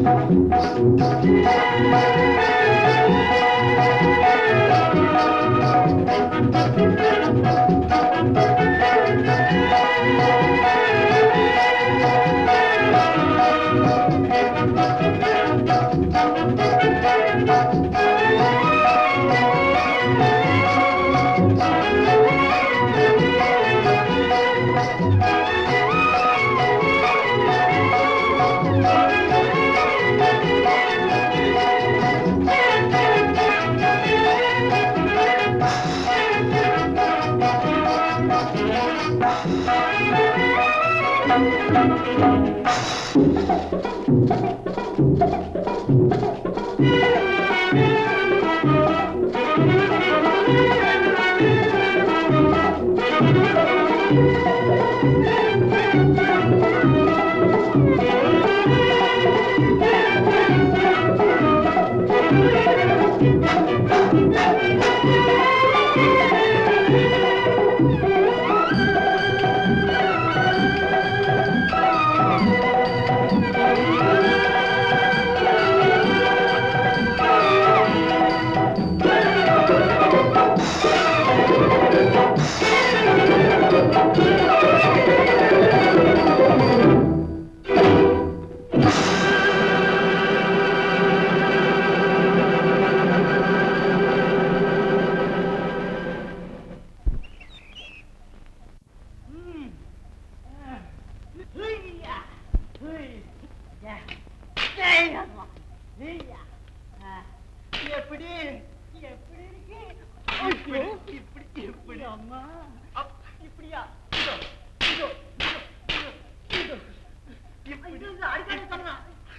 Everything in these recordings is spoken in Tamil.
எப்படி எப்படி இருக்கு இப்படி இப்படி இப்படி அம்மா அப், இப்படியா இதோ இதோ இதோ இதோ இதோ இப்படி அடிக்கடி சொன்னா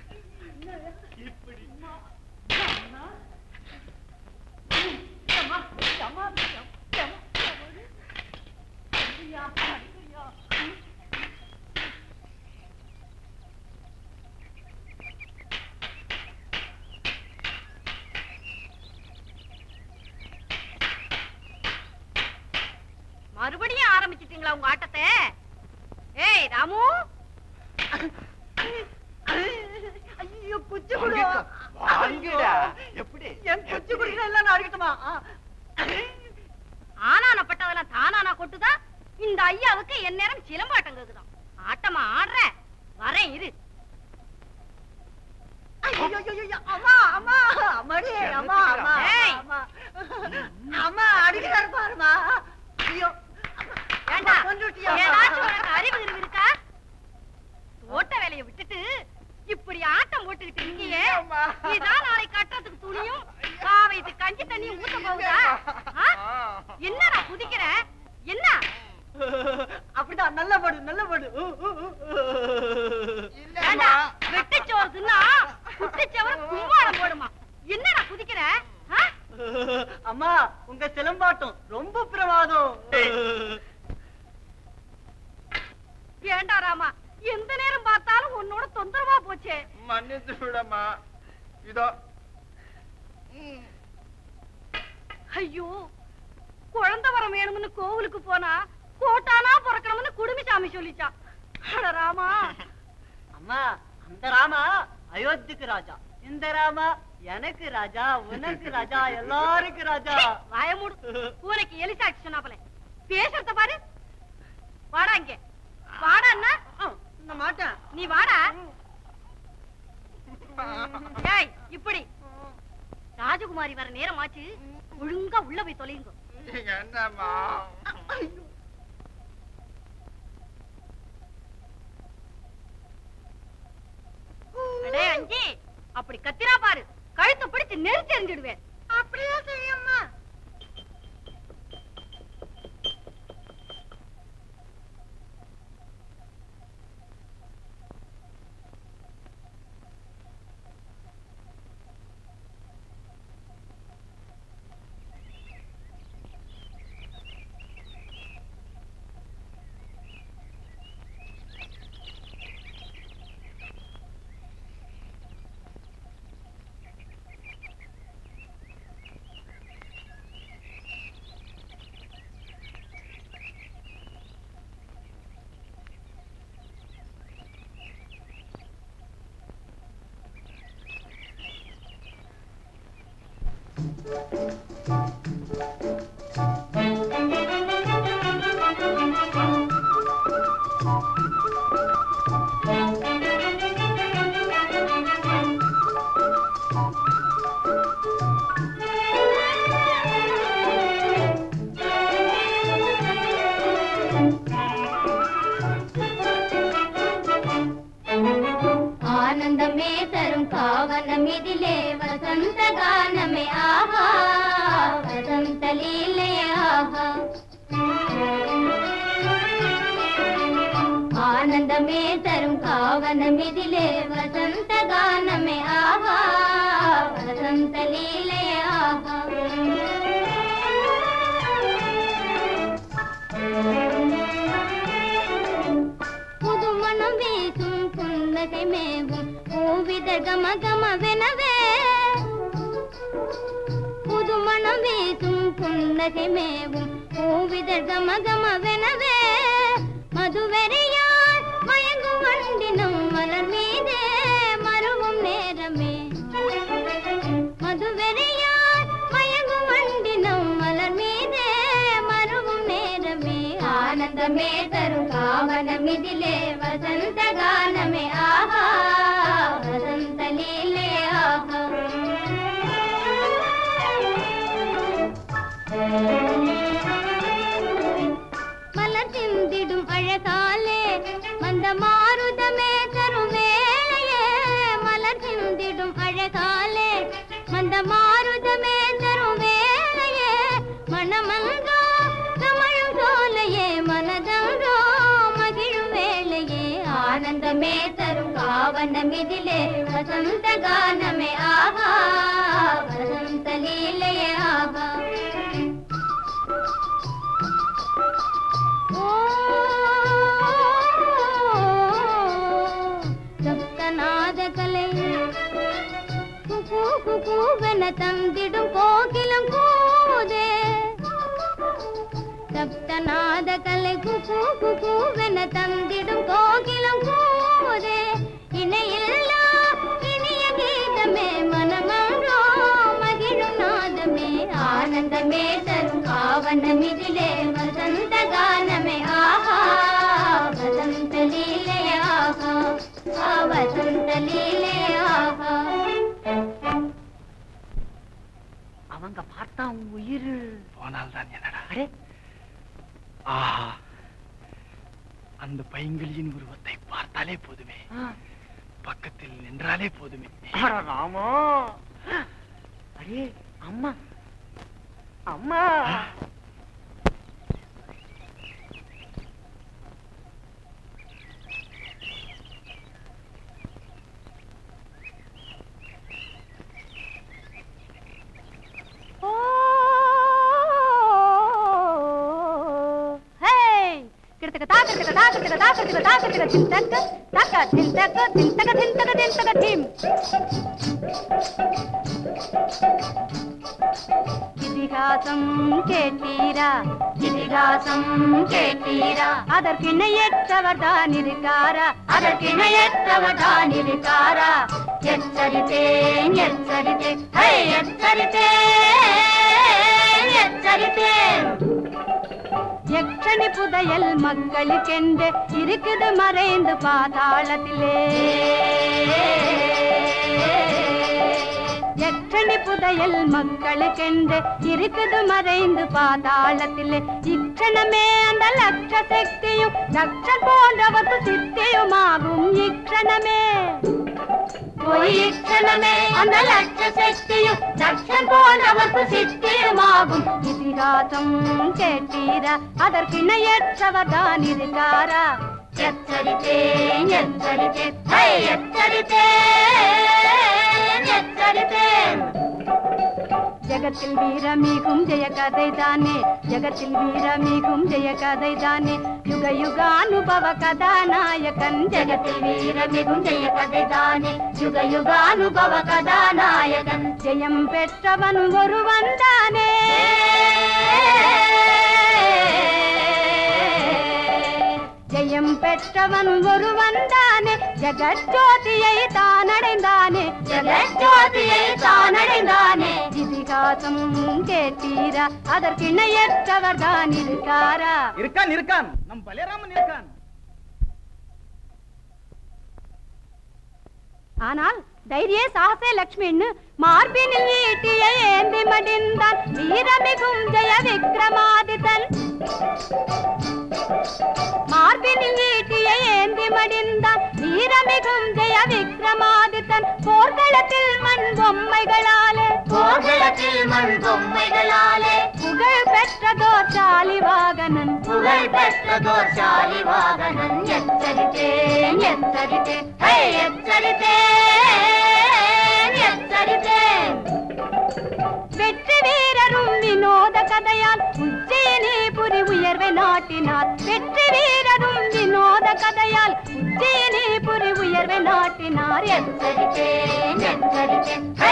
இப்படி அம்மா அம்மா அம்மா அம்மா அம்மா அடியா அடியா மறுபடியும் ஆரம்பிச்சிட்டீங்களா உங்க ஆட்டத்தை ஏய் ராமு ஐயோ குச்சி குடு வாங்கடா. எப்படி? என் குச்சி குடிக்கிற எல்லாம் நான் அடிக்கட்டுமா ஆனானப்பட்டதெல்லாம் தானானா கொட்டுதா இந்த ஐயாவுக்கு என் நேரம் சிலம்பாட்டம் கேக்குதாம் ஆட்டமா ஆடுற வரேன் இரு ஐயோ அம்மா அம்மா அம்மாடி அம்மா அம்மா ஏய். அம்மா அம்மா அடிக்கிறாரு பாருமா ஐயோ ஏண்டா கொன்றுட்டியா? ஏதாச்சும் உனக்கு அறிவு அறிவு இருக்கா தோட்ட வேலையை விட்டுட்டு இப்படி ஆட்டம் போட்டுக்கிட்டு இருக்கியே அம்மா. இதான் நாளை கட்டுறதுக்கு துணியும் காவைத்து கஞ்சி தண்ணியும் ஊத்த போகுதா ஆ? என்னடா குதிக்கிற என்ன அப்படிதான் நல்ல படு நல்ல படு ஏண்டா வெட்டுச்சோறு தின்னா குட்டிச்சவர் கும்மாளம் போடுமா என்னடா குதிக்கிற ஆ? அம்மா உங்க சிலம்பாட்டம் ரொம்ப பிரமாதம் ஏண்டா ராமா எந்த நேரம் பார்த்தாலும் உன்னோட தொந்தரவா போச்சே மன்னித்து விடமா இதோ ஐயோ குழந்தை வரம் வேணும்னு கோவிலுக்கு போனா கோட்டானா பிறக்கணும்னு குடுமிசாமி சொல்லிச்சான் அட ராமா அம்மா அந்த ராமா அயோத்திக்கு ராஜா இந்த ராமா எனக்கு ராஜா உனக்கு ராஜா எல்லாருக்கும் ராஜா வாய மூடு பூனைக்கு எலிசாட்சி சொன்னாப்பல பேசுறத பாரு வாடா இங்க வாடா அண்ணா நான் மாட்டேன் நீ வாடா ஏய் இப்படி ராஜகுமாரி வர நேரமாச்சு ஒழுங்கா உள்ள போய் தொலையுங்க என்னம்மா அடே அஞ்சி அப்படி கத்திரா பாரு கழுத்தை பிடிச்சு நெரிச்சு எறிஞ்சிடுவேன் அப்படியே செய்யம்மா ఆనందమే తరం కావనమిదిలే వసంత గానమే ఆహా వసంత లీలే ఆహా ఆనందమే తరం కావనమిదిలే వసంత గానమే ఆహా వసంత లీలే ఆహా புதுமணம் வீசும் புன்னகை மேவும் பூவித கம கம வெனவே புதுமணம் வீசும் புன்னகை மேவும் பூவித கம கம வெனவே மதுவெறியாய் மயங்கும் வண்டினம் மலர் மீதே மருவும் நேரமே மதுவெறியாய் மயங்கும் வண்டினம் மலர் மீதே மருவும் நேரமே ஆனந்தமே தரும் காவனமிதிலே வசந்த கானமே ஆஹா வசந்த லீலே ஆஹா மலர் சிந்திடும் அழகாலே மந்த மாருதமே தரும் வேளையே மலர் சிந்திடும் அழகாலே மந்த மாருதமே தரும் வேளையே மனமன்றோ கமழும் சோலையே மனதன்றோ மகிழும் வேளையே ஆனந்தமே தரும் காவனமிதிலே வசந்த கானமே ஆஹா வசந்த லீலையே ஆஹா சப்தநாத கலை குகு குகுவென தந்திடும் கோகிலம் கூதே சப்தநாத கலை குகு குகுவென தந்திடும் கோகிலம் கூதே இணையில்லா இனிய கீதமே மனமன்றோ மகிழும் நாதமே ஆனந்தமே தரும் காவனமிதிலே வசந்த கானமே ஆஹா வசந்த லீலே ஆஹா ஆ வசந்த லீலே ஆஹா அவங்க பார்த்தா உன் உயிர் போனால் தான் என்னடா அடே ஆஹா அந்த பைங்கிளியின் உருவத்தை பார்த்தாலே போதுமே ஆ, பக்கத்தில் நின்றாலே போதுமே அட ராமா அடே அம்மா அம்மா இதிகாசம் கேட்டீரா இதிகாசம் கேட்டீரா அதற்கிணையற்றவர் தான் இருக்காரா அதற்கிணையற்றவர் தான் இருக்காரா எச்சரித்தேன் எச்சரித்தேன் ஹை, எச்சரித்தேன் எச்சரித்தேன் யக்ஷணி புதையல் மக்களுக்கென்று இருக்குது மறைந்து பாதாளத்திலே யக்ஷணி புதையல் மக்களுக்கென்று இருக்குது மறைந்து பாதாளத்திலே இக்ஷணமே அந்த லட்ச சக்தியும் லட்சம் போன்றவர்க்கு சித்தியுமாகும் இக்ஷணமே போய் இக்ஷணமே அந்த லட்ச சக்தியும் லட்சம் போன்றவர்க்கு சித்தியுமாகும் இதிகாசம் கேட்டீரா அதற்கிணையற்றவர் தான் இருக்காரா எச்சரித்தேன் எச்சரித்தேன் ஹை, எச்சரித்தேன் எச்சரித்தேன் ஜகத்தில் வீரமிகும் ஜெய கதை தானே ஜகத்தில் வீரமிகும் ஜெய கதை தானே யுக யுகானுபவ கதாநாயகன் ஜகத்தில் வீரமிகும் ஜெய கதை தானே யுக யுகானுபவ கதாநாயகன் ஜெயம் பெற்றவன் ஒருவன் தானே ஜெயம் பெற்றவன் ஒருவன் தானே ஜெகஜோதியை தான் அடைந்தானே ஜெகஜோதியை தான் அடைந்தானே இதிகாசம் பாசமும் கேட்டீரா அதற்கிணையற்றவர் தான் இருக்காரா இருக்கான் இருக்கான் நம் பலேராமன் இருக்கான் ஆனால் தைரிய சாகசே லக்ஷ்மின்னு மார்பினில் ஈட்டிய ஏந்தி மடிந்தான் வீரமிகும் ஜெய விக்ரமாதித்தன் மார்பினில் ஈட்டிய ஏந்தி மடிந்தான் வீரமிகும் ஜெய விக்ரமாதித்தன் போர்க்களத்தில் மண் பொம்மைகளாலே கோகுலத்தில் மண் பொம்மைகளாலே புகழ் பெற்றதோர் சாலிவாகனன் புகழ் பெற்றதோர் சாலி வாகனன் எச்சரித்தேன் எச்சரித்தேன் ஹே, எச்சரித்தேன் எச்சரித்தேன் வெற்றி வீரரும் வினோத கதையால் உச்சியினே புரி உயர்வை நாட்டினார் வெற்றி வீரரும் வினோத கதையால் உச்சியினே புரி உயர்வை நாட்டினார் எச்சரித்தேன் எச்சரித்தேன் ஹே,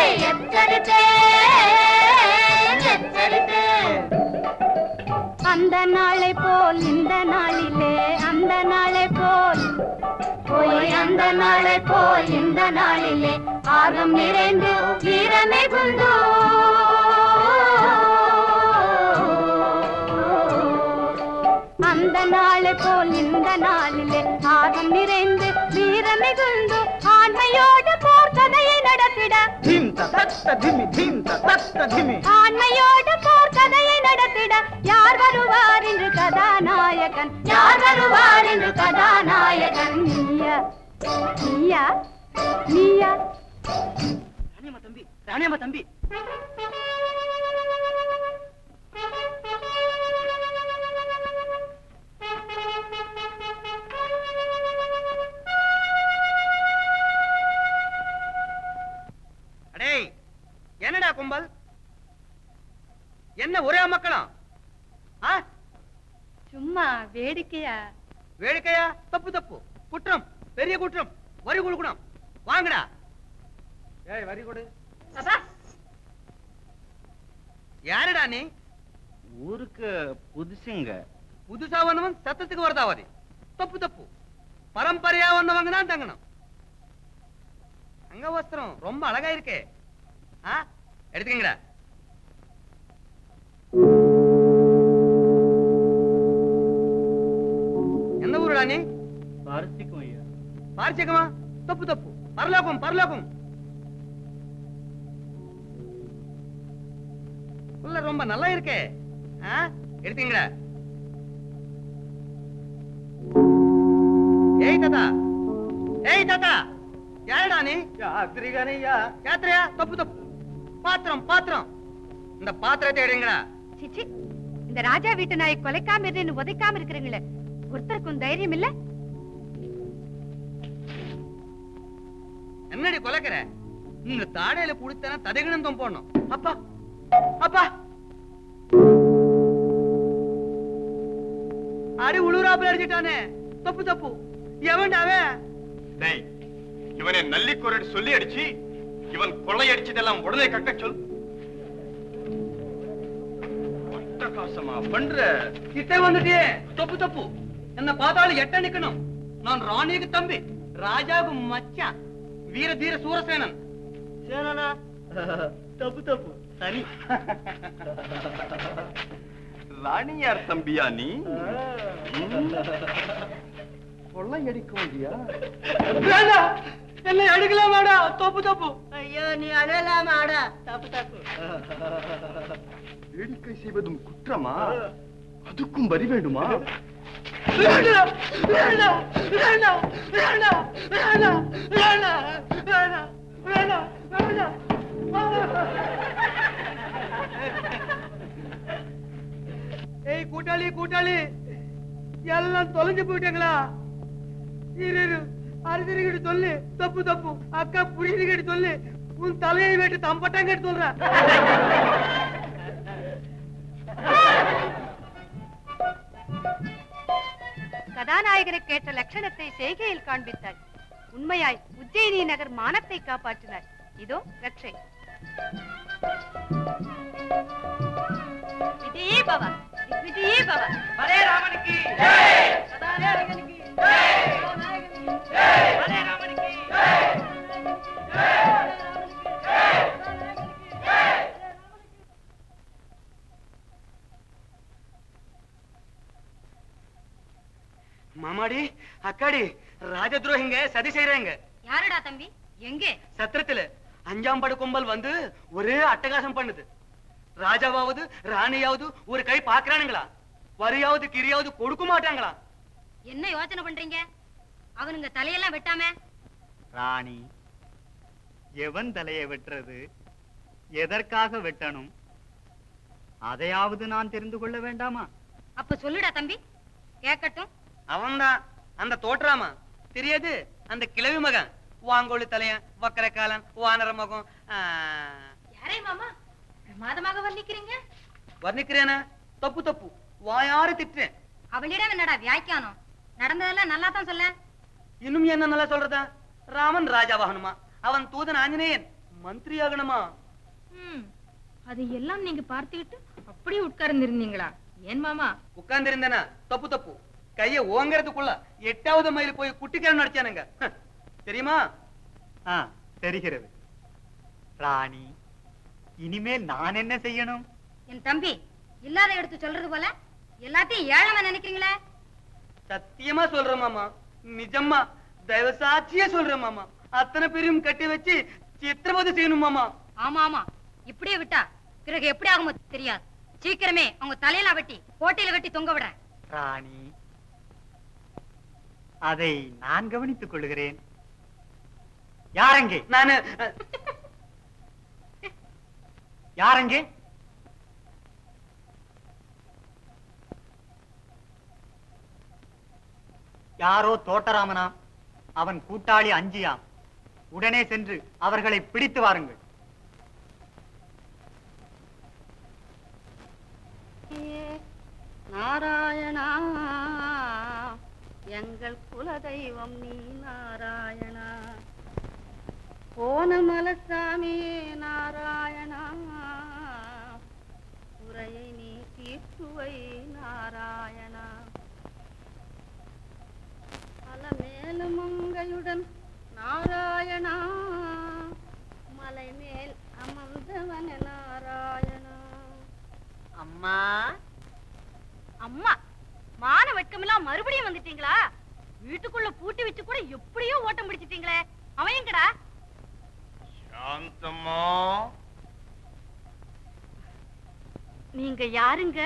எச்சரித்தேன் எச்சரித்தேன் அந்த நாளை போல் இந்த நாளிலே அந்த நாளை போல் போய் அந்த நாளை போய் இந்த நாளிலே ஆர்வம் நிறைந்து வீரமே குந்து அந்த நாளை போல் இந்த நாளிலே ஆகம் நிறைந்து வீரமிகுந்து ஆண்மையோடு போர் கதையை நடத்திட ಧೀಮ್ ತತ್ತ ಧಿಮಿ ಧೀಮ್ ತತ್ತ ಧಿಮಿ ஆண்மையோடு போர் கதையை நடத்திட யார் வருவார் என்று கதாநாயகன் யார் வருவார் என்று கதாநாயகன் நீயா நீயா நீயா ராணியம்மா தம்பி ராணியம்மா தம்பி அடேய் என்னடா கும்பல் என்ன ஒரே மக்களும் ஆ சும்மா வேடிக்கையா வேடிக்கையா தப்பு தப்பு குற்றம் பெரிய குற்றம் வரி கொடுக்கணும் வாங்கடா ஏய் வரி கொடு யாருடா நீ ஊருக்கு புதுசுங்க புதுசா வந்தவன் சத்தத்துக்கு வரதாவாதி தப்பு தப்பு பரம்பரையா வந்தவங்க தான் தங்கணும் அங்க வஸ்திரம் ரொம்ப அழகா இருக்கே ஆ எடுத்துக்கங்கடா எந்த ஊருடா நீ பாரசிக்கும் ஐயா பாரிச்சக்கமா தப்பு தப்பு பரலோகம் பரலோகம் உள்ள ரொம்ப நல்லா இருக்கே ஆ எடுத்தீங்களா ஏய் தாத்தா ஏய் தாத்தா யாருடா நீ யாத்திரிகனையா யாத்திரையா தப்பு தப்பு பாத்திரம் பாத்திரம் இந்த பாத்திரத்தை எடுங்களா சிச்சி இந்த ராஜா வீட்டு நாயை கொலைக்காம இருந்து உதைக்காம இருக்கிறீங்களே ஒருத்தருக்கும் தைரியம் இல்ல என்னடி கொலைக்கிற இந்த தாடையில புடித்தனா ததகிணந்தம் போடணும் அப்பா அப்பா அடி உளுராப்புல அடிச்சிட்டானே தப்பு தப்பு எவன்டா அவன் டேய் இவனை நல்லிக்குரடு சொல்லி அடிச்சு இவன் கொள்ளை அடிச்சதெல்லாம் உடனே கட்ட சொல் அட்டகாசமா பண்ற கிட்ட வந்துட்டியே தப்பு தப்பு என்ன பார்த்தாலும் எட்ட நிக்கணும் நான் ராணிக்கு தம்பி ராஜாவுக்கு மச்சான் வீர தீர சூரசேனன் சேனனா தப்பு தப்பு சரி ராணியார் தம்பியா நீ கொள்ளை அடிக்க வேண்டியா வேண்டாம் என்னை அடிக்கலாமாடா தப்பு தப்பு ஐயோ நீ அழலாமாடா தப்பு தப்பு வேடிக்கை செய்வதும் குற்றமா அதுக்கும் வரி வேண்டுமா வேண்டாம் வேண்டாம் வேண்டாம் வேண்டாம் வேண்டாம் வேண்டாம் வேண்டாம் வேண்டாம் வேண்டாம் ஏய் கூட்டாளி கூட்டாளி எல்லாம் தொலைஞ்சு போயிட்டாங்களா இரு இரு அரிசிரிகிட்ட சொல்லு தப்பு தப்பு அக்கா புரியுதுகிட்ட சொல்லு உன் தலையை வெட்டு தம்பட்டாங்க சொல்றேன் கதாநாயகனுக்கு ஏற்ற லட்சணத்தை செய்கையில் காண்பித்தாள் உண்மையாய் உஜ்ஜயினி நகர் மானத்தை காப்பாற்றினார் இதோ ரட்சை விஜயே பவ விஜயே பவ ஹரே ராமனுக்கு கதாநாயகனுக்கு ஹரே ராமனுக்கு அம்மாடி அக்காடி ராஜ துரோகிங்க சதி செய்யறாங்க யாருடா தம்பி எங்கே சத்திரத்துல அஞ்சாம் படு கும்பல் வந்து ஒரே அட்டகாசம் பண்ணுது ராஜாவாவது ராணியாவது ஒரு கை பாக்குறானுங்களா வரியாவது கிரியாவது கொடுக்க மாட்டாங்களா என்ன யோசனை பண்றீங்க அவனுங்க தலையெல்லாம் வெட்டாம ராணி எவன் தலையை வெட்டுறது எதற்காக வெட்டணும் அதையாவது நான் தெரிந்து கொள்ள வேண்டாமா அப்ப சொல்லுடா தம்பி கேட்கட்டும் அவன்தான் அந்த தோற்றாமா தெரியாது அந்த கிழவி மகன் வாங்கோலி தலையன் வக்கர காலன் வானர மகம் ஆ, யாரே மாமா பிரமாதமாக வர்ணிக்கிறீங்க வர்ணிக்கிறேனா தப்பு தப்பு வாயாறு திட்டுறேன் அவளிடம் என்னடா வியாக்கியானம் நடந்ததெல்லாம் நல்லா தான் சொல்ல இன்னும் என்ன நல்லா சொல்றதா ராமன் ராஜாவாகணுமா அவன் தூதன் ஆஞ்சநேயன் மந்திரி ஆகணுமா அது எல்லாம் நீங்க பார்த்துக்கிட்டு அப்படியே உட்கார்ந்து இருந்தீங்களா ஏன் மாமா உட்கார்ந்து இருந்தேனா தப்பு தப்பு கைய ஓங்கறதுக்குள்ள எட்டாவது மைல் போய் குட்டிக்கிழமை நடிச்சானுங்க ஹ், தெரியுமா ஆ தெரிகிறது ராணி இனிமேல் நான் என்ன செய்யணும் என் தம்பி இல்லாத எடுத்து சொல்றது போல எல்லாத்தையும் ஏழமா நினைக்கிறீங்களே சத்தியமா சொல்றேன் மாமா நிஜமா தயவு சாட்சியா சொல்றேன் மாமா அத்தனை பேரையும் கட்டி வச்சு சித்திரவதை செய்யணும் மாமா ஆமா ஆமா இப்படியே விட்டா பிறகு எப்படி ஆகுமோ தெரியாது சீக்கிரமே அவங்க தலையில வெட்டி கோட்டையில கட்டி தொங்க விடுறேன் ராணி அதை நான் கவனித்துக் கொள்கிறேன் யாரங்கே நானு அஹ், யாரங்கே யாரோ தோட்டராமனாம் அவன் கூட்டாளி அஞ்சியாம் உடனே சென்று அவர்களை பிடித்து வாருங்கள் நாராயணா எங்கள் குலதெய்வம் நீ நாராயணா போன மலசாமியே நாராயணா குறையை நீ தீர்த்துவை நாராயணா அலமேலு மங்கையுடன் நாராயணா மலை மேல் அமர்ந்தவன நாராயணா அம்மா அம்மா மான வெட்கமெல்லாம் மறுபடியும் வந்துட்டீங்களா வீட்டுக்குள்ள பூட்டி வச்சு கூட எப்படியோ ஓட்டம் பிடிச்சிட்டீங்களே அவன் எங்கடா சாந்தம்மா நீங்க யாருங்க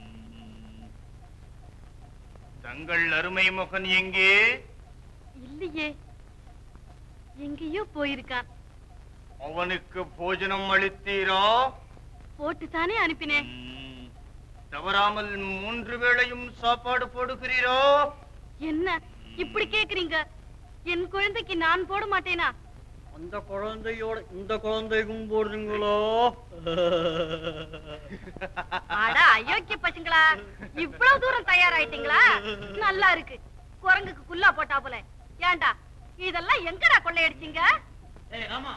தங்கள் அருமை மகன் எங்கே இல்லையே எங்கேயோ போயிருக்கான் அவனுக்கு போஜனம் அளித்தீரா போட்டு தானே அனுப்பினேன் ம், தவறாமல் மூன்று வேளையும் சாப்பாடு போடுகிறீரோ என்ன இப்படி கேக்குறீங்க என் குழந்தைக்கு நான் போட மாட்டேனா அந்த குழந்தையோட இந்த குழந்தைக்கும் போடுறீங்களோ அட அயோக்கிய பசங்களா இவ்வளவு தூரம் தயாராயிட்டீங்களா நல்லா இருக்கு குரங்குக்கு குல்லா போட்டா போல ஏன்டா இதெல்லாம் எங்கடா கொள்ளையடிச்சீங்க ஏய் ராமா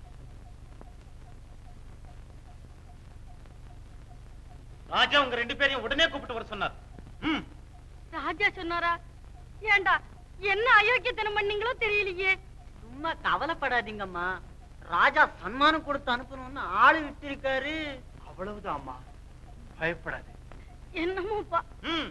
ராஜா உங்க ரெண்டு பேரையும் உடனே கூப்பிட்டு வர சொன்னார் ம் ராஜா சொன்னாரா ஏன்டா என்ன அயோக்கியத்தனம் பண்ணீங்களோ தெரியலையே சும்மா கவலைப்படாதீங்கம்மா ராஜா சன்மானம் கொடுத்து அனுப்பணும்னு ஆளு விட்டிருக்காரு அவ்வளவுதான் அம்மா பயப்படாது என்னமோப்பா ம்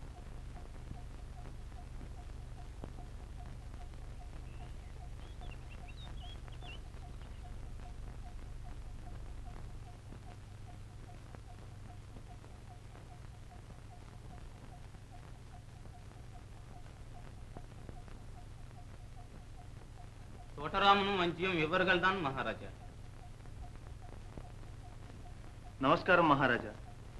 தோட்டராமனும் வஞ்சியும் இவர்கள் தான் மகாராஜா நமஸ்காரம் மகாராஜா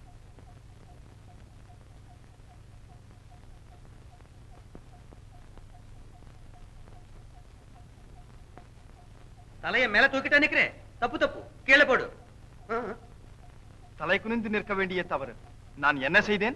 தலைய மேல தூக்கிட்டா நிக்கிறேன் தப்பு தப்பு கீழே போடு ஆ, தலை குனிந்து நிற்க வேண்டிய தவறு நான் என்ன செய்தேன்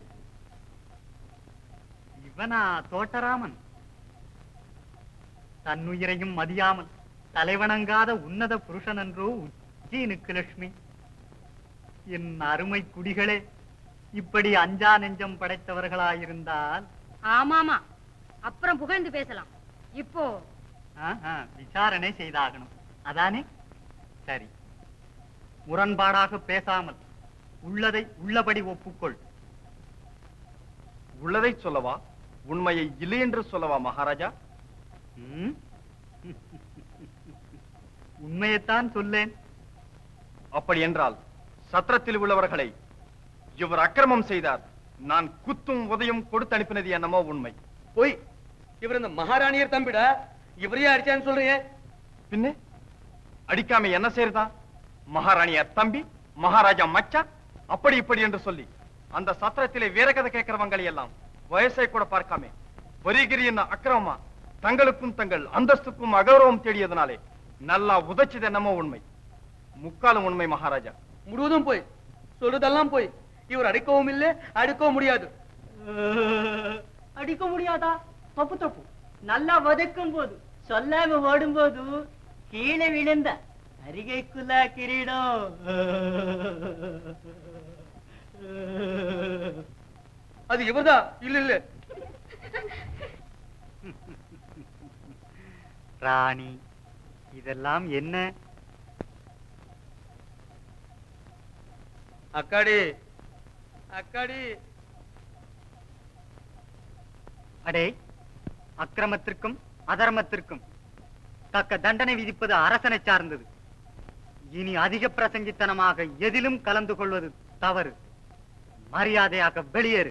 இவனா தோட்டராமன் தன்னுயிரையும் மதியாமல் தலைவணங்காத உன்னத புருஷன் என்றோ உச்சினுக்கு லட்சுமி என் அருமை குடிகளே இப்படி அஞ்சா நெஞ்சம் படைத்தவர்களாயிருந்தால் ஆமாமா அப்புறம் புகழ்ந்து பேசலாம் இப்போ ஆஹா, விசாரணை செய்தாகணும் அதானே சரி முரண்பாடாக பேசாமல் உள்ளதை உள்ளபடி ஒப்புக்கொள் உள்ளதை சொல்லவா உண்மையை இல்லை என்று சொல்லவா மகாராஜா ம்? உண்மையைத்தான் சொல்லேன் அப்படி என்றால் சத்திரத்தில் உள்ளவர்களை இவர் அக்கிரமம் செய்தார் நான் குத்தும் உதயம் கொடுத்து அனுப்பினது என்னமோ உண்மை போய் இவர் இந்த மகாராணியர் தம்பிடா இவரையே அடிச்சான்னு சொல்றீங்க பின்ன அடிக்காம என்ன செய்யறதா மகாராணியார் தம்பி மகாராஜா மச்சான் அப்படி இப்படி என்று சொல்லி அந்த சத்திரத்திலே வீரகதை கேட்கிறவங்களை எல்லாம் வயசை கூட பார்க்காம வரிகிரி என்ன அக்கிரமமா தங்களுக்கும் தங்கள் அந்தஸ்துக்கும் அகௌரவம் தேடியதனாலே நல்லா உதைச்சது என்னமோ உண்மை முக்காலும் உண்மை மகாராஜா முழுவதும் போய் சொல்றதெல்லாம் போய் இவர் அடிக்கவும் இல்லை அடிக்கவும் முடியாது அடிக்க முடியாதா தப்பு தப்பு நல்லா வதக்கும் போது சொல்லாம ஓடும்போது கீழே விழுந்த அரிகைக்குள்ள கிரீடம் அது இவர்தான் இல்ல இல்ல ராணி இதெல்லாம் என்ன அக்காடி அக்காடி அடே அக்கிரமத்திற்கும் அதர்மத்திற்கும் தக்க தண்டனை விதிப்பது அரசனை சார்ந்தது இனி அதிக பிரசங்கித்தனமாக எதிலும் கலந்து கொள்வது தவறு மரியாதையாக வெளியேறு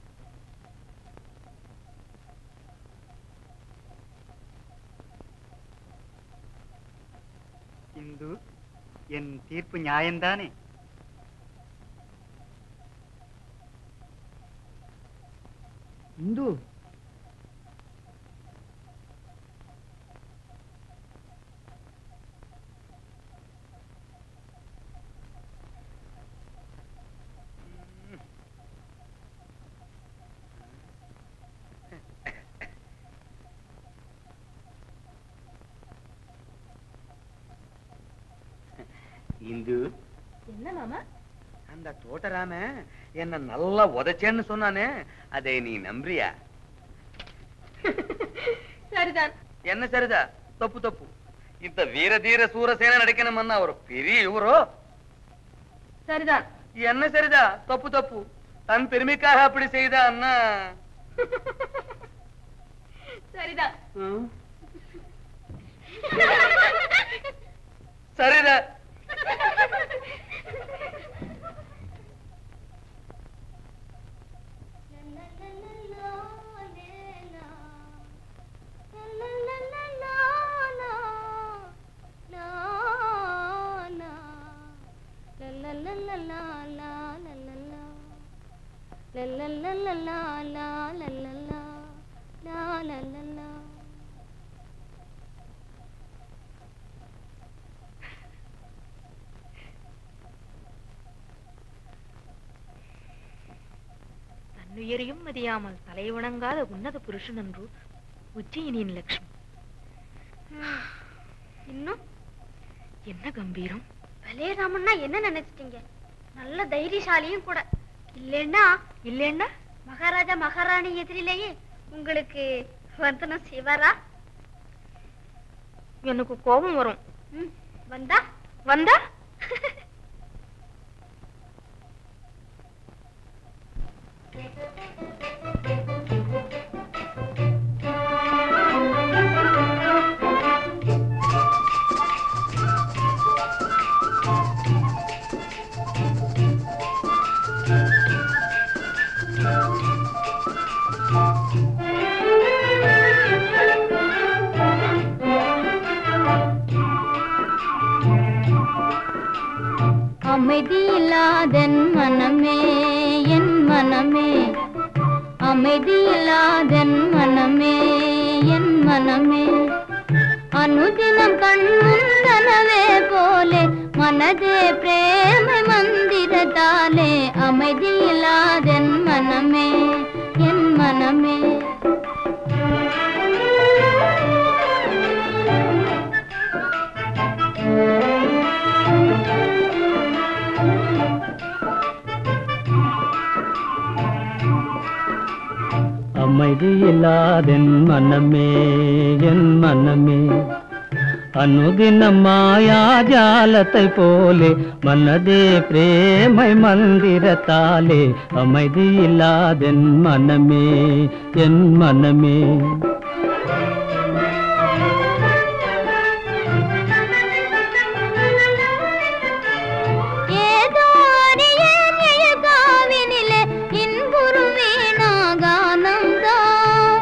இந்து என் தீர்ப்பு நியாயம்தானே இந்து இந்து என்ன மாமா அந்த தோட்டராம என்ன நல்லா உதைச்சேன்னு சொன்னானே அதை நீ நம்புறியா சரிதான் என்ன சரிதா தப்பு தப்பு இந்த வீர தீர சூரசேன நடிக்கணும்னா ஒரு பெரிய இவரோ சரிதான் என்ன சரிதா தப்பு தப்பு தன் பெருமைக்காக அப்படி செய்தா அண்ணா சரிதான் சரிதா தன்னுயரையும் மதியாமல் தலை வணங்காத உன்னத புருஷன் என்று உஜ்ஜயினியின் லட்சுமி இன்னும் என்ன கம்பீரம் பலே ராமன்னா என்ன நினைச்சிட்டீங்க நல்ல தைரியசாலியும் கூட இல்லைன்னா இல்லைன்னா மகாராஜா மகாராணி எதிரிலேயே உங்களுக்கு வந்தனம் செய்வாரா எனக்கு கோபம் வரும் ம், வந்தா வந்தா அமைதியில்லாதன் மனமே என் மனமே அமைதியில்லாதன் மனமே என் மனமே அனுதினம் கண்முந்தனவே போலே மனதே பிரேமை மந்திரத்தாலே அமைதியில்லாதன் மனமே என் மனமே அமைதி இல்லாதென் மனமே என் மனமே அனுதினம் மாயாஜாலத்தை போலே மனதே பிரேமை மந்திரத்தாலே அமைதி இல்லாதென் மனமே என் மனமே ஏதோ அறியேன் எழுகாவினிலே இன்புறும் வீணாகானம்தான்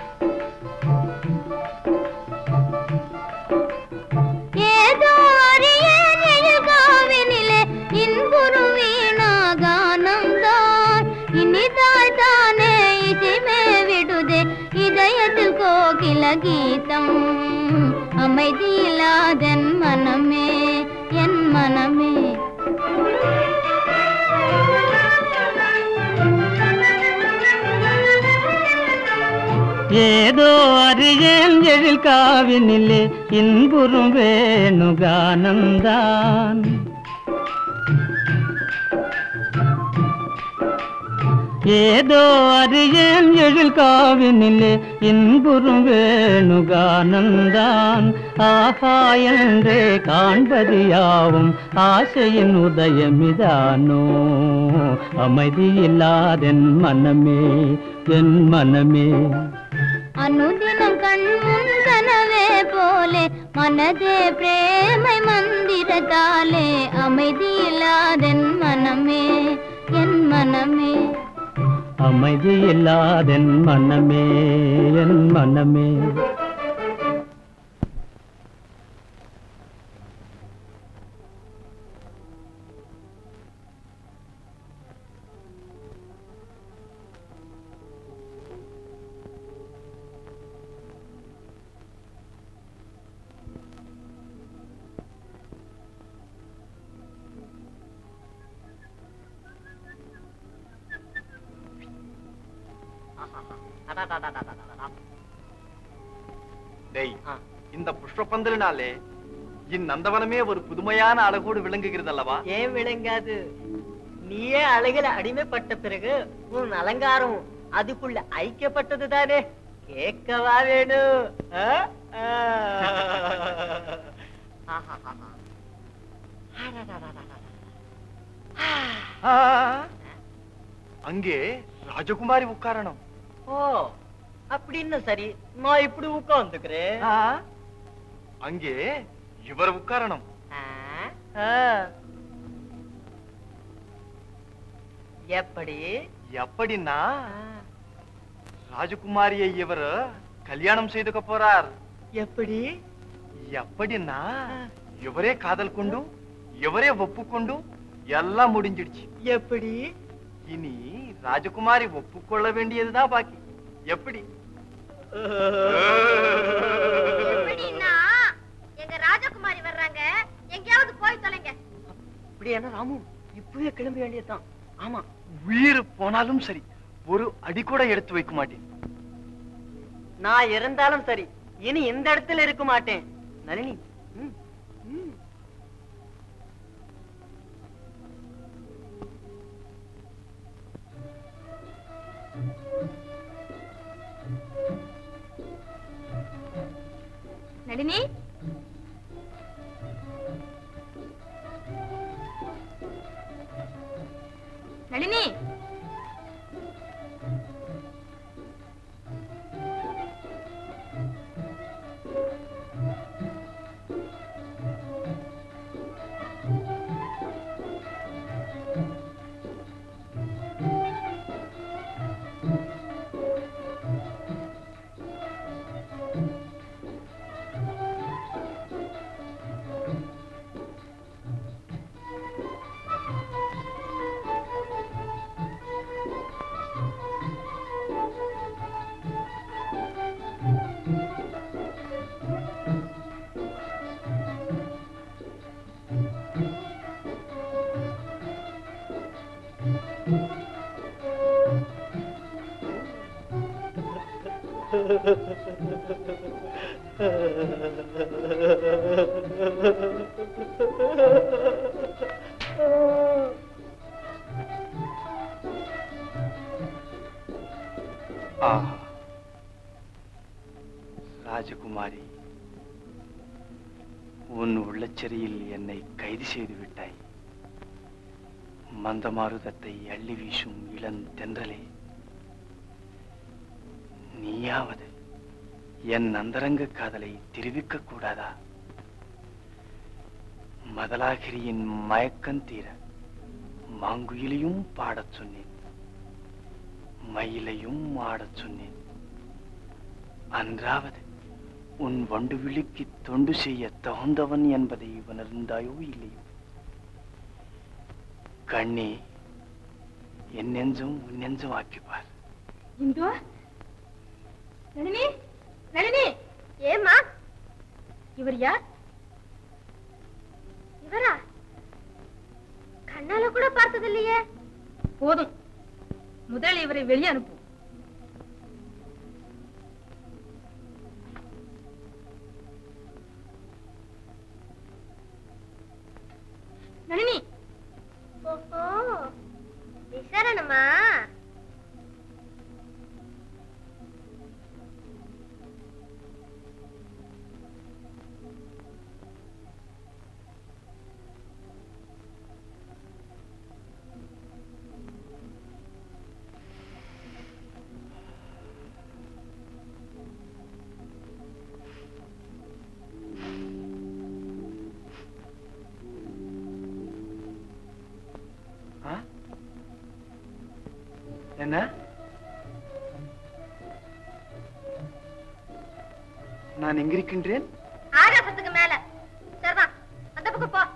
ஏதோ அறியேன் எழுகாவினிலே இன்புறும் வீணாகானம்தான் இனிதாய் தானே இசைமே விடுதே இதயத்தில் கோகில கீதம் அமைதியில்லாதன் மனமே என் மனமே ஏதோ அறியேன் எழில் காவினிலே இன்புறும் வேணுகானந்தான் ஏதோ அறியேன் எழில் காவினிலே இன்புறும் வேணுகானந்தான் ஆஹா என்றே காண்பது யாவும் ஆசையின் உதயமிதானோ அமைதியில்லாதென் மனமே என் மனமே அனுதினம் கண்முன் கனவே போலே மனதே பிரேமை மந்திரத்தாலே அமைதியில்லாதென் மனமே என் மனமே அமைதியில்லாதென் மனமே என் மனமே டேய் இந்த புஷ்பப்பந்தலினாலே இந்நந்தவனமே ஒரு புதுமையான அழகோடு விளங்குகிறது அல்லவா ஏன் விளங்காது நீயே அழகில அடிமைப்பட்ட பிறகு உன் அலங்காரம் அதுக்குள்ள ஐக்கியப்பட்டது தானே கேட்கவா வேணும் ஆ? ஆ. ஆஹாஹாஹா. ஆ, அங்கே ராஜகுமாரி உட்காரணும் ஓ அப்படின்னு சரி நான் இப்படி உட்காந்துக்கிறேன் ஆ, அங்கே இவர் உட்காரணும் எப்படி எப்படின்னா ராஜகுமாரியை இவர் கல்யாணம் செய்துக்க போறார் எப்படி எப்படின்னா இவரே காதல் கொண்டு இவரே ஒப்புக்கொண்டு எல்லாம் முடிஞ்சிடுச்சு எப்படி இனி ராஜகுமாரி ஒப்புக்கொள்ள வேண்டியதுதான் பாக்கி எப்படி எப்படின்னா எங்க ராஜகுமாரி வர்றாங்க எங்கேயாவது போய் தொலைங்க இப்படி என்ன ராமு இப்பவே கிளம்ப வேண்டியதுதான் ஆமா உயிர் போனாலும் சரி ஒரு அடி கூட எடுத்து வைக்க மாட்டேன் நான் இருந்தாலும் சரி இனி இந்த இடத்துல இருக்க மாட்டேன் நளினி ம், ம். நளினி நளினி ஆஹா ராஜகுமாரி உள்ளச்சிறையில் என்னை கைது செய்து விட்டாய் மந்தமாருதத்தை அள்ளி வீசும் இளந்தென்றலே நீயாவது என் அந்தரங்க காதலை தெரிவிக்க கூடாதா மதலாகிரியின் மயக்கம் தீர மாங்குயிலையும் பாடச் சொன்னேன் மயிலையும் ஆடச் சொன்னேன் அன்றாவது உன் வண்டு விழிக்கு தொண்டு செய்ய தகுந்தவன் என்பதை உணர்ந்தாயோ இல்லையோ கண்ணே என் நெஞ்சும் உன் நெஞ்சும் ஆக்கிப்பார் இந்து நளினி நளினி ஏமா இவர் யார் இவரா கண்ணால கூட பார்த்தது இல்லையே போதும் முதல் இவரை வெளியே அனுப்பு நளினி ஓஹோ விசரணமா ஆ? என்ன நான் எங்கிருக்கின்றேன் ஆகாசத்துக்கு மேல சரிதான் அந்த பக்கம் போ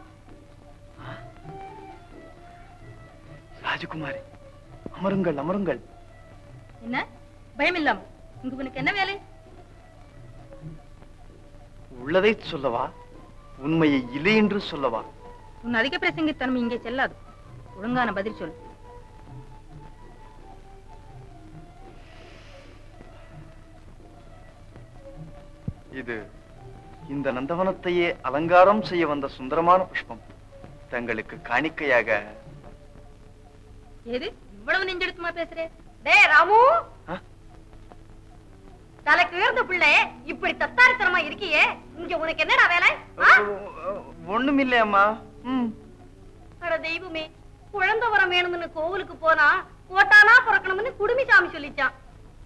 ராஜகுமாரி அமருங்கள் அமருங்கள் என்ன பயம் இல்லாம இங்க உனக்கு என்ன வேலை உள்ளதை சொல்லவா உண்மையை இல்லை என்று சொல்லவா உன் அதிக பிரசங்கித்தனம் இங்கே செல்லாது ஒழுங்கான பதில் சொல் இது இந்த நந்தவனத்தையே அலங்காரம் செய்ய வந்த சுந்தரமான புஷ்பம் தங்களுக்கு காணிக்கையாக ஏது இவ்வளவு நெஞ்செடுத்துமா பேசுறே டேய் ராமு ஆ? தலைக்கு உயர்ந்த பிள்ளை இப்படி தத்தாரித்தனமா இருக்கியே இங்க உனக்கு என்னடா வேலை ஆ? ஒண்ணுமில்லை அம்மா ம் அட தெய்வமே குழந்தை வரம் வேணும்னு கோவிலுக்கு போனா போட்டானா பிறக்கணும்னு குடுமி சாமி சொல்லிச்சான்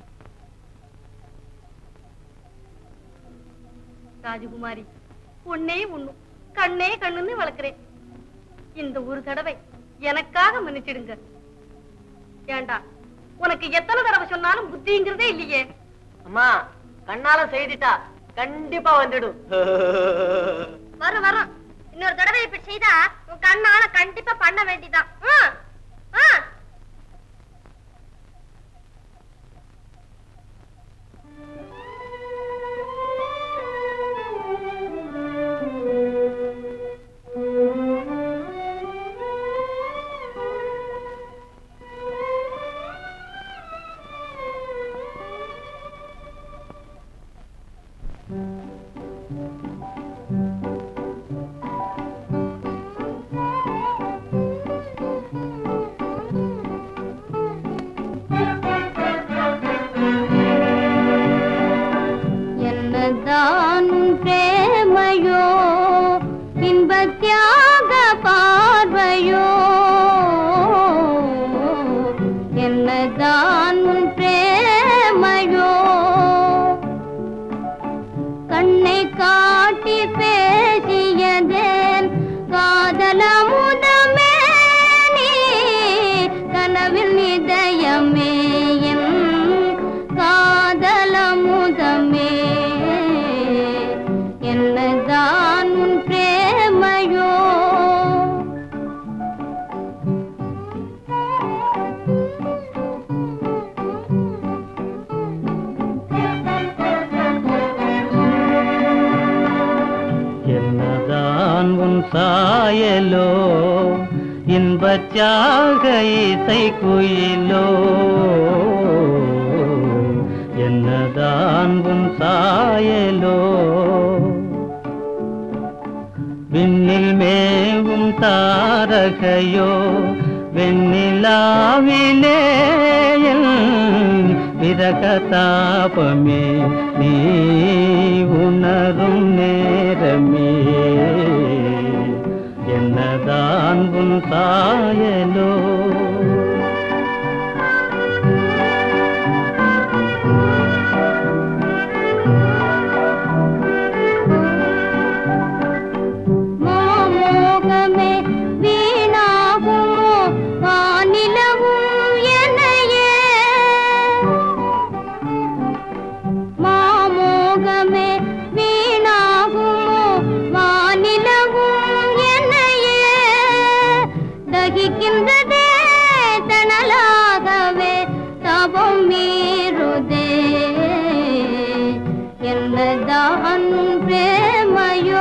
ராஜகுமாரி உன்னே உண்ணும் கண்ணே கண்ணுன்னு வளர்க்கிறேன் இந்த ஒரு தடவை எனக்காக மன்னிச்சிடுங்க ஏண்டா உனக்கு எத்தனை தடவை சொன்னாலும் புத்திங்கிறதே இல்லையே அம்மா கண்ணால செய்துட்டா கண்டிப்பா வந்துடும் வரும் வரும் இன்னொரு தடவை இப்படி செய்தா உன் கண்ணால கண்டிப்பா பண்ண வேண்டியதான் ஆ, ஆ. என்னதான் உன் பிரேமையோ இன்பத்தியாக பார்வையோ என்னதான் உன் பிரேமையோ கண்ணை காட்டி பேசியதேன் காதலமுதமே நீ கனவில் நிதயமே என் காதலமுதமே என்னதான் உன் பிரேமையோ என்னதான் உன் சாயலோ இன்பச்சாக இசை குயிலோ என்னதான் உன் சாயலோ விண்ணில் மேவும் தாரகையோ வெண்ணிலாவிலே என் விரகதாபமே நீ உணரும் நேரமே என்னதான் உன் சாயலோ மாமோகமே வீணாகுமோ வானிலவும் என்னையே மாமோகமே வீணாகுமோ வானிலவும் என்னையே தகிக்கின்றதே தணலாகவே தபம் மீறுதே என்னதான் பிரேமையோ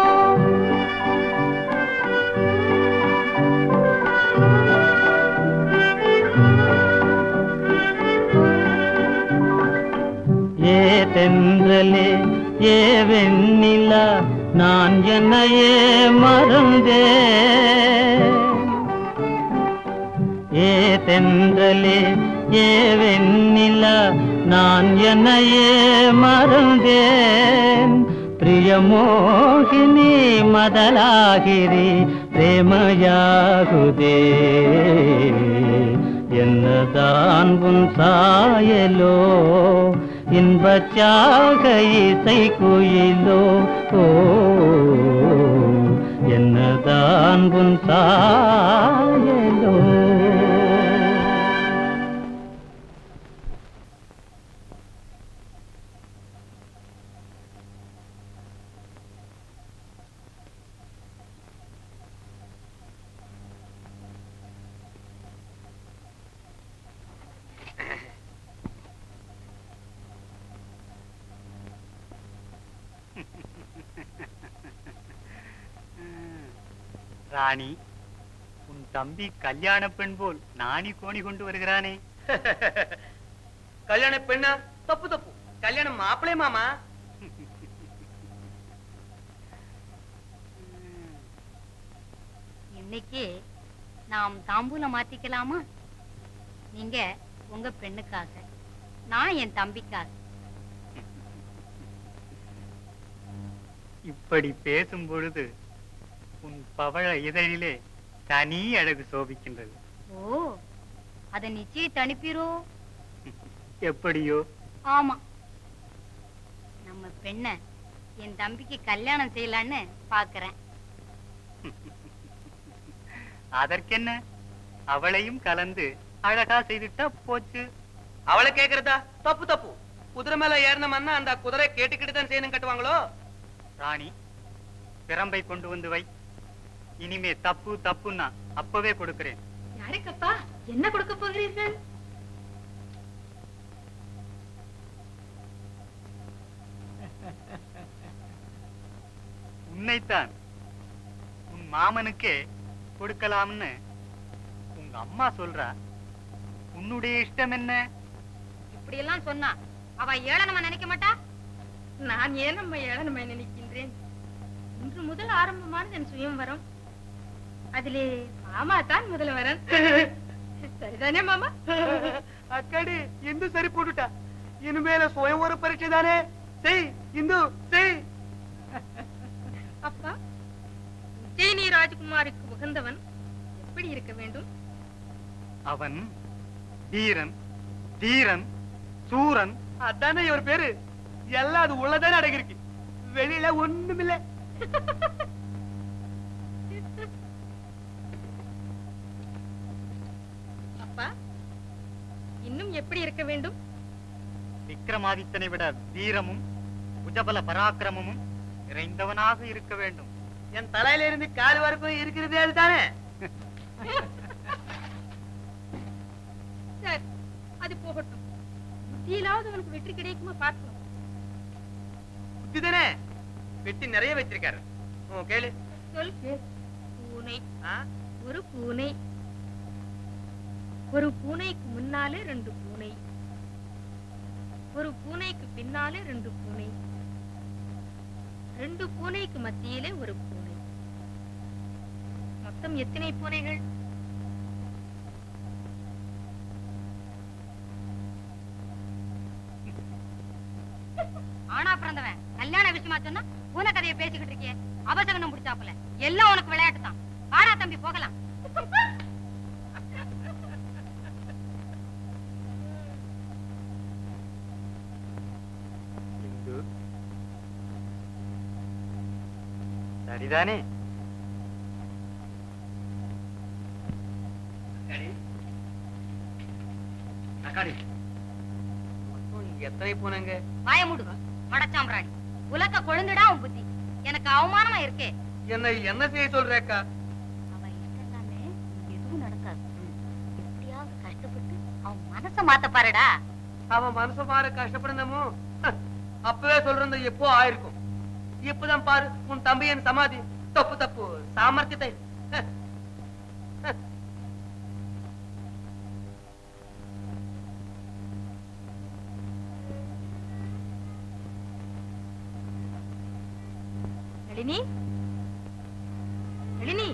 ஏ தென்றலே ஏ வெண்ணிலா நான் என்னையே மறந்தே ஏ தென்றலே ஏ வெண்ணிலா நான் என்னையே மறந்தேன் பிரியமோகினி மதலாகிரி பிரேமயாகுதே என்னதான் உன் சாயலோ இன்பச்சாக இசை குயிலோ ஓ என்னதான் உன் சாயலோ ராணி உன் தம்பி கல்யாண பெண் போல் நாணி கோணி கொண்டு வருகிறானே கல்யாண பெண்ணா தப்பு தப்பு கல்யாணம் மாப்பிளே மாமா இன்னைக்கு நாம் தாம்பூலம் மாத்திக்கலாமா நீங்க உங்க பெண்ணுக்காக நான் என் தம்பிக்காக இப்படி பேசும் பொழுது உன் பவழ இதழிலே தனி அழகு சோபிக்கின்றது ஓ அத நிச்சயத்தை அனுப்பிரோ எப்படியோ ஆமா நம்ம பெண்ண என் தம்பிக்கு கல்யாணம் செய்யலான்னு பாக்குறேன் அதற்கென்ன அவளையும் கலந்து அழகா செய்துட்டா போச்சு அவளை கேக்குறதா தப்பு தப்பு குதிரை மேல ஏறினோம்னா அந்த குதிரை கேட்டுக்கிட்டு தான் செய்யணும் கட்டுவாங்களோ ராணி பிரம்பை கொண்டு வந்து வை இனிமே தப்பு தப்புன்னா அப்பவே கொடுக்கிறேன் யாருக்கப்பா என்ன கொடுக்க போகிறீர்கள் உன்னைத்தான் உன் மாமனுக்கே கொடுக்கலாம்னு உங்க அம்மா சொல்றா உன்னுடைய இஷ்டம் என்ன இப்படி எல்லாம் சொன்னா அவ ஏளனமா நினைக்க மாட்டா நான் ஏன் நம்ம ஏளனமை நினைக்கின்றேன் இன்று முதல் ஆரம்பமானது என் சுயம்வரம் அதிலே மாமா தான் முதல்வரன் சரிதானே மாமா அக்கடி இந்து சரி போட்டுட்டா இனிமேல சுயம்வர பரீட்சை தானே செய் இந்து செய் அப்பா உஜ்ஜயினி ராஜகுமாருக்கு உகந்தவன் எப்படி இருக்க வேண்டும் அவன் வீரன் தீரன் சூரன் அதானே இவர் பேரு எல்லாம் அது உள்ளதானே அடங்கிருக்கு வெளியில ஒண்ணுமில்ல அப்பா இன்னும் எப்படி இருக்க வேண்டும் விக்ரமாதித்தனை விட வீரமும் புஜபல பராக்கிரமமும் நிறைந்தவனாக இருக்க வேண்டும் என் தலையில இருந்து கால் வரைக்கும் இருக்கிறதே அதுதானே சரி அது போகட்டும் புத்தியிலாவது அவனுக்கு வெற்றி கிடைக்குமா பார்க்கலாம் புத்திதானே வெட்டி நிறைய வச்சிருக்காரு உன் கேளு சொல் பூனை ஆ? ஒரு பூனை ஒரு பூனைக்கு முன்னாலே ரெண்டு பூனை ஒரு பூனைக்கு பின்னாலே ரெண்டு பூனை ரெண்டு பூனைக்கு மத்தியிலே ஒரு பூனை மொத்தம் எத்தனை பூனைகள் சொன்னா பூனை கதையை பேசிக்கிட்டு இருக்கியே அவசகனம் பிடிச்சாப்புல எல்லாம் உனக்கு விளையாட்டு தான் வாடா தம்பி போகலாம் சரிதானே அக்காடி மொத்தம் எத்தனை பூனைங்க வாய மூடுங்க மடச்சாம்ராணி உலக்க கொழுந்துடா உன் புத்தி எனக்கு அவமானமா இருக்கே என்ன என்ன செய்ய சொல்ற அக்கா அவ இஷ்டம்தானே எதுவும் நடக்காது எப்படியாவது கஷ்டப்பட்டு அவன் மனச மாத்த பாருடா அவன் மனசு மாற கஷ்டப்படணுமோ அப்பவே சொல்றது எப்போ ஆயிருக்கும் இப்பதான் பாரு உன் தம்பி என் சமாதி தப்பு தப்பு சாமர்த்தியத்தை ஹ, ஹ. நளினி நளினி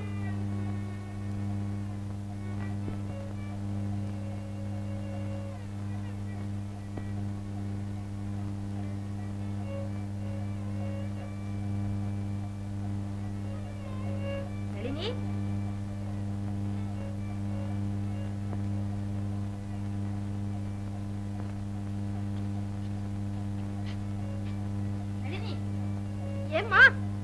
நளினி நளினி ஏம்மா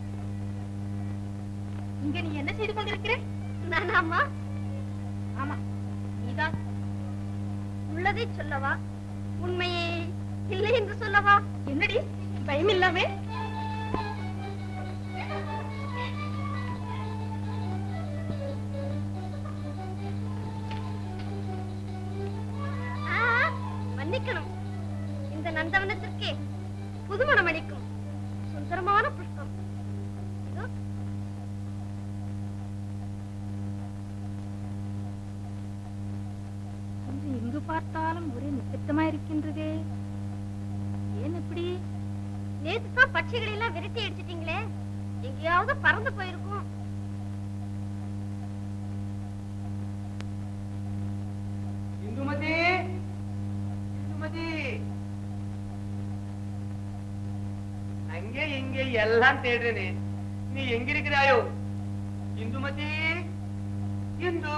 இங்க நீ என்ன செய்து கொண்டிருக்கிற நானாமா ஆமா நீதான் உள்ளதை சொல்லவா உண்மையே இல்லை என்று சொல்லவா என்னடி பயம் இல்லாமே மன்னிக்கணும் இந்த நந்தவனத்திற்கே புதுமணம் அளிக்கும் சுந்தரமான புஷ்பம் இதோ இன்று எங்கு பார்த்தாலும் ஒரே நிசப்தமா இருக்கின்றதே ஏன் இப்படி நேத்து தான் பட்சிகளை எல்லாம் விரட்டி அடிச்சிட்டீங்களே எங்கேயாவது பறந்து போயிருக்கும் இந்துமதி இந்துமதி அங்கே இங்கே எல்லாம் தேடுறேனே நீ எங்க இருக்கிறாயோ இந்துமதி இந்து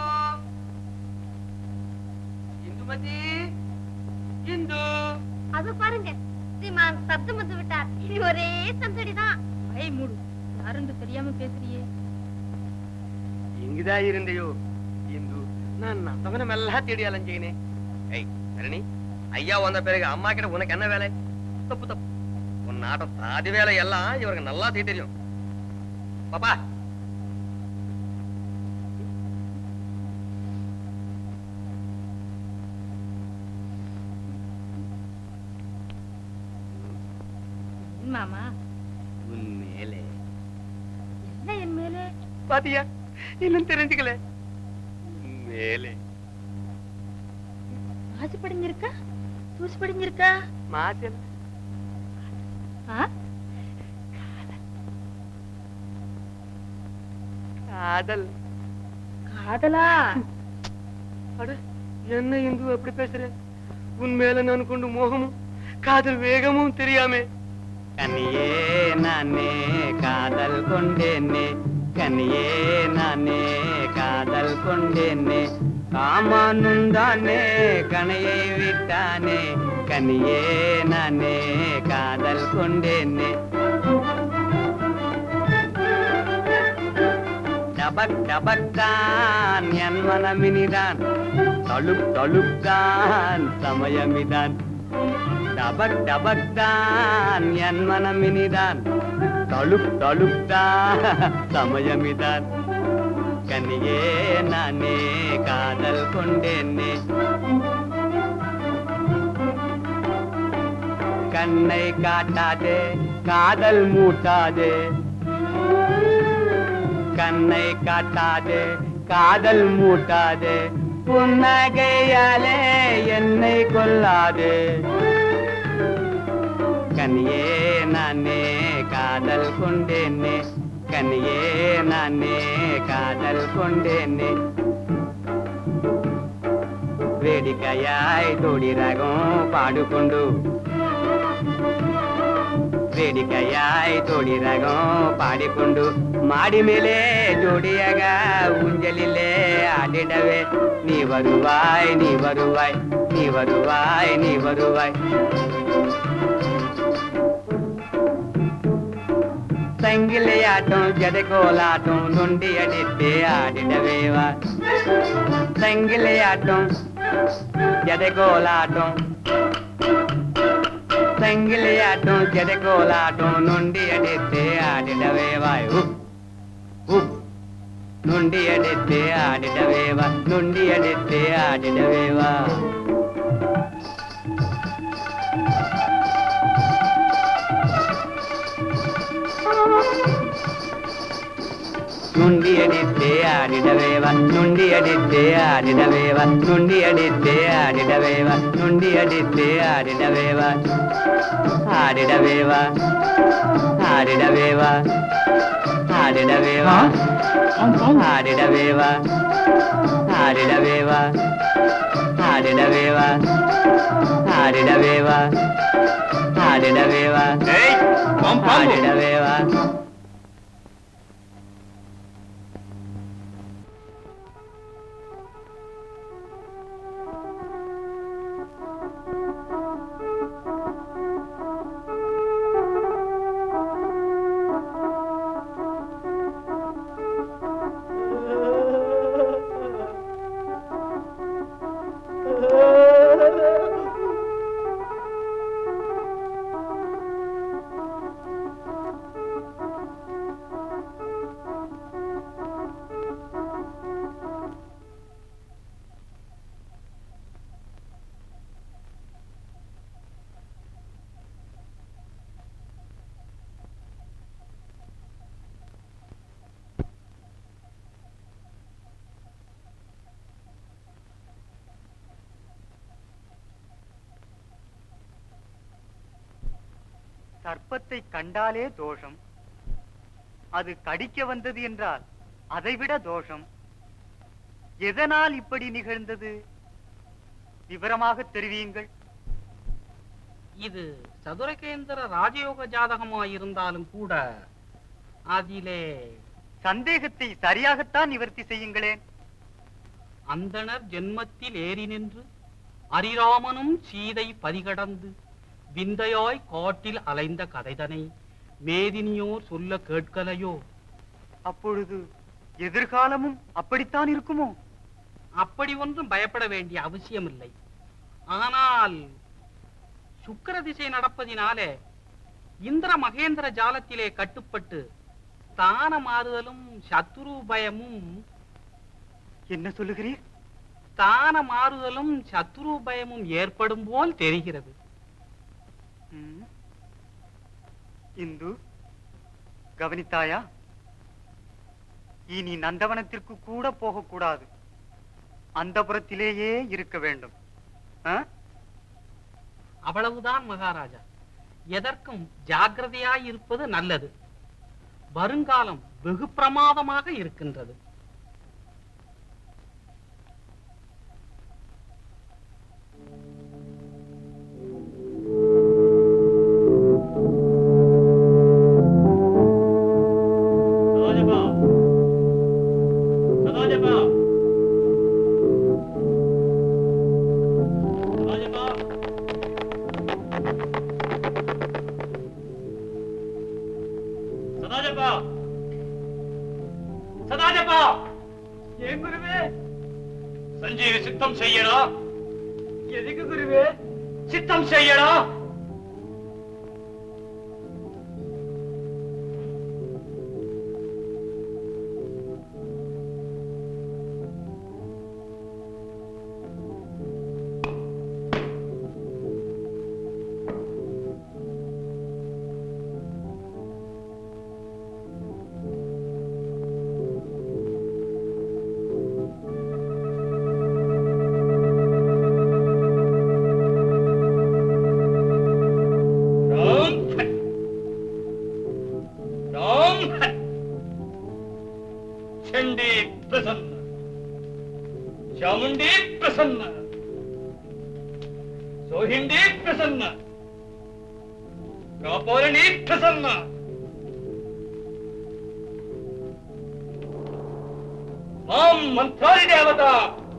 இந்துமதி இந்து அது பாருங்க ஸ்ரீமான் சப்தம் வந்து விட்டார் இனி ஒரே சந்தடிதான் வாயை மூடு யாருன்னு தெரியாம பேசுறியே இங்குதான் இருந்தையோ இந்து நான் நந்தவனம் எல்லாம் தேடி அலைஞ்சேனே ஏய் தரணி ஐயா வந்த பிறகு அம்மா கிட்ட உனக்கு என்ன வேலை தப்பு தப்பு உன் நாட்டம் சாதி வேலை எல்லாம் இவருக்கு நல்லா செய்ய தெரியும் பாப்பா ஏன் மாமா உன் மேலே என்ன என் மேலே பாத்தியா இன்னும் தெரிஞ்சுக்கல மேலே மாசு படிஞ்சிருக்கா தூசு படிஞ்சிருக்கா மாசல் ஆ? காதல் காதலா அட என்ன இந்து எப்படி பேசுற உன் மேல நான் கொண்டு மோகமும் காதல் வேகமும் தெரியாமே கனியே நானே காதல் கொண்டேனே கனியே நானே காதல் கொண்டேனே காமானுந்தானே கனையை விட்டானே கனியே நானே காதல் கொண்டேனே டபக் டபக் தான் என் மனமினிதான் தழுப் தழுப் தான் சமயமிதான் டபக் டபக் தான் என் மனமினிதான் தழுப் தழுப் தான் சமயமிதான் கனியே நானே காதல் கொண்டேனே கண்ணை காட்டாதே காதல் மூட்டாதே கண்ணை காட்டாதே காதல் மூட்டாதே புன்னகையாலே என்னை கொல்லாதே கனியே நானே காதல் கொண்டேனே கனியே நானே காதல் கொண்டேனே వేడికయాయ్ తోడి రాగం పాడుకుండు வேடிக்கையாய் ஜோடி ரகம் பாடிக்கொண்டு மாடி மேலே ஜோடியாக ஊஞ்சலிலே ஆடிடவே நீ வருவாய் நீ வருவாய் நீ வருவாய் நீ வருவாய் சங்கிலியாட்டம் ஜடகோலாட்டம் நொண்டி அடித்து ஆடிடவேவா சங்கிலியாட்டம் ஜடகோலாட்டம் சங்கிலியாட்டம் ஜடகோலாட்டம் நொண்டி அடித்து ஆடிடவேவாய் உப் உப் நொண்டி அடித்து ஆடிடவேவா நொண்டி அடித்து ஆடிடவேவா நுண்டி அடித்து ஆடிடவேவா நுண்டி அடித்து ஆடிடவேவா நுண்டி அடித்து ஆடிடவேவா நுண்டி அடித்து ஆடிடவேவா ஆடிடவேவா ஆடிடவேவா ஆடிடவேவா ஆடிடவேவா ஆடிடவேவா ஆடிடவேவா ஆடிடவேவா ஆடிடவேவா ஆடிடவேவா சர்ப்பத்தை கண்டாலே தோஷம் அது கடிக்க வந்தது என்றால் அதைவிட தோஷம் எதனால் இப்படி நிகழ்ந்தது விவரமாக தெரிவியுங்கள் இது சதுரகேந்திர ராஜயோக ஜாதகமாயிருந்தாலும் கூட அதிலே சந்தேகத்தை சரியாகத்தான் நிவர்த்தி செய்யுங்களேன் அந்தணர் ஜென்மத்தில் ஏறி நின்று அரிராமனும் சீதை பதிகடந்து விந்தையாய் காட்டில் அலைந்த கதைதனை மேதினியோர் சொல்ல கேட்கலையோ அப்பொழுது எதிர்காலமும் அப்படித்தான் இருக்குமோ அப்படி ஒன்றும் பயப்பட வேண்டிய அவசியமில்லை ஆனால் சுக்கிர திசை நடப்பதினாலே இந்திர மகேந்திர ஜாலத்திலே கட்டுப்பட்டு தான மாறுதலும் சத்துரு பயமும் என்ன சொல்லுகிறீர் தான மாறுதலும் சத்துரு பயமும் ஏற்படும் போல் தெரிகிறது ம். இந்து கவனித்தாயா இனி நந்தவனத்திற்கு கூட போகக்கூடாது அந்த புறத்திலேயே இருக்க வேண்டும் ஆ? அவ்வளவுதான் மகாராஜா எதற்கும் ஜாக்கிரதையாய் இருப்பது நல்லது வருங்காலம் வெகு பிரமாதமாக இருக்கின்றது சதாஜபா சதாஜபா சதாஜபா சதாஜபா சதாஜபா ஏன் குருவே சஞ்சீவி சித்தம் செய்யடா எதுக்கு குருவே சித்தம் செய்யடா ராம் ராம் चंडी प्रसन्न चामुंडी प्रसन्न सोहिंडी प्रसन्न காப்போரணி பிரசன்னா மாம் மந்த்ராரி தேவதா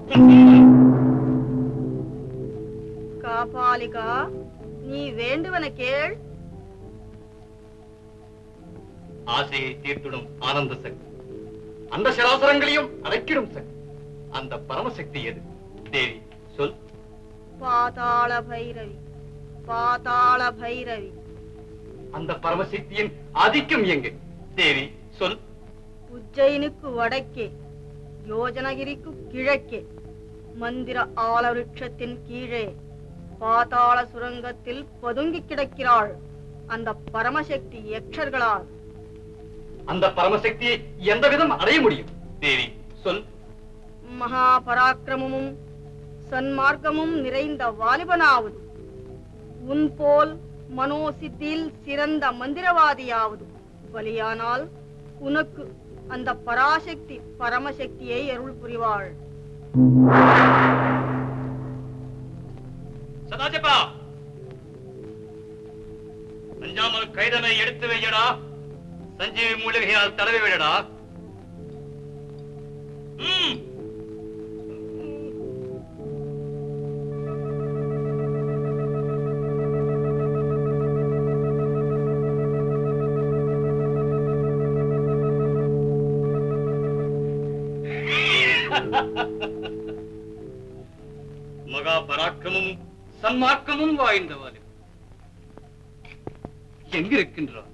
காபாலிகா நீ வேண்டுவன கேள் ஆசையை தீர்த்திடும் ஆனந்த சக்தி அந்த சராசரங்களையும் அடக்கிடும் சக்தி அந்த பரமசக்தி எது தேவி சொல் பாதாள பைரவி பாதாள பைரவி அந்த பரமசக்தியின் ஆதிக்கம் எங்கு தேவி சொல் உஜ்ஜயினுக்கு வடக்கே யோஜனகிரிக்கு கிழக்கே மந்திர ஆலவிருட்சத்தின் கீழே பாதாள சுரங்கத்தில் பதுங்கி கிடக்கிறாள் அந்த பரமசக்தி யக்ஷர்களால் அந்த பரமசக்தியை எந்த விதம் அடைய முடியும் தேவி சொல் மகா பராக்கிரமமும் சன்மார்க்கமும் நிறைந்த வாலிபனாவது உன் போல் மனோசித்தியில் சிறந்த மந்திரவாதியாவது பலியானால் உனக்கு அந்த பராசக்தி பரமசக்தியை அருள் புரிவாள் சதாசிவா அஞ்சாமல் கைதனை எடுத்து வையடா சஞ்சீவி மூலிகையால் தடவி விடடா ம் மகா பராக்கிரமும் சன்மார்க்கமும் வாய்ந்தவாறு எங்கிருக்கின்றார்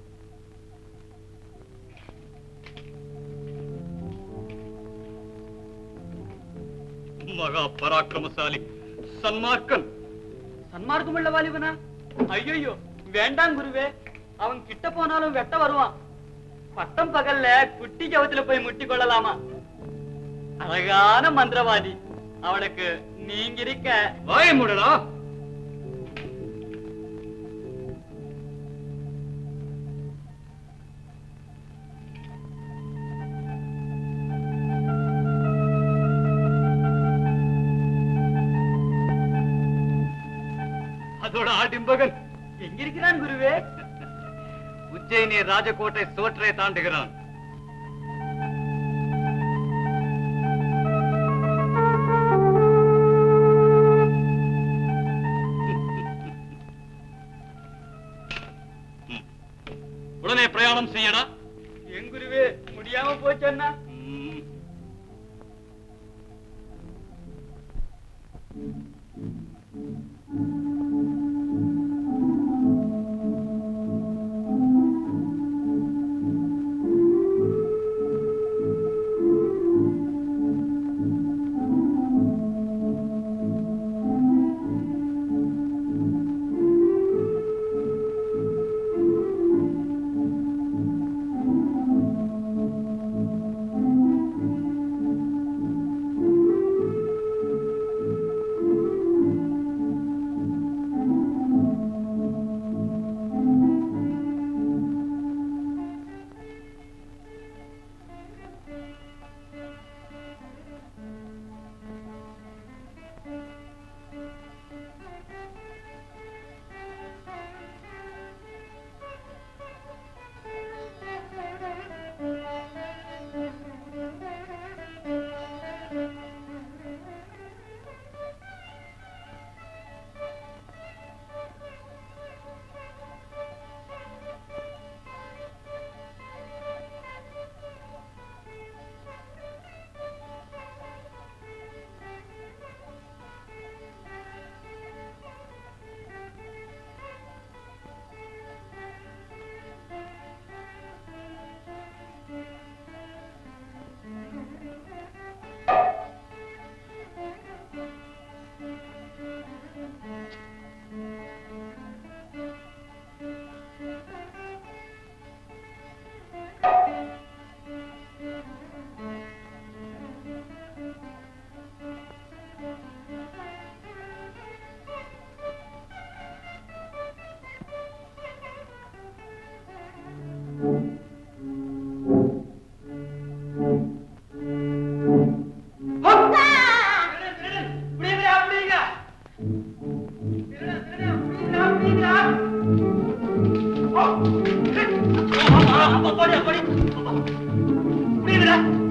மகா பராக்கிரமசாலி சன்மார்க்கன் சன்மார்க்கமுள்ள வாலிபனா ஐயோ வேண்டாம் குருவே அவன் கிட்ட போனாலும் வெட்ட வருவான் பட்டம் பகல்ல குட்டி கவத்துல போய் முட்டி கொள்ளலாமா அழகான மந்திரவாதி அவனுக்கு நீங்க இருக்க வாய மூடடா அதோட ஆடிம்பகன் எங்கிருக்கிறான் குருவே உஜ்ஜயினி ராஜகோட்டை சுவற்றை தாண்டுகிறான் உடனே பிரயாணம் செய்யடா என் குருவே முடியாம போச்சன்னா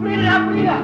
புடிங்கடா புடிங்கடா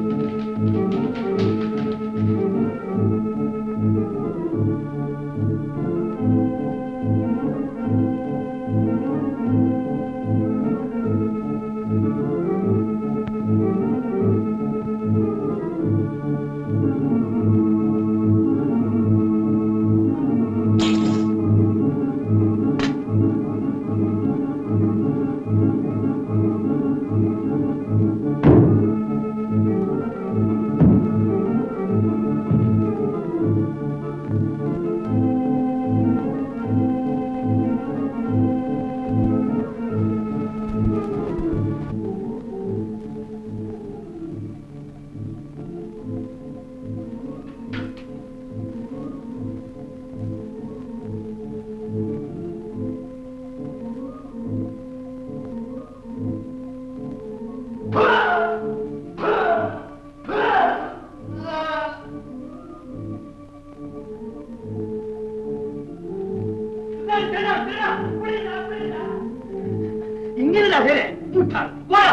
இங்க இல்லடா வேற முட்டாள் போடா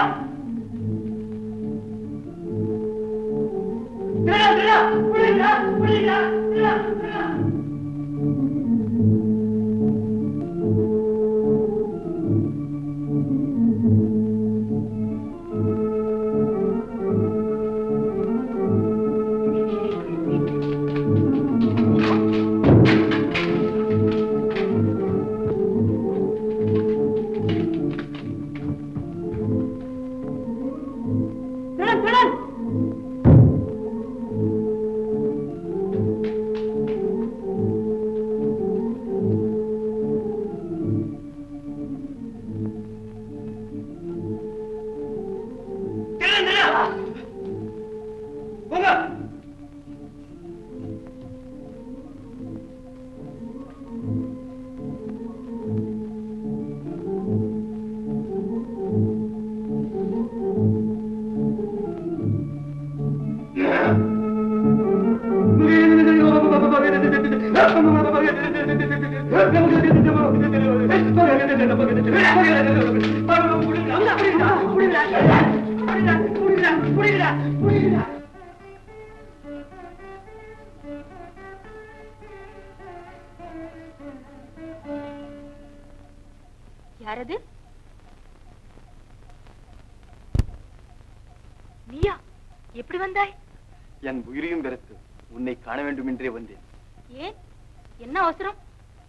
திருடா திருடா புடிங்கடா புடிங்கடா திருடா திருடா திருடன் திருடன் திருடன் திருடன் போங்க யாரது நீயா எப்படி வந்தாய் என் உயிரையும் வெறுத்து உன்னை காண வேண்டும் என்றே வந்தேன் ஏன் என்ன அவசரம்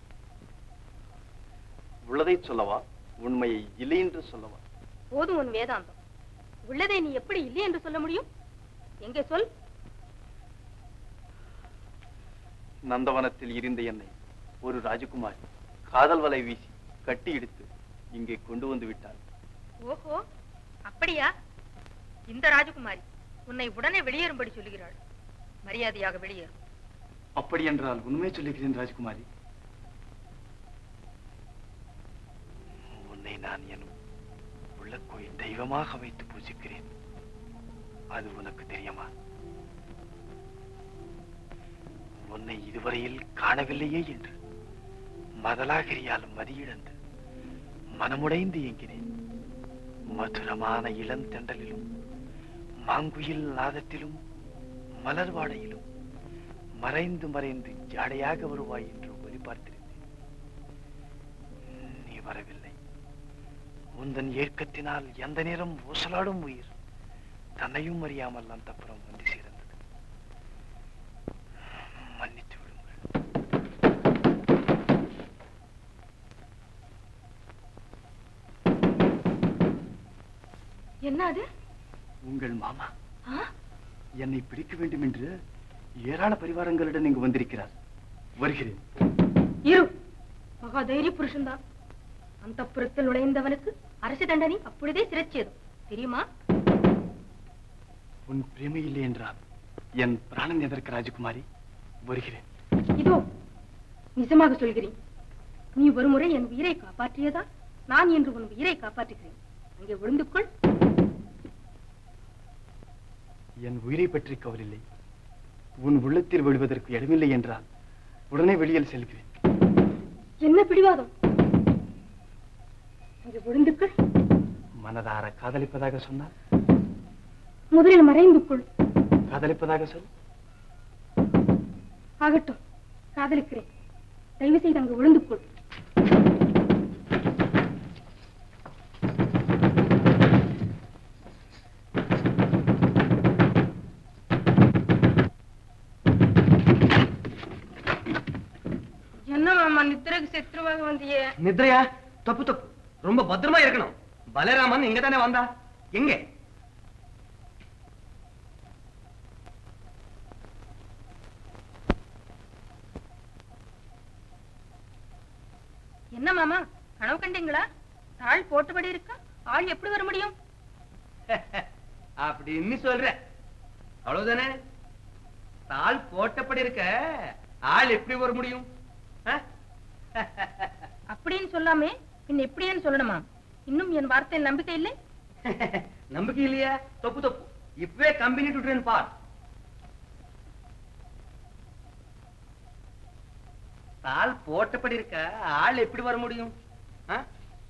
உள்ளதை சொல்லவா உண்மையை இல்லை என்று சொல்லவா போதும் உன் வேதாந்தம் உள்ளதை நீ எப்படி இல்லை என்று சொல்ல முடியும் எங்கே சொல் நந்தவனத்தில் இருந்த என்னை ஒரு ராஜகுமாரி காதல் வலை வீசி கட்டி இழுத்து இங்கே கொண்டு வந்து விட்டாள் ஓஹோ அப்படியா இந்த ராஜகுமாரி உன்னை உடனே வெளியேறும்படி சொல்லுகிறாள் மரியாதையாக வெளியேறும் அப்படி என்றால் உண்மை சொல்லுகிறேன் ராஜகுமாரி உன்னை நான் என் உள்ள கோயில் தெய்வமாக வைத்து பூஜிக்கிறேன் அது உனக்கு தெரியுமா உன்னை இதுவரையில் காணவில்லையே என்று மதலாகிரியால் மதியிழந்து மனமுடைந்து இயங்கினேன் மதுரமான இளந்தெண்டலிலும் மாங்குயில் நாதத்திலும் மலர் வாடையிலும் மறைந்து மறைந்து ஜாடையாக வருவாய் என்று ஒலி பார்த்திருந்தேன் நீ வரவில்லை உந்தன் ஏற்கத்தினால் எந்த நேரம் ஊசலாடும் உயிர் தன்னையும் அறியாமல் அந்த புறம் வந்து சேர்ந்தது மன்னித்து விடுங்கள் என்ன அது உங்கள் மாமா ஆ? என்னை பிடிக்க வேண்டும் என்று ஏராள பரிவாரங்களுடன் இங்கு வந்திருக்கிறார் வருகிறேன் இரு மகா தைரிய புருஷன்தான் அந்த புறத்தில் நுழைந்தவனுக்கு அரசு தண்டனை அப்பொழுதே சிறைச்சேதும் தெரியுமா உன் பிரேமை இல்லை என்றால் என் பிராணன் எதற்கு ராஜகுமாரி வருகிறேன் இதோ நிஜமாக சொல்கிறேன் நீ ஒருமுறை என் உயிரை காப்பாற்றியதா நான் இன்று உன் உயிரை காப்பாற்றுகிறேன் அங்கே விழுந்து கொள் என் உயிரை பற்றி கவலில்லை உன் உள்ளத்தில் விழுவதற்கு இடமில்லை என்றால் உடனே வெளியில் செல்கிறேன் என்ன பிடிவாதம் அங்கே விழுந்து கொள் மனதார காதலிப்பதாக சொன்னால் முதலில் மறைந்து கொள் காதலிப்பதாக சொல் ஆகட்டும் காதலிக்கிறேன் தயவு செய்து அங்கு விழுந்து கொள் என்ன மாமா நித்திரைக்கு செத்துருவாக வந்தியே நித்ரையா தப்பு தப்பு ரொம்ப பத்திரமா இருக்கணும் பலராமன் இங்க தானே வந்தா எங்க என்ன மாமா கனவு கண்டீங்களா தாள் போட்டபடி இருக்கா ஆள் எப்படி வர முடியும் அப்படின்னு சொல்ற அவ்வளவுதானே தாள் போட்டபடி இருக்க ஆள் எப்படி வர முடியும் ஆ? அப்படின்னு சொல்லாமே பின் எப்படின்னு சொல்லணுமா இன்னும் என் வார்த்தையில் நம்பிக்கை இல்லை நம்பிக்கை இல்லையா தப்பு தப்பு இப்பவே கம்பெனி டுட்ரேன் பார் தாள் போட்டபடி இருக்க ஆள் எப்படி வர முடியும் ஆ?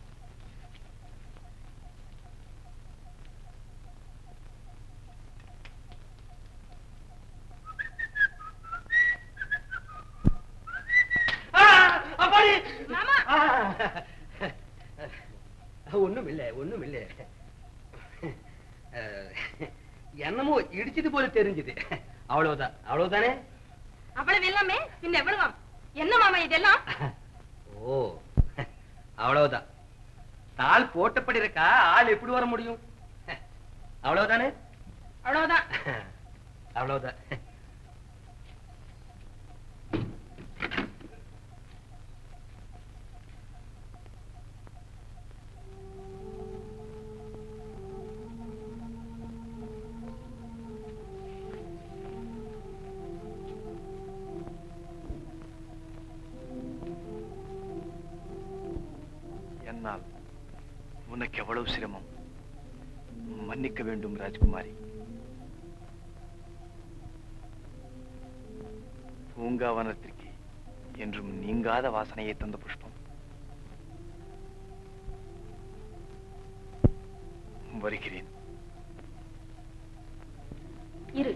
ஒண்ணும் இல்ல ஒண்ணும் இல்ல அஹ், என்னமோ இடிச்சது போல தெரிஞ்சது அவ்வளவுதான் அவ்வளவுதானே அவ்வளவு எல்லாமே பின் எவ்வளவாம் என்ன மாமா இதெல்லாம் ஓ அவ்வளவுதான் தாள் போட்டபடி இருக்கா ஆள் எப்படி வர முடியும் அவ்வளவுதானே அவ்வளவுதான் அவ்வளவுதான் என்னால் உனக்கு எவ்வளவு சிரமம் மன்னிக்க வேண்டும் ராஜ்குமாரி பூங்காவனத்திற்கு என்றும் நீங்காத வாசனையை தந்த புஷ்பம் வருகிறேன் இரு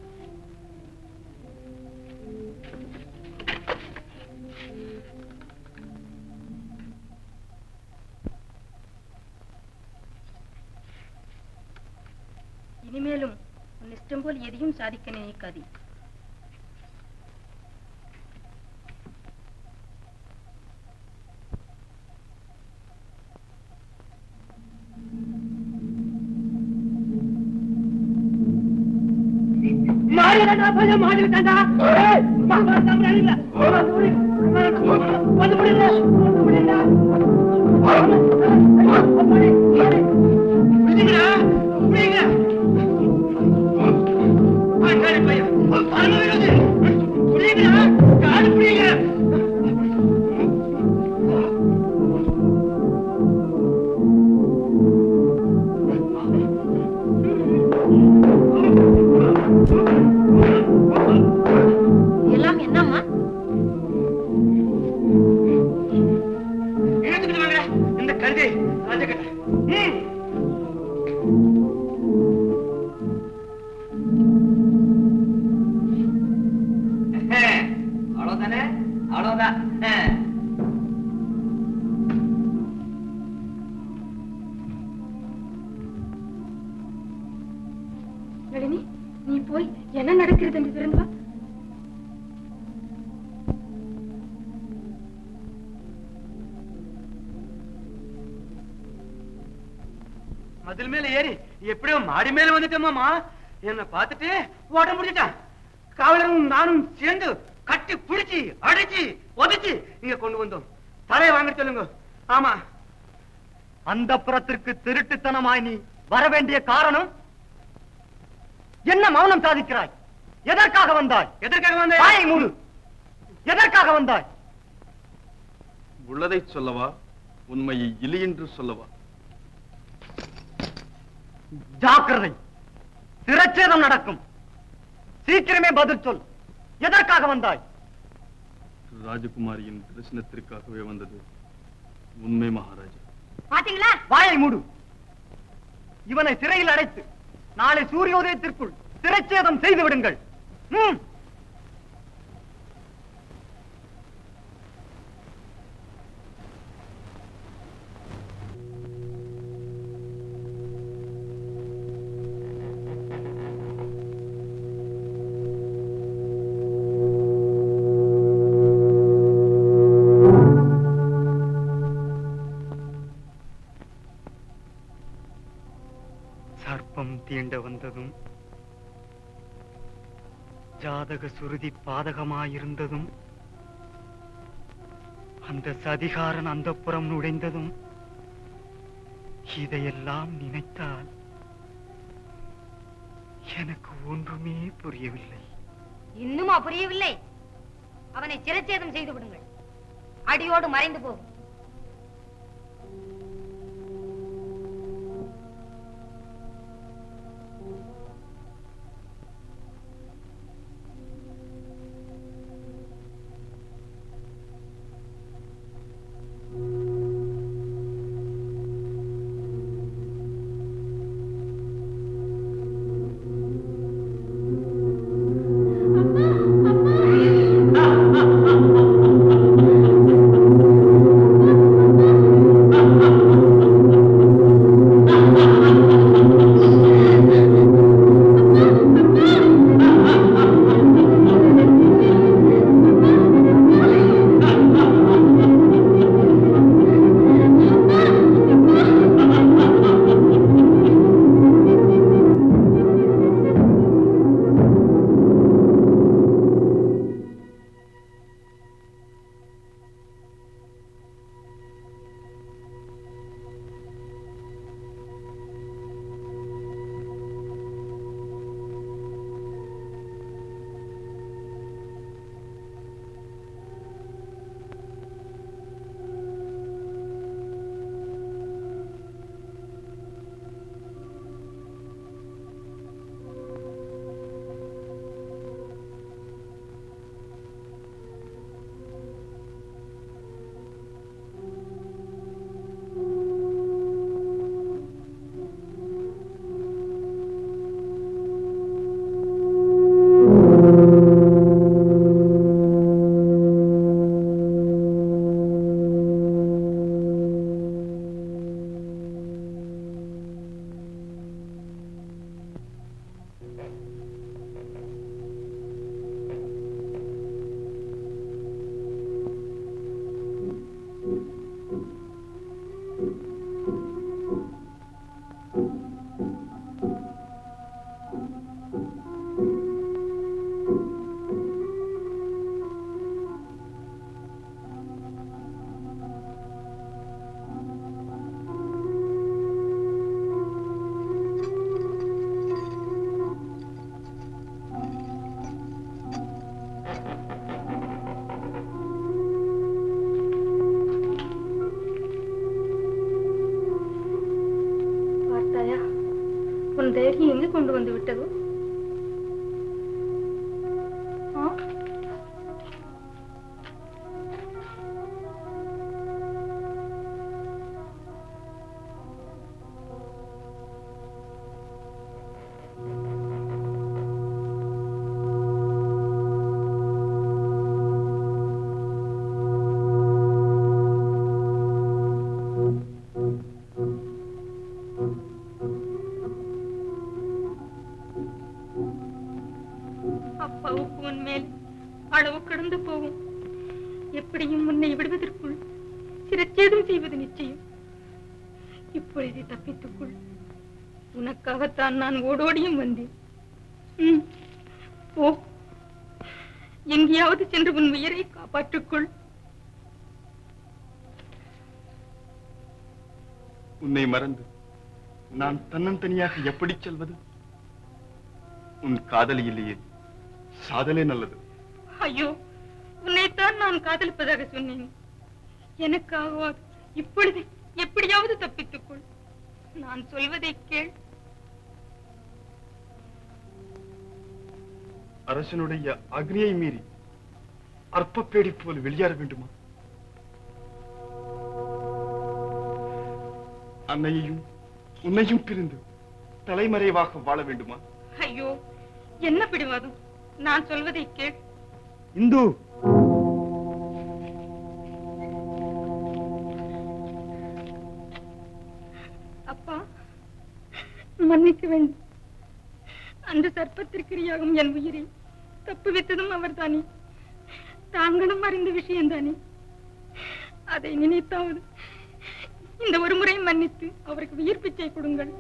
இனிமேலும் உன் இஷ்டம் போல் எதையும் சாதிக்க நினைக்காதே மாறிடா பையன் மாறி விட்டாண்டா ஏய், வா, வா, சாப்பிடாதீங்க. வா, வா, ஓடி. வந்து முடியல வந்து முடியல பிடிங்கடா பிடிங்க ஆண்டாடி பையன் பரம விரோதி பிடிங்கடா காடு பிடிங்க எல்லாம் என்னம்மா இழுத்துக்கிட்டு வாங்க இந்த கழுதை ராஜகட்ட ம் அவ்வளவுதானே அவ்வளவுதான் நளினி நீ போய் என்ன நடக்கிறது என்று திறந்து வா மதில் மேல ஏறி எப்படியோ மாடி மேல வந்துட்டோமாமா என்ன பார்த்துட்டு ஓட முடிஞ்சிட்டான் காவலரும் நானும் சேர்ந்து கட்டி பிடிச்சி அடிச்சு உதைச்சு இங்க கொண்டு வந்தோம் தலையை வாங்க சொல்லுங்க ஆமா அந்த புறத்திற்கு திருட்டுத்தனமாய் நீ வர வேண்டிய காரணம் என்ன மௌனம் சாதிக்கிறாய் எதற்காக வந்தாய் எதற்காக வந்த வாயை மூடு எதற்காக வந்தாய் உள்ளதை சொல்லவா உண்மையை இல்லை என்று சொல்லவா ஜாக்கிரதை சிரச்சேதம் நடக்கும் சீக்கிரமே பதில் சொல் எதற்காக வந்தாய் ராஜகுமாரியின் தரிசனத்திற்காகவே வந்தது உண்மை மகாராஜா பாத்தீங்களா வாயை மூடு இவனை சிறையில் அடைத்து நாளை சூரியோதயத்திற்குள் சிரச்சேதம் செய்து விடுங்கள் ம். சர்ப்பம் தீண்ட வந்ததும் ஜாதக சுருதி பாதகமாயிருந்ததும் அந்த சதிகாரன் அந்த புறம் நுழைந்ததும் இதையெல்லாம் நினைத்தால் எனக்கு ஒன்றுமே புரியவில்லை இன்னுமா புரியவில்லை அவனை சிரச்சேதம் செய்து விடுங்கள் அடியோடு மறைந்து போகும் பார்த்தாயா உன் தைரியம் எங்க கொண்டு வந்து விட்டதோ ஆ? அப்பாவுக்கு உன் மேல் அளவு கடந்து போகும் எப்படியும் உன்னை விடுவதற்குள் சிரச்சேதம் செய்வது நிச்சயம் இப்பொழுது தப்பித்துக்கொள் உனக்காகத்தான் நான் ஓடோடியும் வந்தேன் ம், போ எங்கேயாவது சென்று உன் உயிரை காப்பாற்றிக்கொள் உன்னை மறந்து நான் தன்னந்தனியாக எப்படி செல்வது உன் காதலி இல்லையே சாதலே நல்லது ஐயோ உன்னைத்தான் நான் காதலிப்பதாக சொன்னேன் எனக்காகவாது இப்பொழுது எப்படியாவது தப்பித்துக்கொள் நான் சொல்வதை கேள் அரசனுடைய அக்னியை மீறி அற்பப்பேடி போல் வெளியேற வேண்டுமா அன்னையையும் உன்னையும் பிரிந்து தலைமறைவாக வாழ வேண்டுமா ஐயோ என்ன பிடிவாதம் நான் சொல்வதை கேள் இந்து அப்பா மன்னிக்க வேண்டும் அந்த சர்ப்பத்திற்கிரியாகும் என் உயிரை தப்புவித்ததும் அவர்தானே தாங்களும் அறிந்த விஷயம்தானே அதை நினைத்தாவது இந்த ஒரு முறை மன்னித்து அவருக்கு உயிர் பிச்சை கொடுங்கள்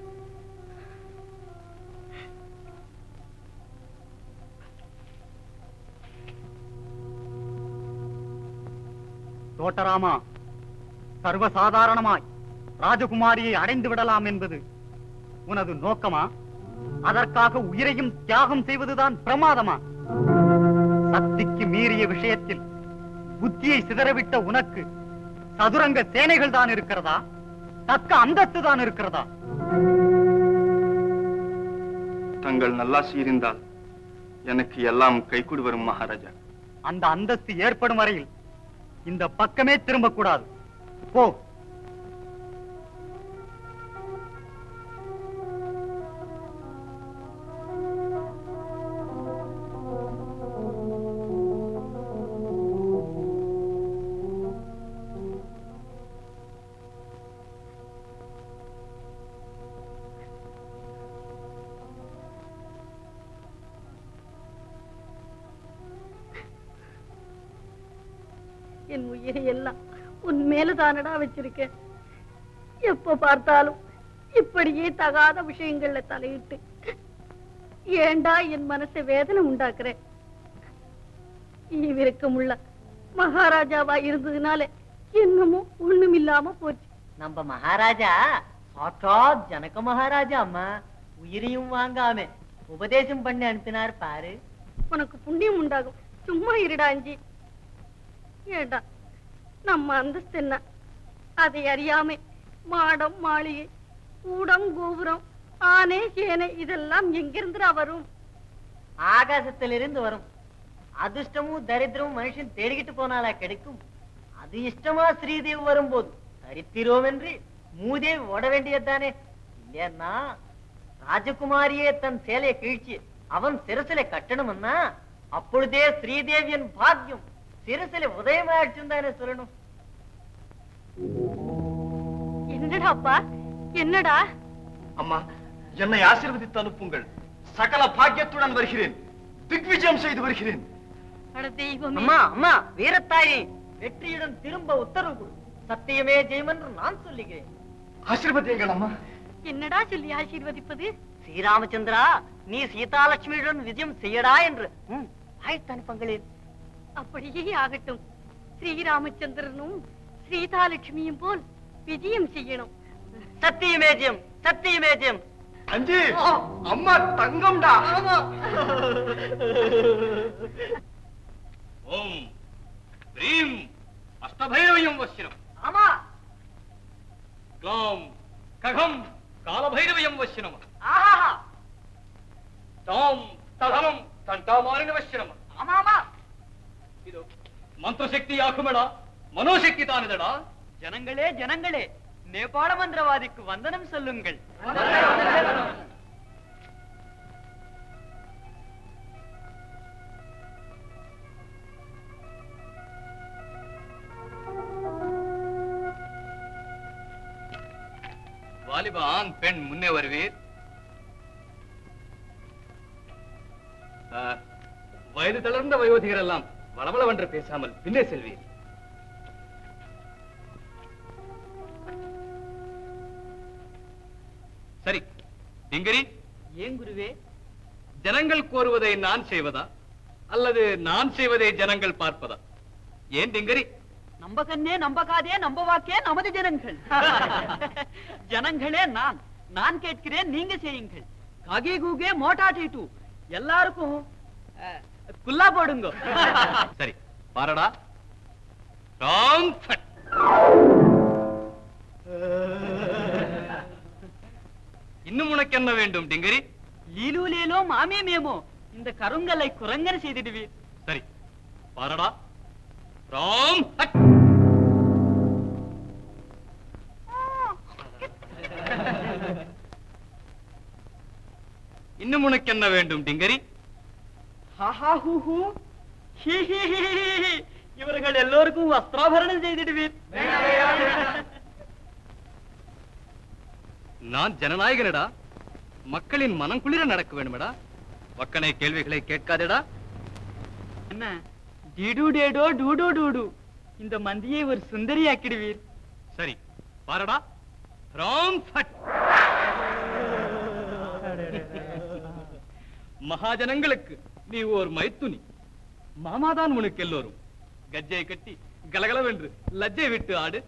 தோட்டராமா சர்வசாதாரணமாய் ராஜகுமாரியை அடைந்து விடலாம் என்பது உனது நோக்கமா அதற்காக உயிரையும் தியாகம் செய்வதுதான் பிரமாதமா சக்திக்கு மீறிய விஷயத்தில் புத்தியை சிதறவிட்ட உனக்கு சதுரங்க சேனைகள் தான் இருக்கிறதா தக்க அந்தஸ்து தான் இருக்கிறதா தங்கள் நல்லாசி இருந்தால் எனக்கு எல்லாம் கைகூடி வரும் மகாராஜா அந்த அந்தஸ்து ஏற்படும் வரையில் இந்த பக்கமே திரும்பக்கூடாது போ என் உயிரை எல்லாம் உன் மேலதானடா வச்சிருக்கேன் எப்ப பார்த்தாலும் இப்படியே தகாத விஷயங்கள்ல தலையிட்டு ஏண்டா என் மனசை வேதனை உண்டாக்குறேன் ஈவிரக்கமுள்ள மகாராஜாவா இருந்ததுனால என்னமோ ஒண்ணும் இல்லாம போச்சு நம்ம மகாராஜா சாட்சாத் ஜனக மகாராஜா அம்மா உயிரையும் வாங்காம உபதேசம் பண்ணி அனுப்பினார் பாரு உனக்கு புண்ணியம் உண்டாகும் சும்மா இருடா அஞ்சி ஏண்டா நம்ம அந்தஸ்து என்ன அதை அறியாம மாடம் மாளிகை கூடம் கோபுரம் ஆனை சேனை இதெல்லாம் எங்கிருந்துடா வரும் ஆகாசத்திலிருந்து வரும் அதிர்ஷ்டமும் தரித்திரமும் மனுஷன் தேடிக்கிட்டு போனாலா கிடைக்கும் அது இஷ்டமா ஸ்ரீதேவி வரும்போது தரித்திரோம் என்று மூதேவி ஓட வேண்டியதுதானே இல்லையா ராஜகுமாரியே தன் சேலையை கிழிச்சு அவன் சிரசில கட்டணும்னா அப்பொழுதே ஸ்ரீதேவியின் பாக்கியம் சிரசில உதயமாயிடுச்சுன்னு தானே சொல்லணும் என்னடா அப்பா என்னடா அம்மா என்னை ஆசீர்வதித்து அனுப்புங்கள் சகல பாக்கியத்துடன் வருகிறேன் திக்விஜயம் செய்து வருகிறேன் அட தெய்வமே அம்மா அம்மா வீரத்தாயி வெற்றியுடன் திரும்ப உத்தரவு கொடு சத்தியமே ஜெயம் என்று நான் சொல்லுகிறேன் ஆசீர்வதியுங்கள் அம்மா என்னடா சொல்லி ஆசீர்வதிப்பது ஸ்ரீராமச்சந்திரா நீ சீதாலட்சுமியுடன் விஜயம் செய்யடா என்று ம், வாழ்த்து அனுப்புங்களேன் அப்படியே ஆகட்டும் ஸ்ரீராமச்சந்திரனும் சீதாலட்சுமியும் போல் விஜயம் செய்யணும் சத்தியமே ஜெயம் சத்தியமே ஜெயம் அஞ்சு அம்மா தங்கம்டா ஓம் ஹ்ரீம் அஷ்டபைரவயம் வசினம் ஆமா க்ளௌம் ககம் காலபைரவயம் வசினம் ஆஹா தாம் ததனம் தண்டாமாரின வசினம் ஆமா ஆமா ಇದು ಮಂತ್ರಶಕ್ತಿಯಾಕುಮೇಡ மனோசக்தி தானிதடா ஜனங்களே ஜனங்களே நேபாள மந்திரவாதிக்கு வந்தனம் சொல்லுங்கள் வாலிப ஆண் பெண் முன்னே வருவீர் ஆ, வயது தளர்ந்த வயோதிகர் எல்லாம் வளவளவென்று பேசாமல் பின்னே செல்வீர் சரி டிங்கரி ஏன் குருவே ஜனங்கள் கோருவதை நான் செய்வதா அல்லது நான் செய்வதை ஜனங்கள் பார்ப்பதா ஏன் டிங்கரி நம்ப கண்ணே நம்ப காதே நம்ப வாக்கே நமது ஜனங்கள் ஜனங்களே நான் நான் கேட்கிறேன் நீங்க செய்யுங்கள் காகே கூகே மோட்டா டீட்டு எல்லாருக்கும் அஹ், குல்லா போடுங்க சரி பாரடா ராங் ஃபட் இன்னும் உனக்கு என்ன வேண்டும் டிங்கரி லீலு லேலோ மாமே மேமோ இந்த கருங்கலை குரங்கர் செய்திடுவீர் சரி பாரடா ராங் ஃபட் இன்னும் உனக்கு என்ன வேண்டும் டிங்கரி இவர்கள் எல்லோருக்கும் வஸ்திராபரணம் செய்திடுவீர் நான் ஜனநாயகனடா மக்களின் மனம் குளிர நடக்க வேண்டுமடா வக்கனை கேள்விகளை கேட்காதடா என்ன டிடு டேடோ டூடோ டூடு இந்த மந்தியை ஒரு சுந்தரியாக்கிடுவீர் சரி பாரடா ராம் ஃபட் மகாஜனங்களுக்கு நீ ஓர் மைத்துனி மாமாதான் உனக்கு எல்லோரும் கஜ்ஜை கட்டி கலகலவென்று லஜ்ஜை விட்டு ஆடு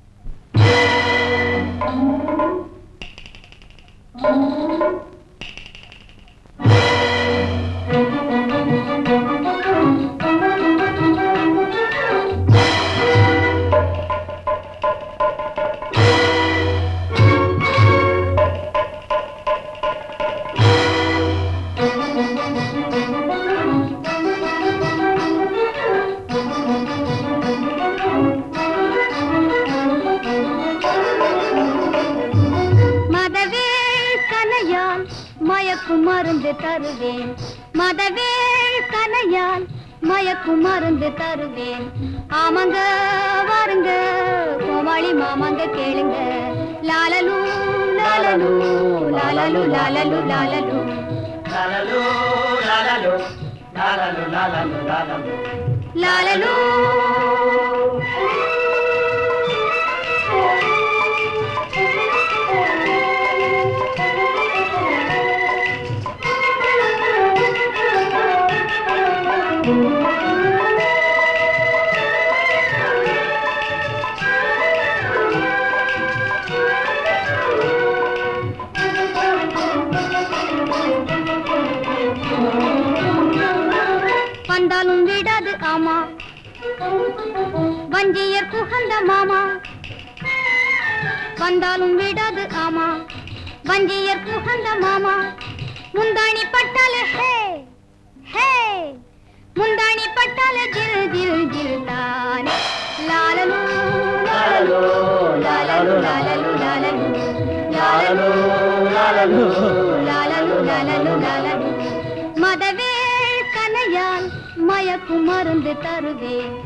மதவேள் கனையால் மயக்கும் மருந்து தருவேன் மதவேள் கனையால் மயக்கும் மருந்து தருவேன் ஆமாங்க வாருங்க கோமாளி மாமாங்க கேளுங்க லாலலு லாலலு லாலலு லாலலு லாலலு லாலலோ லாலலோ லாலலோ லாலலோ லாலலோ லாலலு வந்தாலும் விடாது ஆமா வஞ்சியர் குகந்த மாமா வந்தாலும் விடாது ஆமா வஞ்சியர் குகந்த மாமா முந்தாணி பட்டால ஹே ஹே முந்தாணி பட்டால ஜில் ஜில் ஜில் தானே லாலலு லாலலு லாலலு லாலலு லாலலு லாலலு லாலலு லாலலு லாலலு லாலலு மதவேள் கனையால் மயக்கும் மருந்து தருவேன்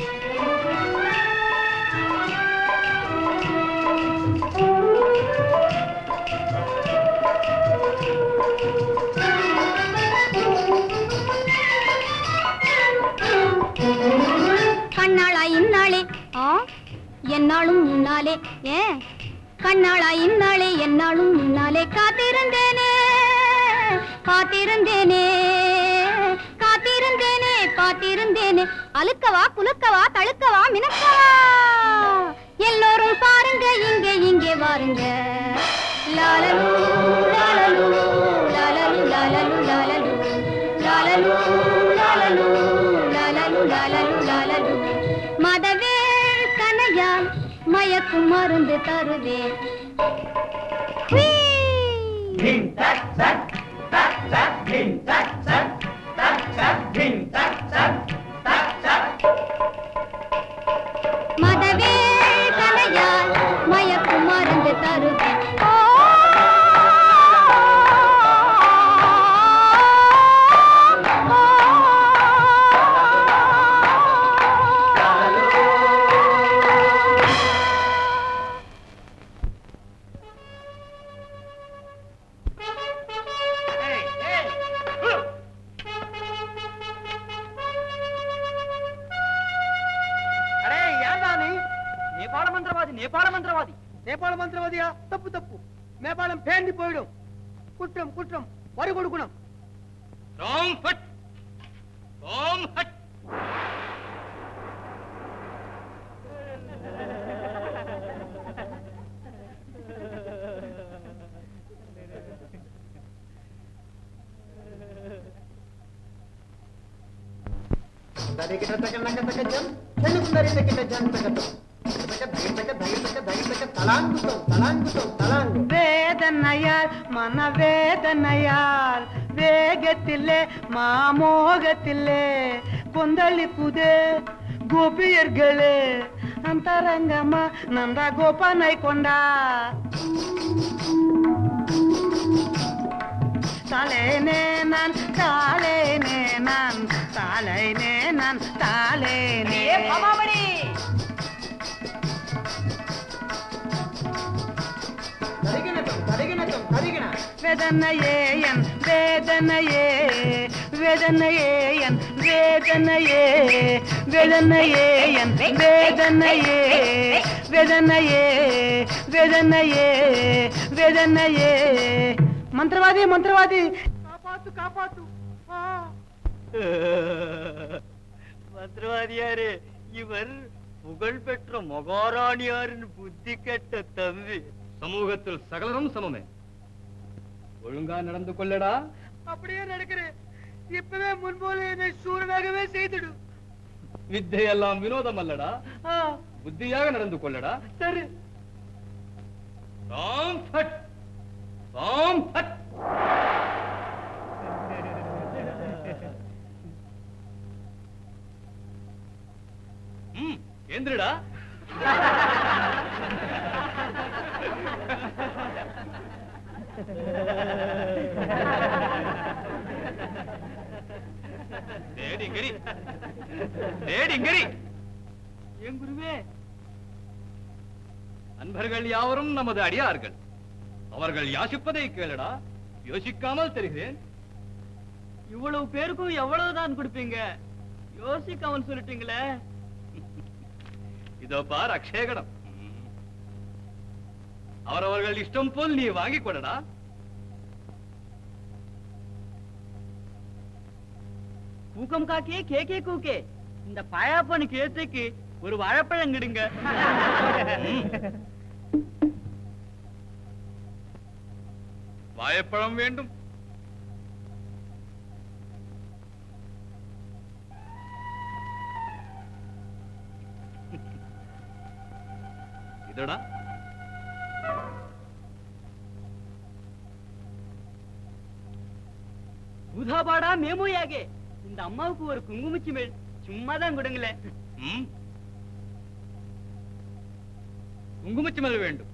கண்ணாளா இந்நாளே ஆ என்னாலும் முன்னாலே ஏன் கண்ணாளா இந்நாளே என்னாலும் முன்னாலே காத்திருந்தேனே காத்திருந்தேனே காத்திருந்தேனே காத்திருந்தேனே அழுக்கவா குலுக்கவா தழுக்கவா மினுக்கவா எல்லோரும் பாருங்க இங்கே இங்கே வாருங்க லாலலு லாலலு லாலலு லாலலு லாலலு லாலலு லாலலு லாலலு லாலலு லாலலு மதவேள் கனையால் மயக்கும் மருந்து தருவேன் ஹுய். மதவேள் கனையால் மயக்கும் மருந்து தருவேன் ஓ அடே ஏன்டா நீ நேபாள மந்திரவாதி நேபாள மந்திரவாதி நேபாள மந்திரவாதியா தப்பு தப்பு நேபாளம் பேண்டி போயிடும் குற்றம் குற்றம் வரி கொடுக்கணும் ராம் ஃபட் ராம் ஹட் வேதனையால் மனவேதனையால் வேகத்திலே மாமோகத்திலே கொந்தளிப்புதே கோபியர்களே ಅಂತರಂಗಮ ನಂದ ಗೋಪನೈ ಕೊಂಡ தாளேனே நான் தாளேனே நான் தாளேனே நான் தாளேனே பாமாமணி வேதனையே என் வேதனையே வேதனையே என் வேதனையே வேதனையே என் வேதனையே வேதனையே வேதனையே வேதனையே மந்திரவாதி மந்திரவாதி காப்பாத்து காப்பாத்து ஆ. மந்திரவாதியாரு இவர் புகழ்பெற்ற மகாராணியாரின் புத்தி கெட்ட தம்பி சமூகத்தில் சகலரும் சமமே ஒழுங்கா நடந்து கொள்ளடா அப்படியே நடக்கிறேன் இப்பவே முன்போல என்னை சூரனாகவே செய்துடு வித்தையெல்லாம் வினோதம் அல்லடா ஆ, புத்தியாக நடந்து கொள்ளடா சரி ராம் ஃபட் ராம் ஃபட் ம் எந்திரடா டேடிங்கரி டேடிங்கரி என் குருவே அன்பர்கள் யாவரும் நமது அடியார்கள் அவர்கள் யாசிப்பதை கேளடா யோசிக்காமல் தெரிகிறேன் இவ்வளவு பேருக்கும் எவ்வளவு தான் கொடுப்பீங்க யோசிக்காமல் சொல்லிட்டீங்களே இதோ பார் அக்ஷயகடம் அவரவர்கள் இஷ்டம் போல் நீ வாங்கிக் கொடடா கூக்கம் காக்கே கேக்கே கூக்கே இந்த பழாப்பனுக்கு ஏத்துக்கு ஒரு வாழைப்பழம் கிடுங்க வாழைப்பழம் வேண்டும் இதடா பூதாபாடா மேமோயாகே இந்த அம்மாவுக்கு ஒரு குங்குமச்சி மேல் சும்மா தான் கொடுங்களேன் ம்? குங்குமச்சிமல் வேண்டும்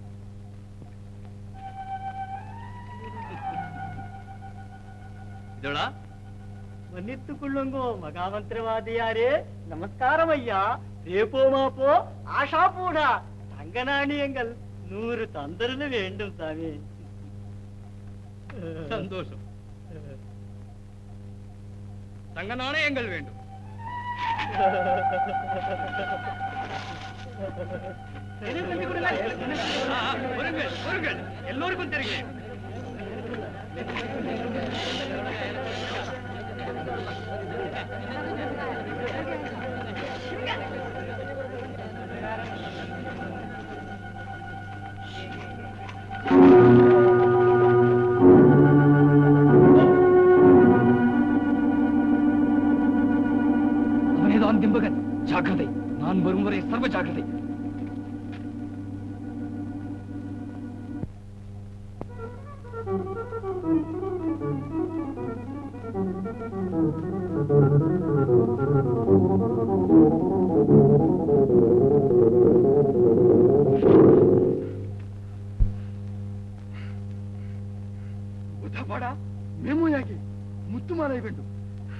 இதோடா மன்னித்துக் கொள்ளுங்கோ மகாமந்திரவாதியாரே நமஸ்காரம் ஐயா ரேப்போ மாப்போ ஆஷா போடா தங்க நாணயங்கள் நூறு தந்தரல வேண்டும் சாமி சந்தோஷம் தங்க நாணயங்கள் வேண்டும் ஆ, ஆ, பொறுங்கள் பொறுங்கள் எல்லோருக்கும் தெரிகிறேன் அவனேதான் திம்பகன் ஜாக்கிரதை நான் வரும் வரை சர்வ ஜாக்கிரதை உதவாடா மேமோயாகி முத்துமாலை வேண்டும்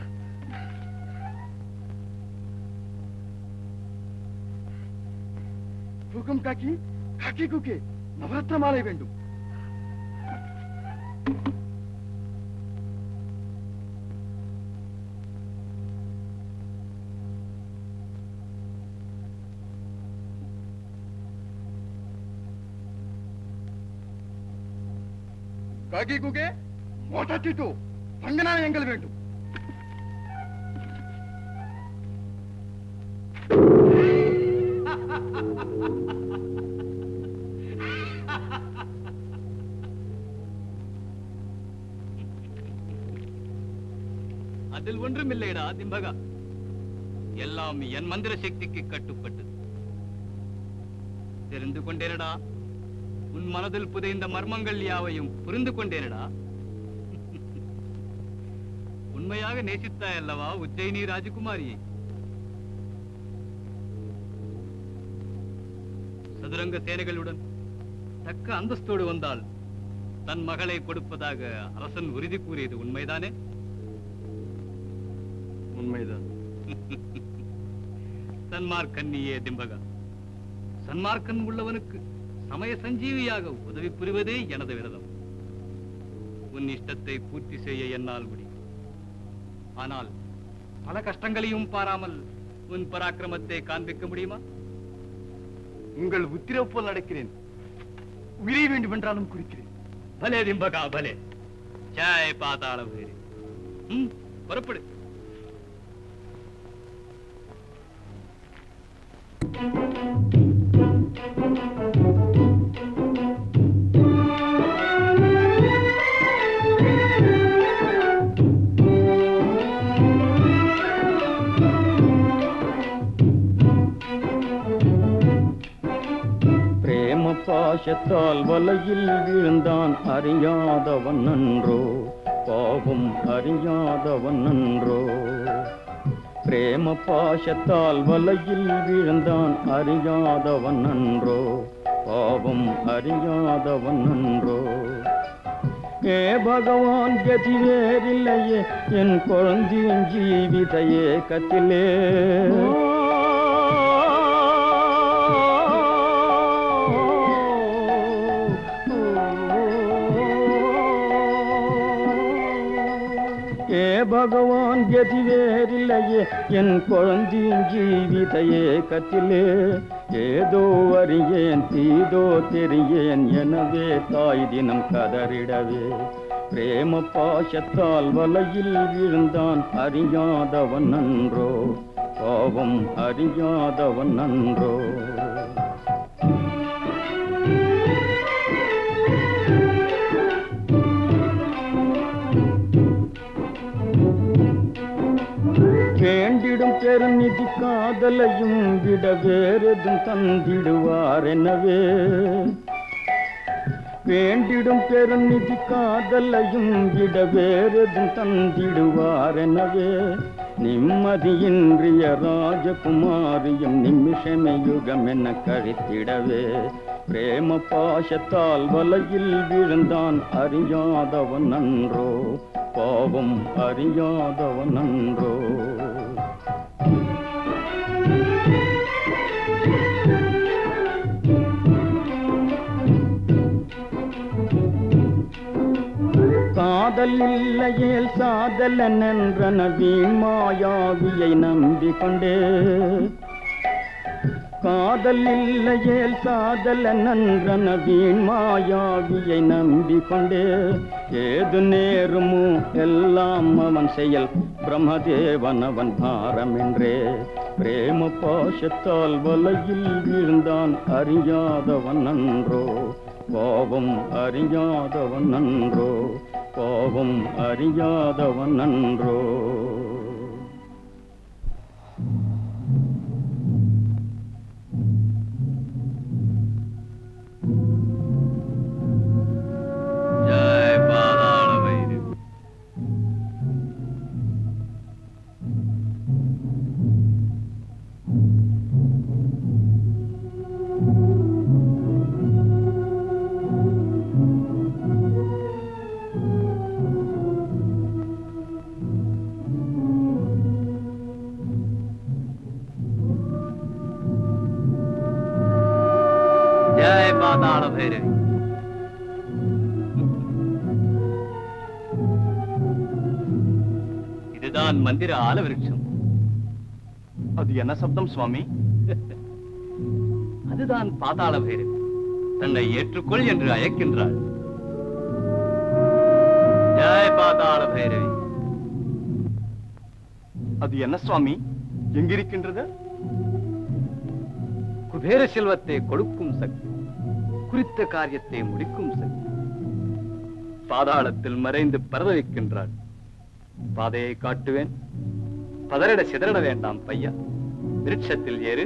தூக்கம் காக்கி காக்கி குக்கே நவரத்ன மாலை வேண்டும் காக்கி குக்கே மோட்டார் சீட்டு தங்க நாணயங்கள் வேண்டும் அதில் ஒன்றும் இல்லைடா திம்பகா எல்லாம் என் மந்திர சக்திக்கு கட்டுப்பட்டு தெரிந்து கொண்டேனடா உன் மனதில் புதைந்த மர்மங்கள் யாவையும் புரிந்து கொண்டேனடா உண்மையாக நேசித்தாய் அல்லவா உஜ்ஜயினி ராஜகுமாரியை சதுரங்க சேனைகளுடன் தக்க அந்தஸ்தோடு வந்தால் தன் மகளை கொடுப்பதாக அரசன் உறுதி கூறியது உண்மைதானே உண்மைதான் சன்மார்க்கன்னியே திம்பகா சன்மார்க்கன் உள்ளவனுக்கு சமய சஞ்சீவியாக உதவி புரிவதே எனது விரதம் உன் இஷ்டத்தை பூர்த்தி செய்ய என்னால் முடியும் ஆனால் பல கஷ்டங்களையும் பாராமல் உன் பராக்கிரமத்தை காண்பிக்க முடியுமா உங்கள் உத்திரவு போல் நடக்கிறேன் உயிரை வேண்டும் என்றாலும் குறிக்கிறேன் பலே திம்பகா பலே ஜாய் பாதாள பைரி ம் புறப்படு பிரேம பாசத்தால் வலையில் விழுந்தான் அறியாதவன் நன்றோ பாவம் அறியாதவன் நன்றோ பிரேம பாசத்தால் வலையில் விழுந்தான் அறியாதவன் நன்றோ பாவம் அறியாதவன் நன்றோ ஏ பகவான் கதி வேறில்லையே என் குழந்தையின் ஜீவித ஏக்கத்திலே ஏ பகவான் கதி வேறில்லையே என் குழந்தையின் ஜீவித ஏக்கத்திலே ஏதோ அறியேன் தீதோ தெரியேன் எனவே தாய் தினம் கதறிடவே பிரேம பாசத்தால் வலையில் விழுந்தான் அறியாதவன் நன்றோ பாவம் அறியாதவன் நன்றோ வேண்டிடும் பெருநிதி காதலையும் விட வேறெதும் தந்திடுவார் எனவே வேண்டிடும் பெருநிதி காதலையும் விட வேறெதும் தந்திடுவார் எனவே நிம்மதியின்றிய ராஜகுமாரியும் நிமிஷமே யுகம் என கழித்திடவே பிரேம பாசத்தால் வலையில் விழுந்தான் அறியாதவன் நன்றோ பாவம் அறியாதவன் நன்றோ காதல் இல்லையேல் சாதலன் என்ற நவீன் மாயாவியை நம்பிக்கொண்டே காதல் இல்லையேல் சாதலன் என்ற நவீன் மாயாவியை நம்பிக்கொண்டே ஏது நேருமோ எல்லாம் அவன் செயல் பிரம்மதேவன் அவன் பாரம் என்றே பிரேம பாசத்தால் வலையில் வீழ்ந்தான் அறியாதவன் நன்றோ பாவம் அறியாதவன் நன்றோ பாவம் அறியாதவன் நன்றோ ஜாய் பாதாள பைரி ஜாய் பாதாள பைரவி இதுதான் மந்திர ஆலவிருட்சம் அது என்ன சப்தம் சுவாமி அதுதான் பாதாள பைரவி தன்னை ஏற்றுக்கொள் என்று அழைக்கின்றாள் ஜெய் பாதாள பைரவி அது என்ன சுவாமி எங்கிருக்கின்றது குபேர செல்வத்தை கொடுக்கும் சக்தி குறித்த காரியத்தை முடிக்கும் சக்தி பாதாளத்தில் மறைந்து பரதவிக்கின்றாள் பாதையை காட்டுவேன் பதறிட சிதறிட வேண்டாம் பையா விருட்சத்தில் ஏறு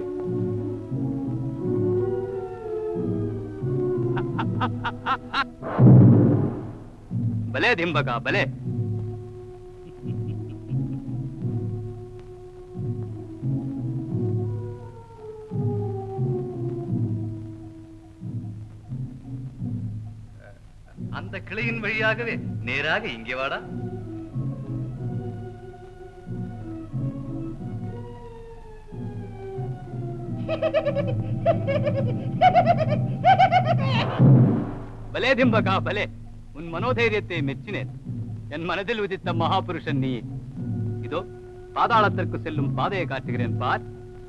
பலே திம்பகா பலே அந்த கிளையின் வழியாகவே நேராக இங்கே வாடா பலே திம்பகா பலே உன் மனோதைரியத்தை மெச்சினேன் என் மனதில் உதித்த மகாபுருஷன் நீ இதோ பாதாளத்திற்கு செல்லும் பாதையை காட்டுகிறேன் பார்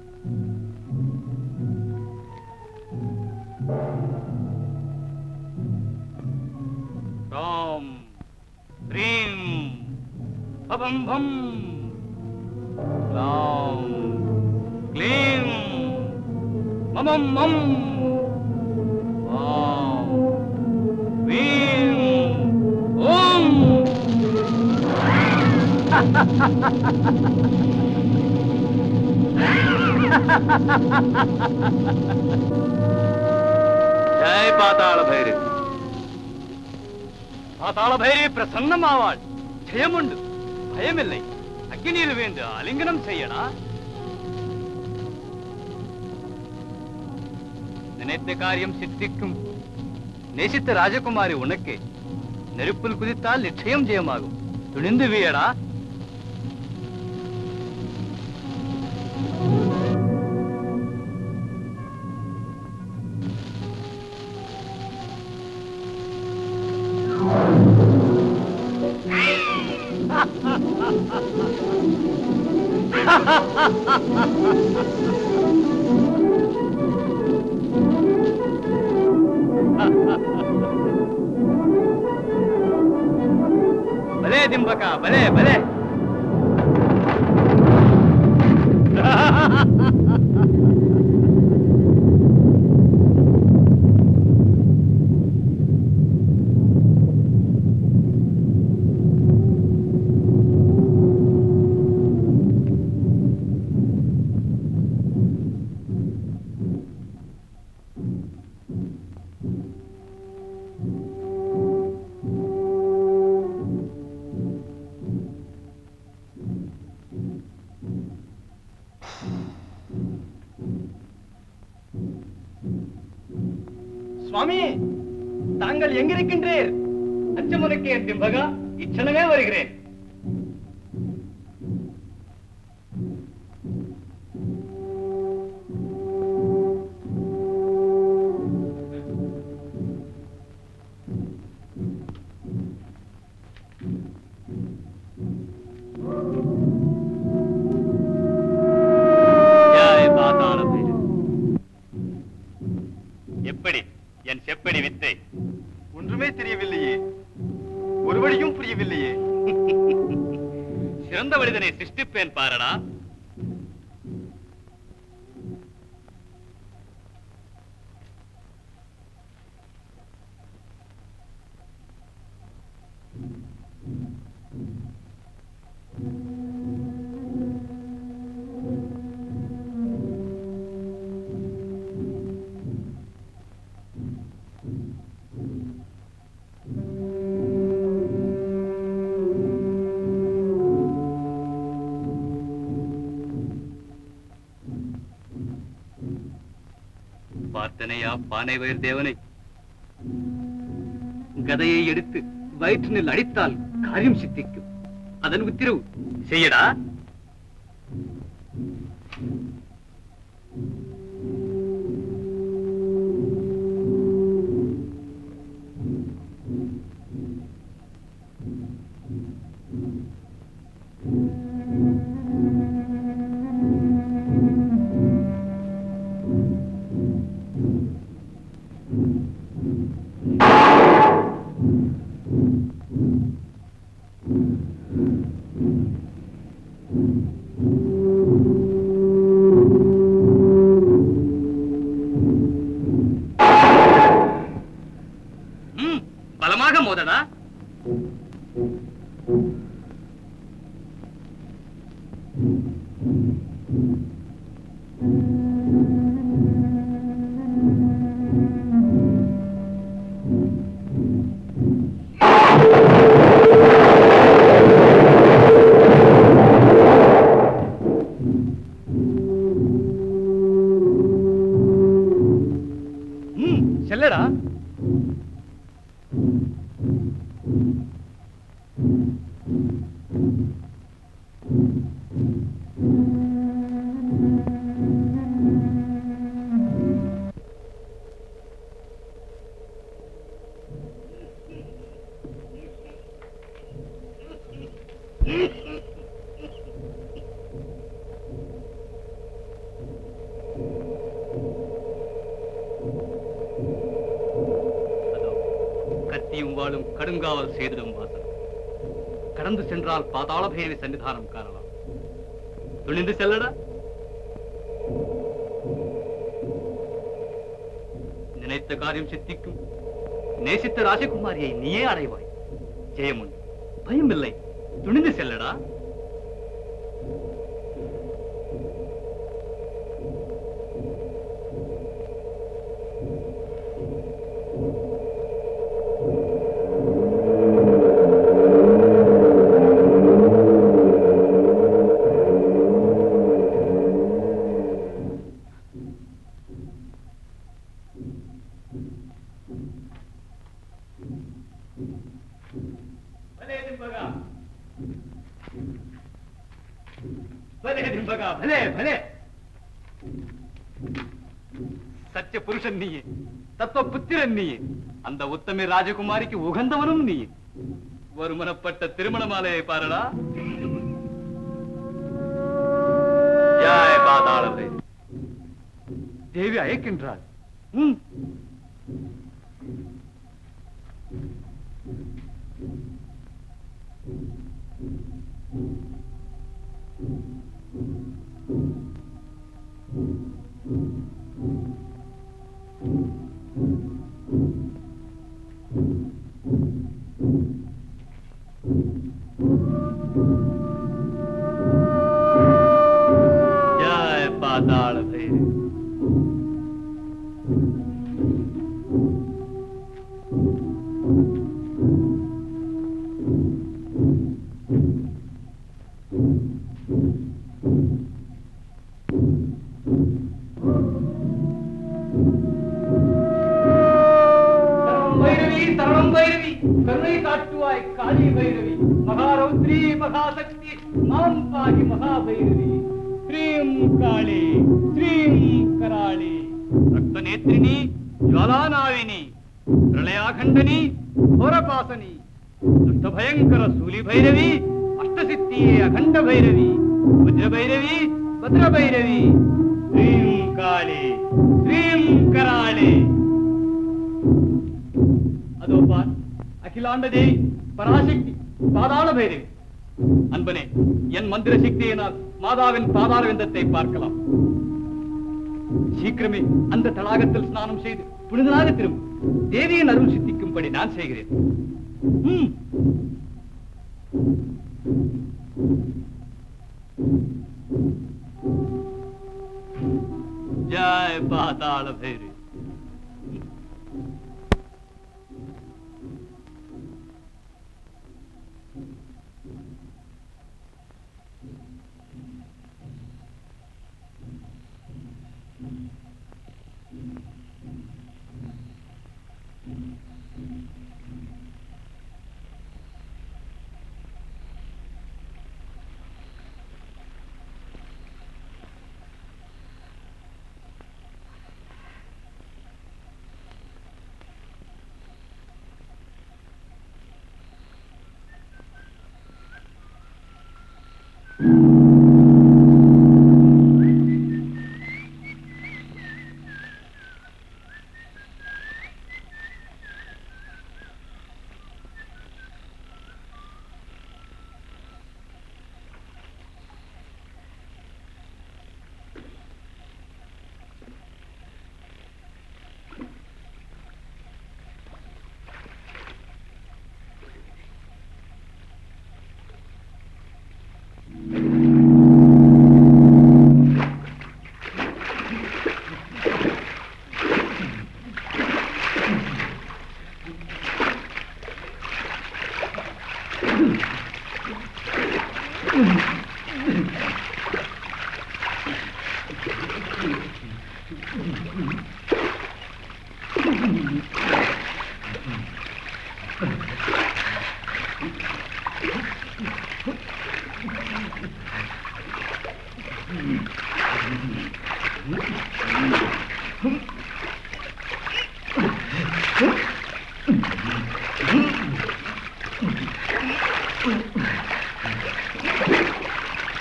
ராம் ரீம் பபம் பம் ராம் க்ளீம் மமம் மம் ஆம் வீம் ஓம் ஜெய் பாதாள பைரவி பாதாள பைரவி பிரசன்னமாவாள் ஜெயமுண்டு பயமில்லை அக்னியில் வீழ்ந்து அலிங்கனம் செய்யடா நினைத்த காரியம் சித்திக்கும் நேசித்த ராஜகுமாரி உனக்கு நெருப்பில் குதித்தால் நிச்சயம் ஜெயமாகும் துணிந்து வீயடா ಭಲೇ ದಿಂಬಕ ಭಲೇ ಭಲೇ சுவாமி தாங்கள் எங்கிருக்கின்றீர் அச்சமுனக்கே திம்பகா இச்சனமே வருகிறேன் ஜெய் பாதாள பைரவி. எப்படி என் செப்படி வித்தை ஒன்றுமே தெரியவில்லையே ஒரு வழியும் புரியவில்லையே சிறந்த மனிதனை சிருஷ்டிப்பேன் பாரடா பார்த்தனையா பானை வயிறு தேவனை கதையை எடுத்து வயிற்றினில் அடித்தால் காரியம் சித்திக்கும் அதன் உத்தரவு செய்யடா ம், பலமாக மோதடா கத்தியும் வாழும் கடுங்காவல் செய்திடும் வாசல் கடந்து சென்றால் பாதாள பைரவி சன்னிதானம் காணலாம் துணிந்து செல்லடா நினைத்த காரியம் சித்திக்கும் நேசித்த ராஜகுமாரியை நீயே அடைவாய் ஜெயமுன் பயமில்லை துணிந்து செல்லடா ಭಲೇ ದಿಂಬಗ ಭಲೇ ದಿಂಬಗ ಭಲೇ ಭಲೇ சத்திய புருஷன் நீயே தத்துவ புத்திரன் நீயே அந்த உத்தமி ராஜகுமாரிக்கு உகந்தவனும் நீயே ஒருமனப்பட்ட திருமண மாலையை பாருடா ஜாய் பாதாளவே தேவி அழைக்கின்றாள் ம் ஜாய் பாதாள பைரவி பைரவி சரணம் பைரவி கருணை காட்டுவாய் காளி பைரவி மகாரௌத்ரி மகாசக்தி மாம் பாகி மகாபைரவி ஸ்ரீம் காளி ஸ்ரீம் கராளி ரக்தநேத்ரிணி ಜ್ವಾಲಾನಾವಿನಿ ಪ್ರಳಯಾಖಂಡನಿ ಘೋರಪಾಸನಿ ದುಷ್ಟ ಭಯಂಕರ ಸೂಲಿ ಭೈರವಿ ಅಷ್ಟಸಿದ್ಧಿಯೇ ಅಖಂಡ ಭೈರವಿ ವಜ್ರ ಭೈರವಿ ಭದ್ರ ಭೈರವಿ ಶ್ರೀಂ ಕಾಳಿ ಶ್ರೀಂ ಕರಾಳಿ அதோ பார் அகிலாண்ட தேவி பராசக்தி பாதாள பைரவி அன்பனே என் மந்திர சக்தியினால் மாதாவின் பாதாள விந்தத்தை பார்க்கலாம் சீக்கிரமே அந்த தடாகத்தில் ஸ்நானம் செய்து புனிதனாக திரும்பும் தேவியின் அருள் சித்திக்கும்படி நான் செய்கிறேன் ம். ஜாய் பாதாள பைரவி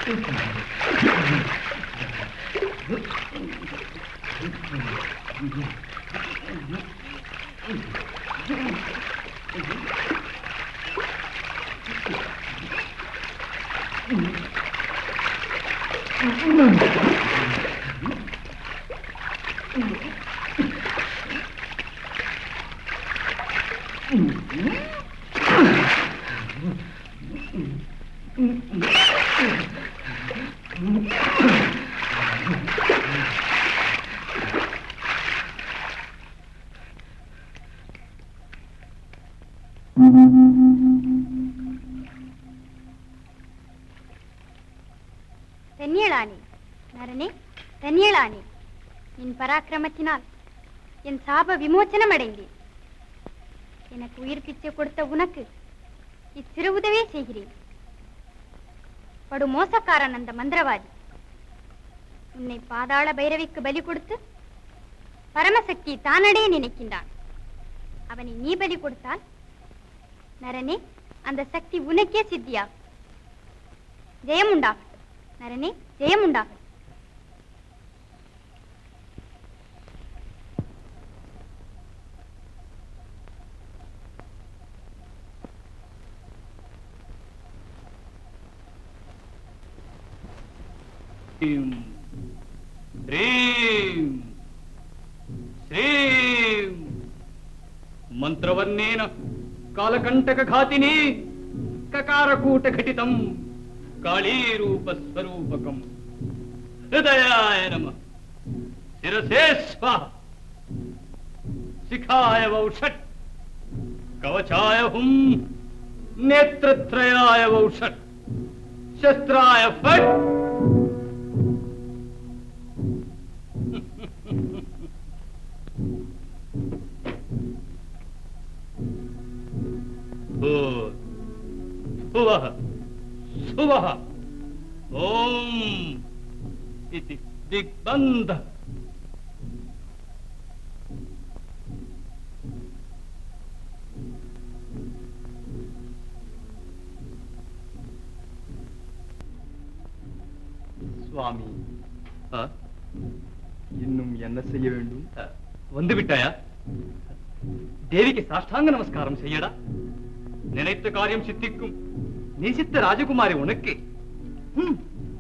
தென்னியலானி நரனே தென்னியலானி என் பராக்கிரமத்தினால் என் சாப விமோச்சனம் அடைந்தேன் எனக்கு உயிர் பிச்சை கொடுத்த உனக்கு இச்சிறு உதவியே செய்கிறேன் படு மோசக்காரன் அந்த மந்திரவாதி உன்னை பாதாள பைரவிக்கு பலி கொடுத்து பரமசக்தி தானடே நினைக்கின்றான் அவனை நீ பலி கொடுத்தால் நரனே அந்த சக்தி உனக்கே சித்தியாகும் ஜெயமுண்டாகட்டும் நரனே ஜெயமுண்டாகட்டும் ಶ್ರೀಂ ಶ್ರೀಂ ಶ್ರೀಂ ಮಂತ್ರವನ್ನೇನ ಕಾಲಕಂಟಕ ಘಾತಿನಿ ಕಕಾರಕೂಟ ಘಟಿತಂ ಕಾಳೀರೂಪ ಸ್ವರೂಪಕಂ ಹೃದಯಾಯ ನಮ ಶಿರಸೇ ಸ್ವಾಹ ಶಿಖಾಯ ವೌಷಟ್ ಕವಚಾಯ ಹುಂ ನೇತ್ರತ್ರಯಾಯ ವೌಷಟ್ ಶಸ್ತ್ರಾಯ ಫಟ್ भूत् भुवः सुवः ॐ इति दिग्बन्ध சுவாமி இன்னும் என்ன செய்ய வேண்டும் வந்து விட்டாயா தேவிக்கு சாஷ்டாங்க நமஸ்காரம் செய்யடா நினைத்த காரியம் சித்திக்கும் நேசித்த ராஜகுமாரி உனக்கு ஹம்.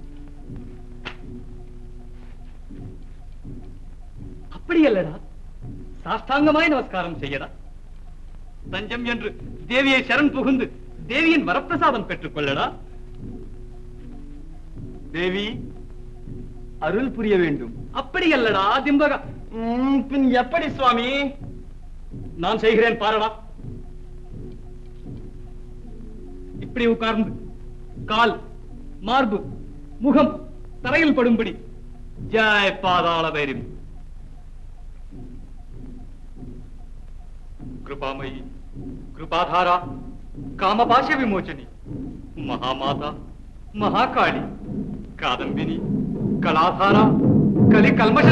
அப்படி அல்லடா சாஷ்டாங்கமாய் நமஸ்காரம் செய்யடா தஞ்சம் என்று தேவியை சரண் புகுந்து தேவியின் வரப்பிரசாதம் பெற்றுக் கொள்ளடா தேவி அருள் புரிய வேண்டும் அப்படி அல்லடா திம்பகா பின் எப்படி சுவாமி நான் செய்கிறேன் பாரடா இப்படி உட்கார்ந்து கால் மார்பு முகம் தரையில் படும்படி ஜெய பாதாள பைரவி కృపామయి కృపాధార కామపాశ విమోచని మహామాత మహాకాళి కాదంబిని కళాధార కలి కల్మష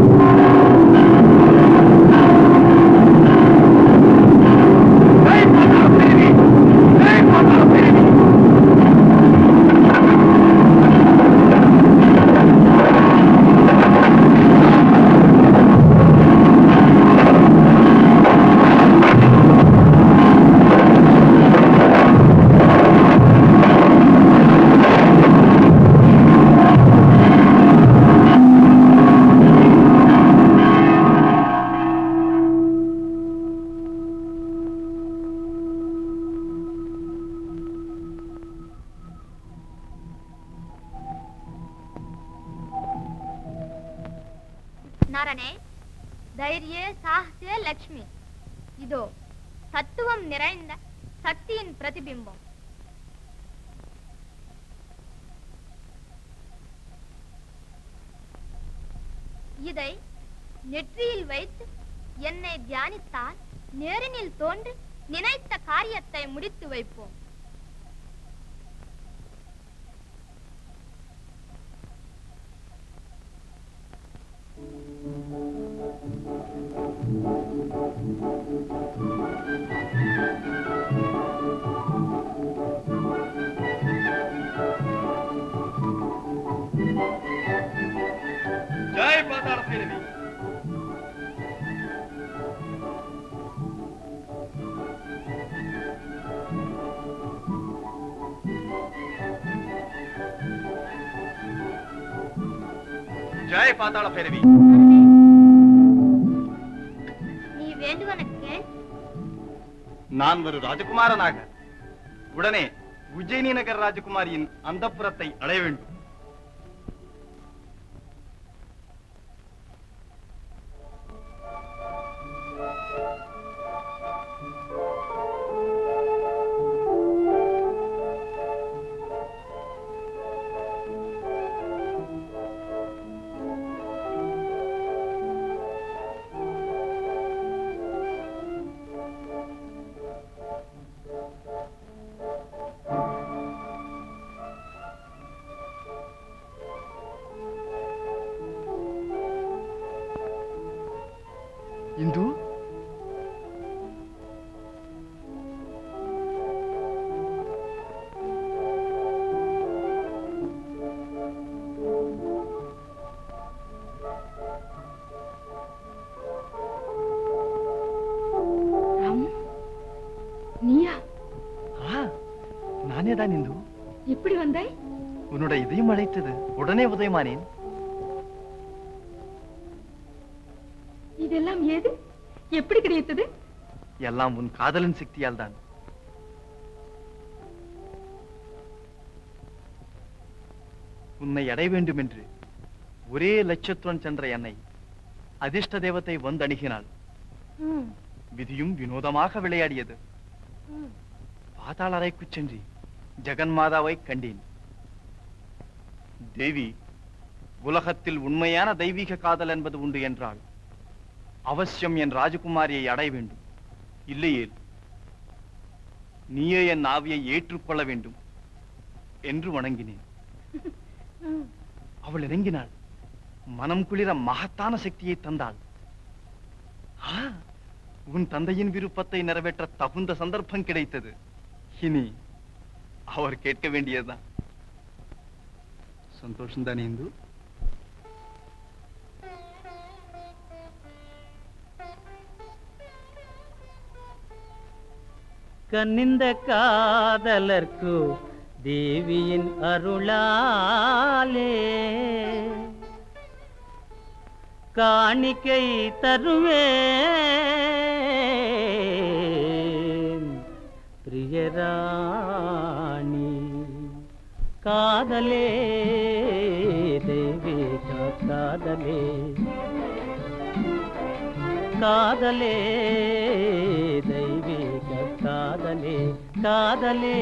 நரனே தைரிய சாகசிய லக்ஷ்மி இதோ தத்துவம் நிறைந்த சக்தியின் பிரதிபிம்பம் இதை நெற்றியில் வைத்து என்னை தியானித்தால் நேரினில் தோன்றி நினைத்த காரியத்தை முடித்து வைப்போம் ஜெய பாதாள பைரவி நீ வேண்டுவன கேள் நான் ஒரு ராஜகுமாரனாக உடனே உஜ்ஜயினி நகர் ராஜகுமாரியின் அந்தப்புறத்தை அடைய வேண்டும் இந்து ராமு நீயா நானே தான் இந்து எப்படி வந்தாய் உன்னோட இதயம் அழைத்தது உடனே உதயமானேன் இதெல்லாம் ஏது எப்படி கிடைத்தது எல்லாம் உன் காதலின் சக்தியால் தான் உன்னை அடைய வேண்டும் என்று ஒரே லட்சத்துடன் சென்ற என்னை அதிர்ஷ்ட தேவத்தை வந்தணுகினாள் விதியும் வினோதமாக விளையாடியது பாதாள அறைக்குச் சென்று ஜெகன்மாதாவை கண்டேன் தேவி உலகத்தில் உண்மையான தெய்வீக காதல் என்பது உண்டு என்றால் அவசியம் என் ராஜகுமாரியை அடைய வேண்டும் இல்லையேல் நீயே என் ஆவியை ஏற்றுக்கொள்ள வேண்டும் என்று வணங்கினேன் அவள் இறங்கினாள் மனம் குளிர மகத்தான சக்தியை தந்தாள் ஆ, உன் தந்தையின் விருப்பத்தை நிறைவேற்ற தகுந்த சந்தர்ப்பம் கிடைத்தது இனி அவர் கேட்க வேண்டியதுதான் சந்தோஷம் தானே இந்து கண்ணிந்த காதலர்க்கு தேவியின் அருளாலே காணிக்கை தருவேன் பிரியராணி காதலே தேவி காதலே காதலே தெய்வீக காதலே காதலே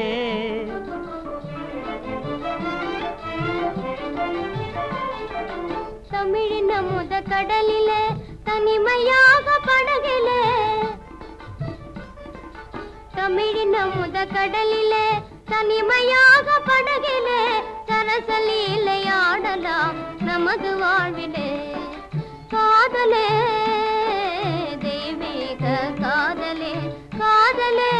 தமிழின் அமுத கடலிலே தனிமையாக படகிலே தமிழின் அமுத கடலிலே தனிமையாக படகிலே சரசலீலை ஆடலாம் நமது வாழ்விலே காதலே தெய்வீக காதலே காதலே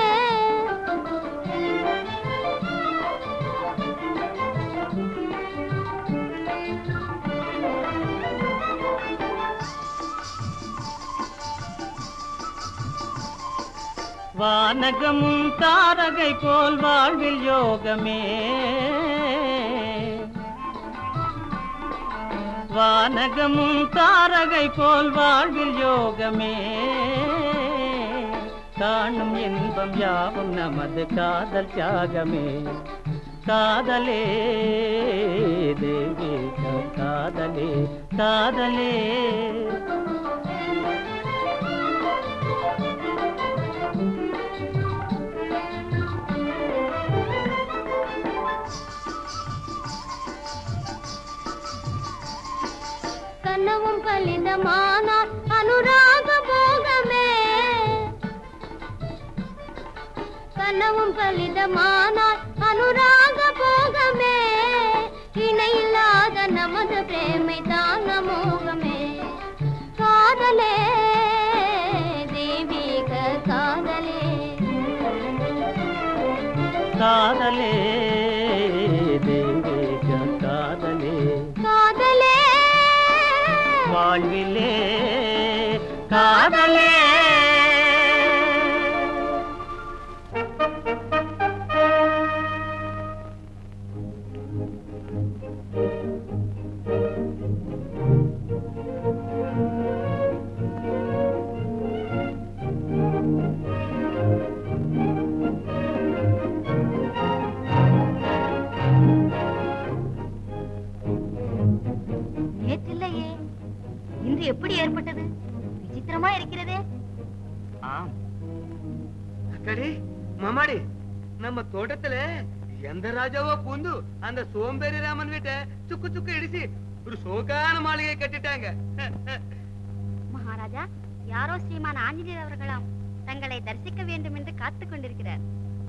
வானகமும் தாரகை போல் வாழ்வில் யோகமே வானகமும் தாரகை போல் வாழ்வில் யோகமே காணும் இன்பம் யாவும் நமது காதல் தியாகமே காதலே தேவி காதலே காதலே கனவும் பலிதமானால் அனுராக போகமே கனவும் பலிதமானால் அனுராக போகமே இணையில்லாத நமது பிரேமை தான மோகமே காதலே தெய்வீக காதலே காதலே தெய்வீக காதலே காதலே வாழ்விலே காதலே இது எப்படி ஏற்பட்டது விசித்திரமா இருக்கிறதே ஆம் அக்கடி மாமாடி நம்ம தோட்டத்துல எந்த ராஜாவோ பூந்து அந்த சோம்பேறி ராமன் வீட்டை சுக்கு சுக்கு இடிச்சு ஒரு சோகான மாளிகை கட்டிட்டாங்க மகாராஜா யாரோ ஸ்ரீமான் ஆஞ்சநேயர் அவர்களாம் தங்களை தரிசிக்க வேண்டும் என்று காத்துக் கொண்டிருக்கிறார்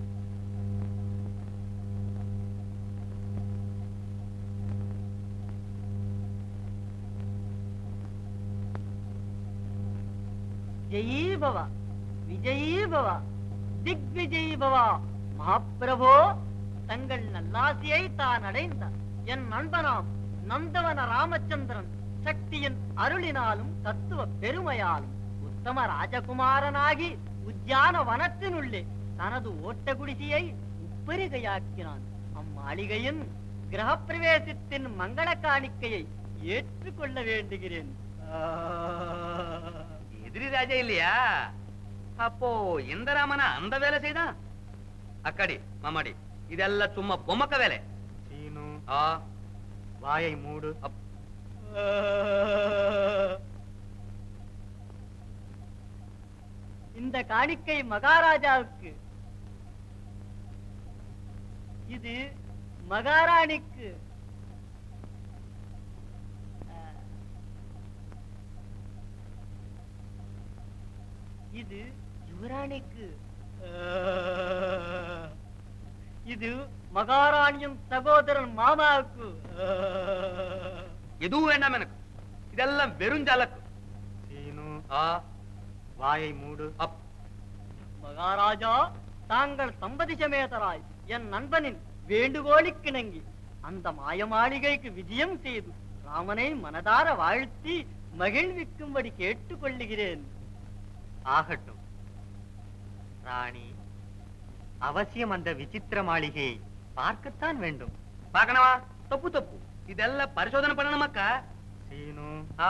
ஜெயீ பவ விஜயீ பவ திக் விஜயீ பவ மகாபிரபோ தங்கள் நல்லாசியை தான் அடைந்த என் நண்பனாம் நந்தவன ராமச்சந்திரன் சக்தியின் அருளினாலும் தத்துவ பெருமையாலும் உத்தம ராஜகுமாரனாகி உத்தியான வனத்தினுள்ளே தனது ஓட்ட குடிசையை உப்பரிகையாக்கினான் அம்மாளிகையின் கிரகப்பிரவேசத்தின் மங்கள காணிக்கையை ஏற்றுக்கொள்ள வேண்டுகிறேன் எதிரி ராஜா இல்லையா அப்போ எந்த ராமனா அந்த வேலை செய்தான் அக்காடி மாமாடி இதெல்லாம் சும்மா பொம்மக்க வேலை சீனு ஆ வாயை மூடு இந்த காணிக்கை மகாராஜாவுக்கு இது மகாராணிக்கு அஹ், இது யுவராணிக்கு அஹ், இது மகாராணியின் சகோதரன் மாமாவுக்கு அஹ், எதுவும் வேண்டாம் எனக்கு இதெல்லாம் வெறும் ஜலக்கு சீனு ஆ வாயை மூடு அப் மகாராஜா தாங்கள் சம்பதி சமேதராய் என் நண்பனின் வேண்டுகோளுக்கிணங்கி அந்த மாய மாளிகைக்கு விஜயம் செய்து ராமனை மனதார வாழ்த்தி மகிழ்விக்கும்படி கேட்டுக்கொள்ளுகிறேன் ஆகட்டும் ராணி அவசியம் அந்த விசித்திர மாளிகையை பார்க்கத்தான் வேண்டும் பார்க்கணுமா தப்பு தப்பு இதெல்லாம் பரிசோதனை பண்ணணுமாக்கா சீனு ஆ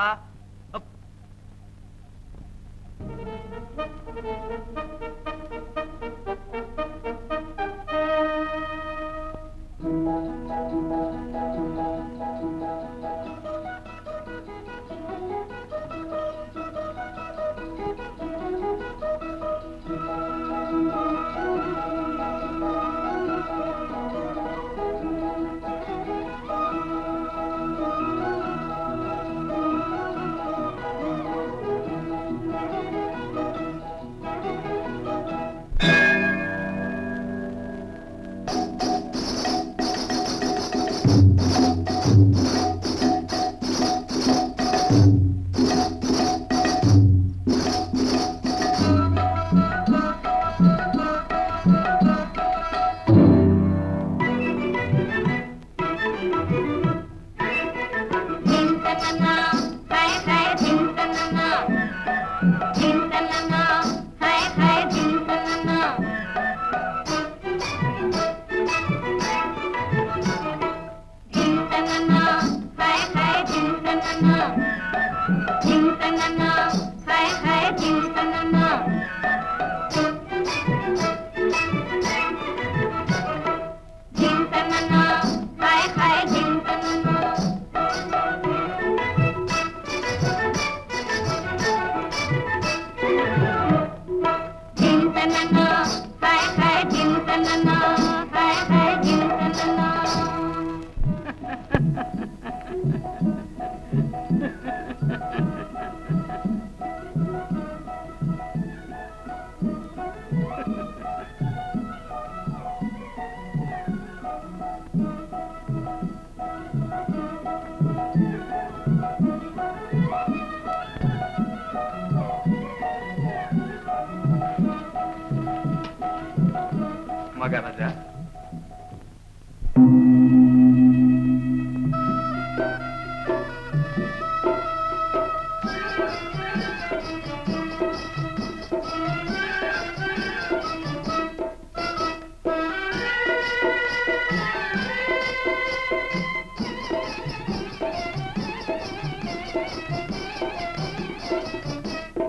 மகாராஜா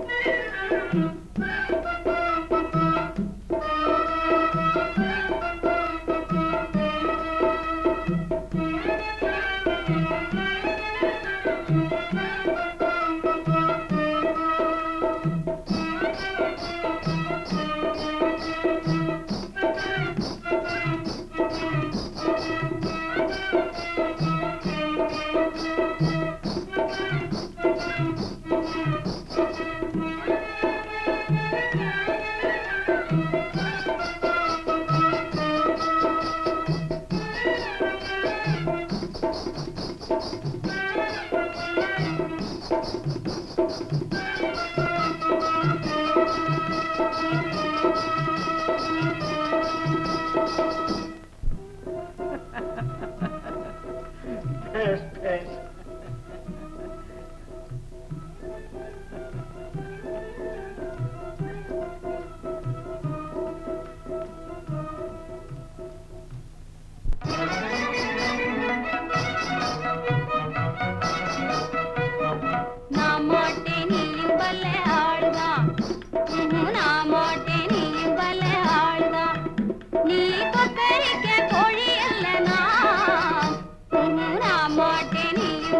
Thank you.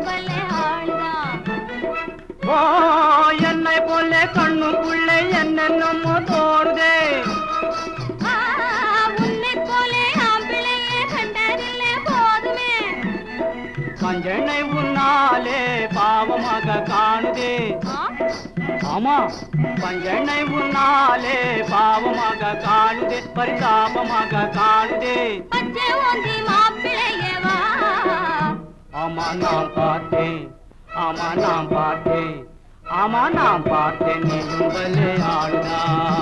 வல்லே ஆளுதான் ஓ என்னை போல கண்ணுக்குள்ள என்னென்னமோ தோடுதே ஆ, உன்னைப் போலே ஆம்பிளையே கண்டதில்லை போதுமே கஞ்சனை உன்னாலே பாவமாக காணுதே ஆமா பஞ்சனை உன்னாலே பாவமாக காணுதே பரிதாபமாக காணுதே பச்சை ஓந்தி மாப்பிள்ளையே வா ஆமா நான் பார்த்தேன் ஆமா நான் பார்த்தேன் ஆமா நான் பார்த்தேன் நீயும் வல்லே ஆளுதா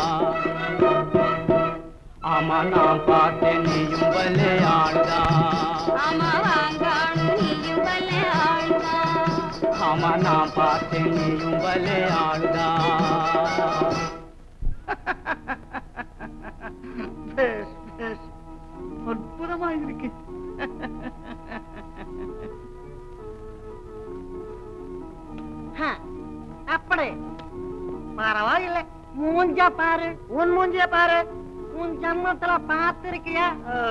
ஆமா நான் பார்த்தேன் நீயும் வல்லே ஆளுதா ஆமா வாங்கானு நீயும் வல்லே ஆளுதான் ஆமா நான் பார்த்தேன் நீயும் வல்லே ஆளுதா பேஸ், பேஸ். அற்புதமா இருக்கு ஹ, அப்படி பரவாயில்லை மூஞ்ச பாரு உன் மூஞ்சிய பாரு உன் ஜன்மத்துல பார்த்திருக்கியா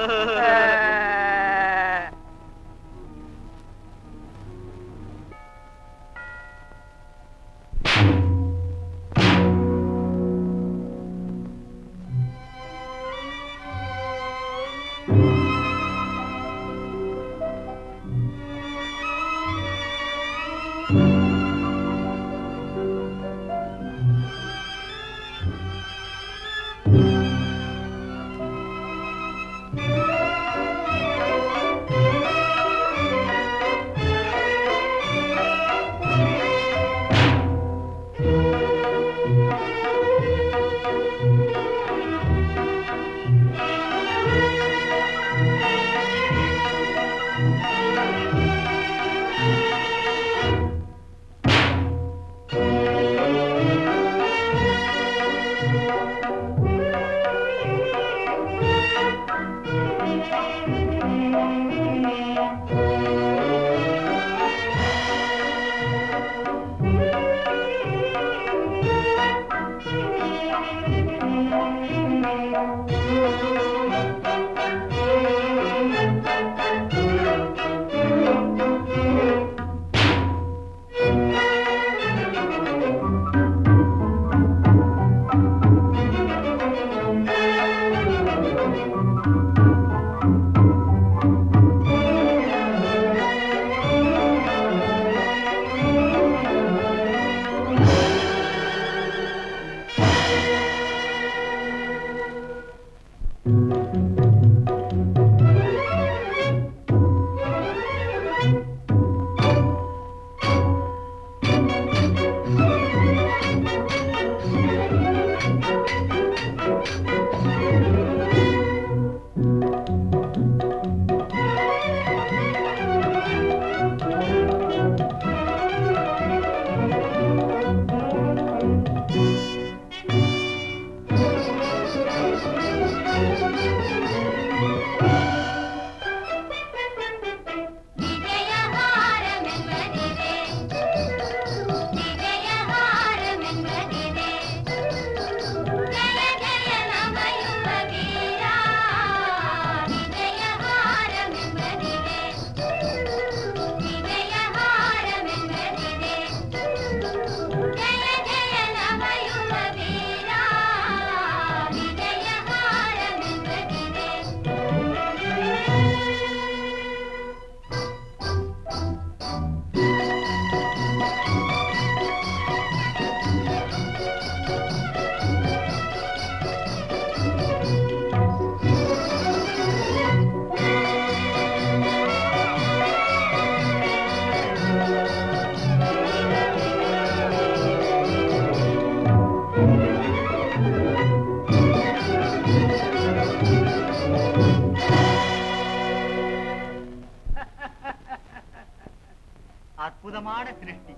அற்புதமான சிருஷ்டி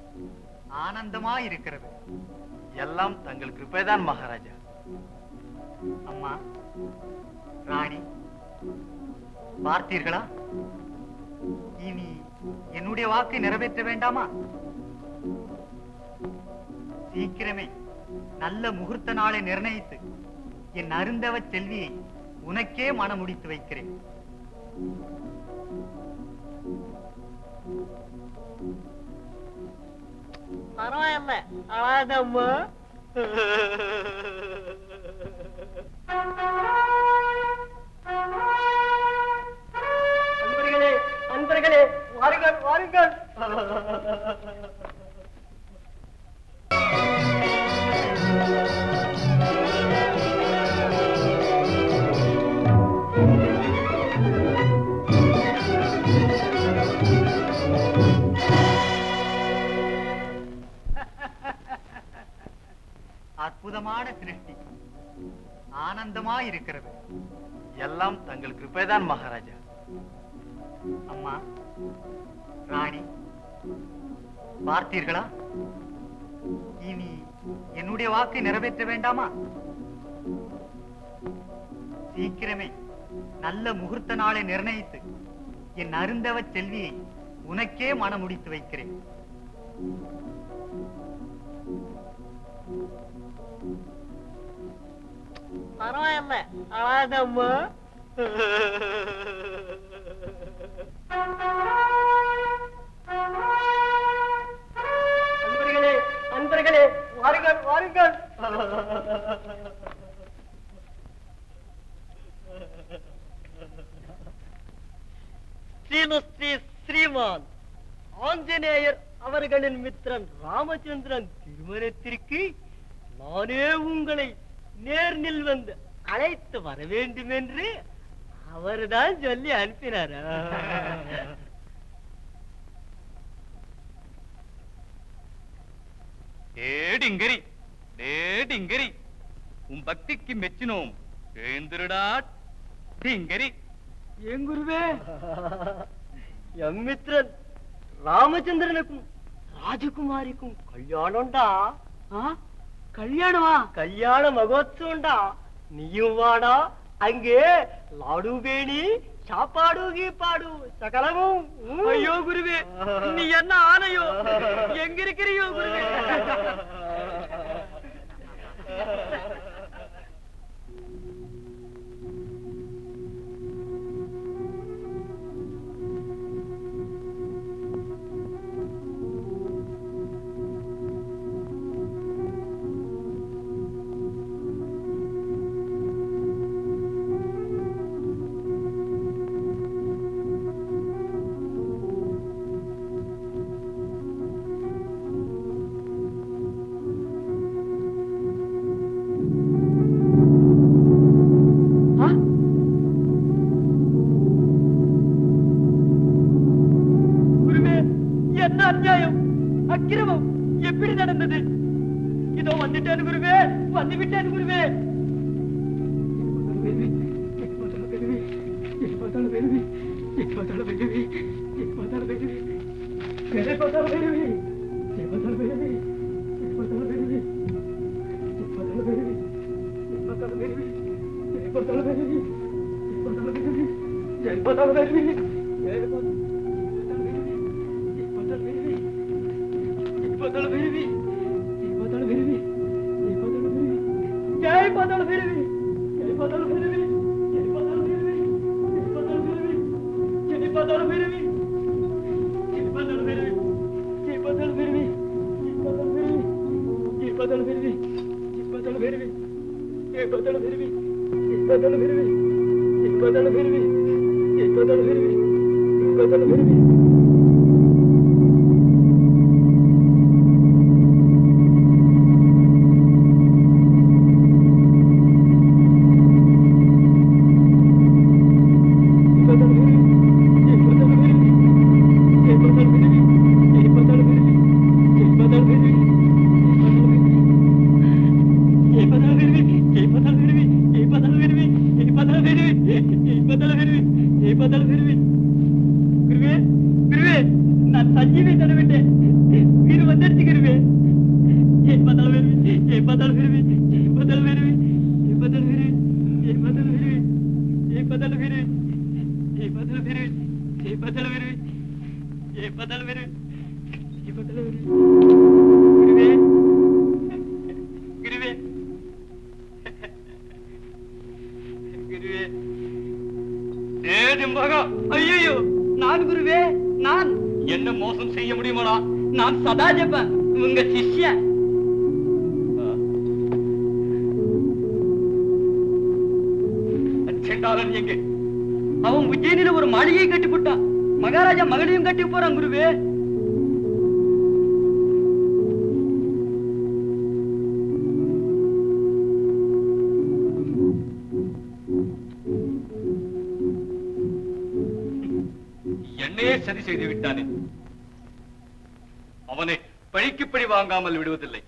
ஆனந்தமா இருக்கிறது எல்லாம் தங்கள் கிருப்பைதான் மகாராஜா அம்மா ராணி பார்த்தீர்களா இனி என்னுடைய வாக்கை நிறைவேற்ற வேண்டாமா சீக்கிரமே நல்ல முகூர்த்த நாளை நிர்ணயித்து என் அருந்தவ செல்வியை உனக்கே மனமுடித்து வைக்கிறேன் பரவாயில்ல அழாதம்மா அன்பர்களே அன்பர்களே வாருங்கள் வாருங்கள் அற்புதமான சிருஷ்டி ஆனந்தமா இருக்கிறது எல்லாம் தங்கள் கிருப்பைதான் மகாராஜா அம்மா ராணி பார்த்தீர்களா இனி என்னுடைய வாக்கை நிறைவேற்ற வேண்டாமா சீக்கிரமே நல்ல முகூர்த்த நாளை நிர்ணயித்து என் அருந்தவ செல்வியை உனக்கே மனமுடித்து வைக்கிறேன் பரவாயில்ல அழாதம்மா அன்பர்களே அன்பர்களே வாருங்கள் வாருங்கள் ஸ்ரீனுஸ்ரீ ஸ்ரீமான் ஆஞ்சநேயர் அவர்களின் மித்திரன் ராமச்சந்திரன் திருமணத்திற்கு நானே உங்களை நேர்நில் வந்து அழைத்து வர வேண்டும் என்று அவர்தான் சொல்லி அனுப்பினாரா டேடிங்கரி டேடிங்கரி உன் பக்திக்கு மெச்சினோம் எழுந்திருடா டிங்கரி என் குருவே எம் மித்திரன் ராமச்சந்திரனுக்கும் ராஜகுமாரிக்கும் கல்யாணம்டா ஆ? கல்யாணமா கல்யாண மகோத்சவம்டா நீயும் வாடா அங்கே லாடு வேணி சாப்பாடு கீப்பாடு சகலமும் ஐயோ குருவே நீ என்ன ஆனையோ எங்க இருக்கிறியோ குருவே குருவே என்ன அநியாயம் அக்கிரமம் எப்படி நடந்தது இதோ வந்துட்டேன் குருவே வந்து விட்டேன் குருவே ஜெய் பதல் விருவி ஜெய் பதல் விருவி ஜெய் பதல் விருவி ஜெய் பதல் விருவி ஜெய் பதல் விருவி ஜெய் பதல் விருவி ஜெய் பதல் விருவி ஜெய் பதல் விருவி ஜெய் பதல் விருவி ஜெய் பதல் விருவி ஜெய் பதல் விருவி ஜெய் பதல் விருவி ஜெய் பதல் விருவி ஜெய் பதல் விருவி సంజీవి తడబెట్టే మీరు వందర్చి గురువే ఏ బదల్ వెరివి ఏ బదల్ వెరివి ఏ బదల్ వెరివి ఏ బదల్ వెరివి ఏ బదల్ వెరివి ఏ బదల్ వెరివి ఏ బదల్ వెరివి ఏ బదల్ వెరివి ఏ బదల్ వెరివి ఏ బదల్ వెరివి గురువే గురువే குருவே ஏதும்பாக ஐயோ நான் குருவே நான் என்ன மோசம் செய்ய முடியுமாடா நான் சதா ஜெப உங்க சிஷ்யன் செண்டாளன் எங்கே அவன் உஜ்ஜயினில ஒரு மாளிகையை கட்டி போட்டான் மகாராஜா மகளையும் கட்டி போறான் குருவே என்னையே சதி செய்து விட்டானே அவனை பழிக்கு பழி வாங்காமல் விடுவதில்லை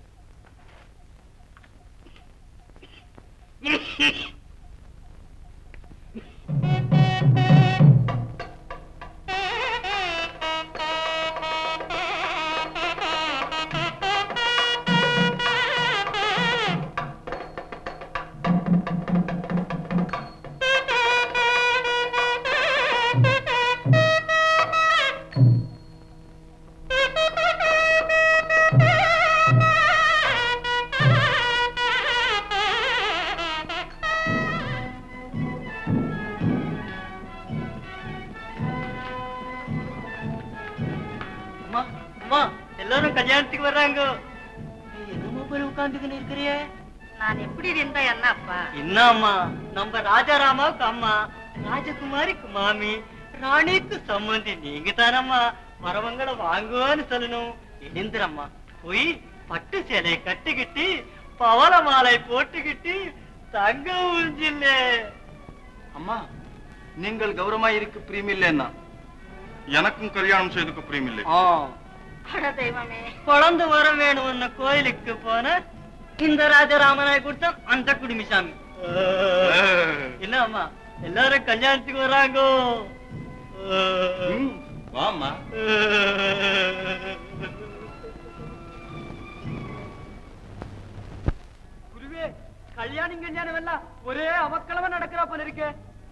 அம்மா அம்மா எல்லாரும் கல்யாணத்துக்கு வர்றாங்க நீ என்னமோ போய் உட்காந்துக்கின்னு இருக்கிறியே நான் எப்படி இருந்தா என்னப்பா என்னம்மா நம்ம ராஜாராமாவுக்கு அம்மா ராஜகுமாரிக்கு மாமி ராணிக்கு சம்மந்தி நீங்க தானம்மா வரவங்களை வாங்குவான்னு சொல்லணும் எழுந்திரம்மா போய் பட்டு சேலையை கட்டிக்கிட்டு பவள மாலை போட்டுக்கிட்டு தங்க ஊஞ்சில்ல அம்மா நீங்கள் கௌரவமாயிருக்கு பிரியமில்லைன்னா எனக்கும் கல்யாணம் செய்துக்க பிரியமில்லை அட தெய்வமே குழந்தை வரம் வேணும்னு கோயிலுக்கு போன இந்த ராஜராமனாய் கொடுத்த அந்த குடுமிசாமி இல்ல அம்மா எல்லாரும் கல்யாணத்துக்கு வராங்க வாமா குருவே கல்யாணம் கல்யாணம் எல்லாம் ஒரே அவக்களவா நடக்கிறா போல இருக்கே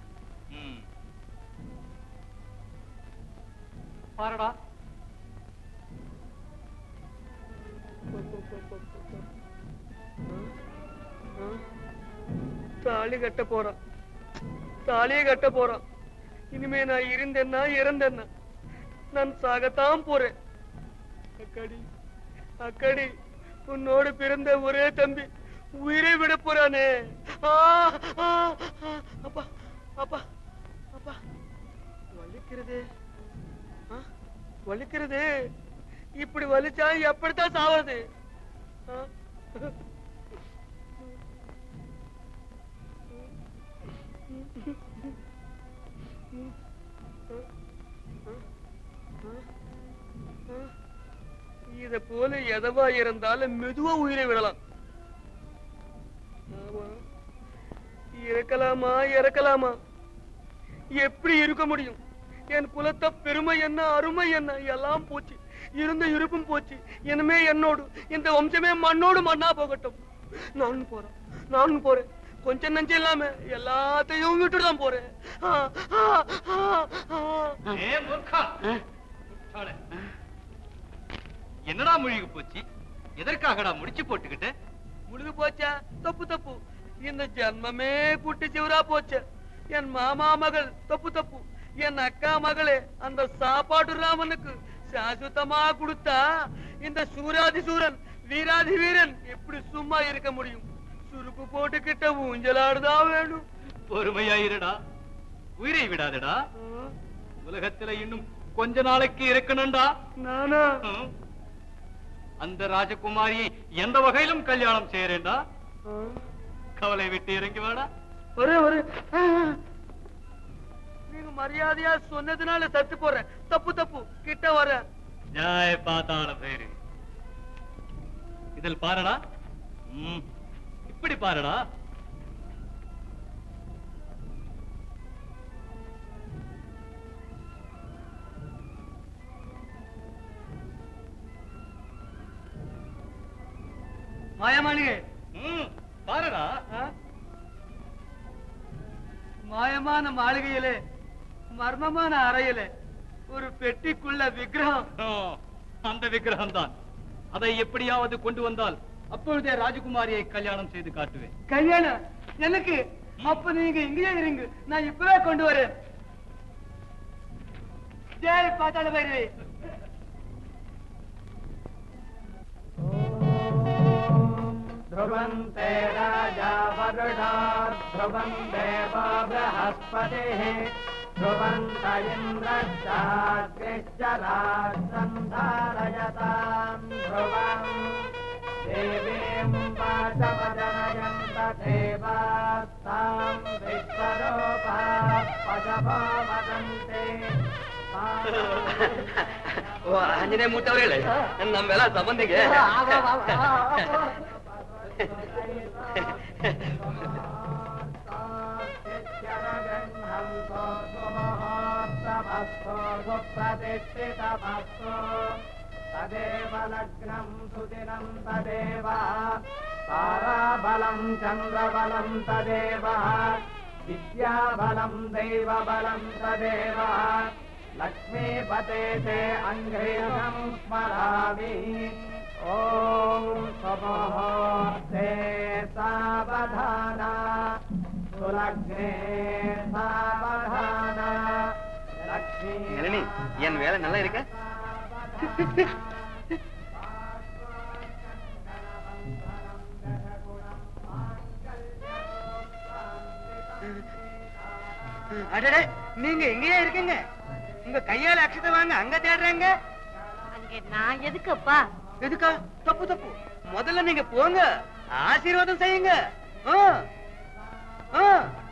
பாருடா தாலி கட்ட போறான் தாலியை கட்ட போறான் இனிமே நான் இருந்தேன்னா இறந்தேன்னா நான் சாகத்தான் போறேன் அக்கடி அக்கடி உன்னோடு பிறந்த ஒரே தம்பி உயிரை விட போறானே ஆ, ஆ, ஆ, அப்பா அப்பா அப்பா வலிக்கிறது ஆ, வலிக்கிறது இப்படி வலிச்சா எப்படித்தான் சாவது ஆ? இத போல எதவா இருந்தாலும் மெதுவா உயிரை விடலாம் ஆமா. இறக்கலாமா இறக்கலாமா எப்படி இருக்க முடியும் என் குலத்த பெருமை என்ன அருமை என்ன எல்லாம் போச்சு இருந்த இருப்பும் போச்சு இனிமே என்னோடு இந்த வம்சமே மண்ணோடு மண்ணா போகட்டும் நானும் போறேன் நானும் போறேன் கொஞ்சம் நஞ்சம் இல்லாம எல்லாத்தையும் விட்டுட்டு தான் போறேன் ஆ, ஆ, ஆ, ஆ. ஏ மூர்க்கா முட்டாளே. என்னடா முழுகி போச்சு எதற்காகடா முடிச்சு போட்டுக்கிட்டு முழுகு போச்சா தப்பு தப்பு இந்த ஜன்மமே குட்டி சிவரா போச்சு என் மாமா மகள் தப்பு தப்பு என் அக்கா மகளே அந்த சாப்பாடு ராமனுக்கு சாஸ்வதமா கொடுத்தா இந்த சூராதி சூரன் வீராதி வீரன் எப்படி சும்மா இருக்க முடியும் சுருக்கு போட்டுக்கிட்ட ஊஞ்சலாடுதான் வேணும் பொறுமையாயிருடா உயிரை விடாதடா உலகத்துல இன்னும் கொஞ்ச நாளைக்கு இருக்கணும்டா நானா ம். அந்த ராஜகுமாரியை எந்த வகையிலும் கல்யாணம் செய்யறேன்டா கவலை விட்டு இறங்கி வாடா ஒரு ஒரு நீங்க மரியாதையா சொன்னதுனால சத்து போறேன் தப்பு தப்பு கிட்ட வர ஜாய் பாத்தாள பேரு இதில் பாருடா ம், இப்படி பாருடா மாயமாளிகை ம், பாருடா மாயமான மாளிகையிலே மர்மமான அறையிலே ஒரு பெட்டிக்குள்ள விக்கிரகம் ஆ, அந்த விக்கிரகம் தான் அதை எப்படியாவது கொண்டு வந்தால் அப்பொழுதே ராஜகுமாரியை கல்யாணம் செய்து காட்டுவேன் கல்யாணம் எனக்கு அப்ப நீங்க இங்கேயே இருங்க நான் இப்பவே கொண்டு வரேன் ஜெய் பாத்தாள பைரவி ध्रुवन्ते राजा वरुणा ध्रुवं देवो बृहस्पतिः ध्रुवन्त इन्द्रश्चाग्निश्च राष्ट्रं धारयताम् ध्रुवम् देवीं वाचमजनयन्त देवास्तां विश्वरूपाः पशवो वदन्ति ಓ ಆಂಜನೇಯ ಮೂಟವ್ರೇಳೆ ನಮ್ಮೆಲ್ಲ ಸಂಬಂಧಿಗೆ तदेव लग्नं सुदिनं तदेव ताराबलं चन्द्रबलं तदेव विद्याबलं दैवबलं तदेव लक्ष्मीपते ते अङ्घ्रियं स्मरामि ॐ स्वमुहूर्ते सावधाना सुलग्ने सावधाना लक्ष्मी நளினி என் வேலை நல்லா இருக்க அடடே நீங்க எங்கேயா இருக்கீங்க உங்க கையால அக்ஷதை வாங்க அங்க தேடுறாங்க அங்க நான் எதுக்குப்பா எதுக்கா தப்பு தப்பு முதல்ல நீங்க போங்க ஆசீர்வாதம் செய்யுங்க ஆ. ஆ.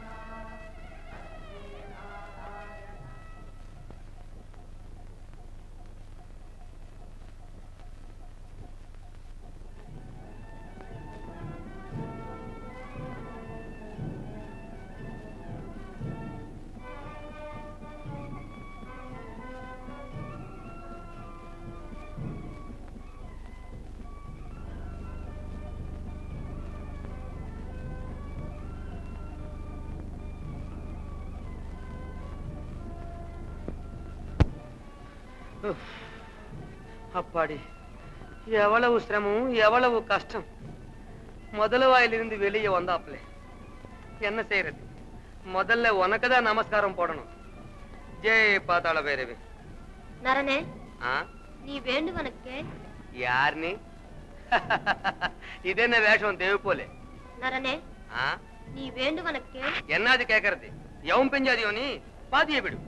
உஃப். அப்பாடி எவ்வளவு சிரமம் எவ்வளவு கஷ்டம் முதல வாயிலிருந்து வெளியே வந்தாப்ல என்ன செய்யறது முதல்ல உனக்கு தான் நமஸ்காரம் போடணும் ஜெய் பாத்தாள பைரவி நரனே ஆ நீ வேண்டுவனக்கு யார் நீ இது என்ன வேஷம் தேவை போல நரனே ஆ நீ வேண்டுவனக்கு என்னது கேக்குறது எவன் பெஞ்சாதியோ நீ பாதிய விடு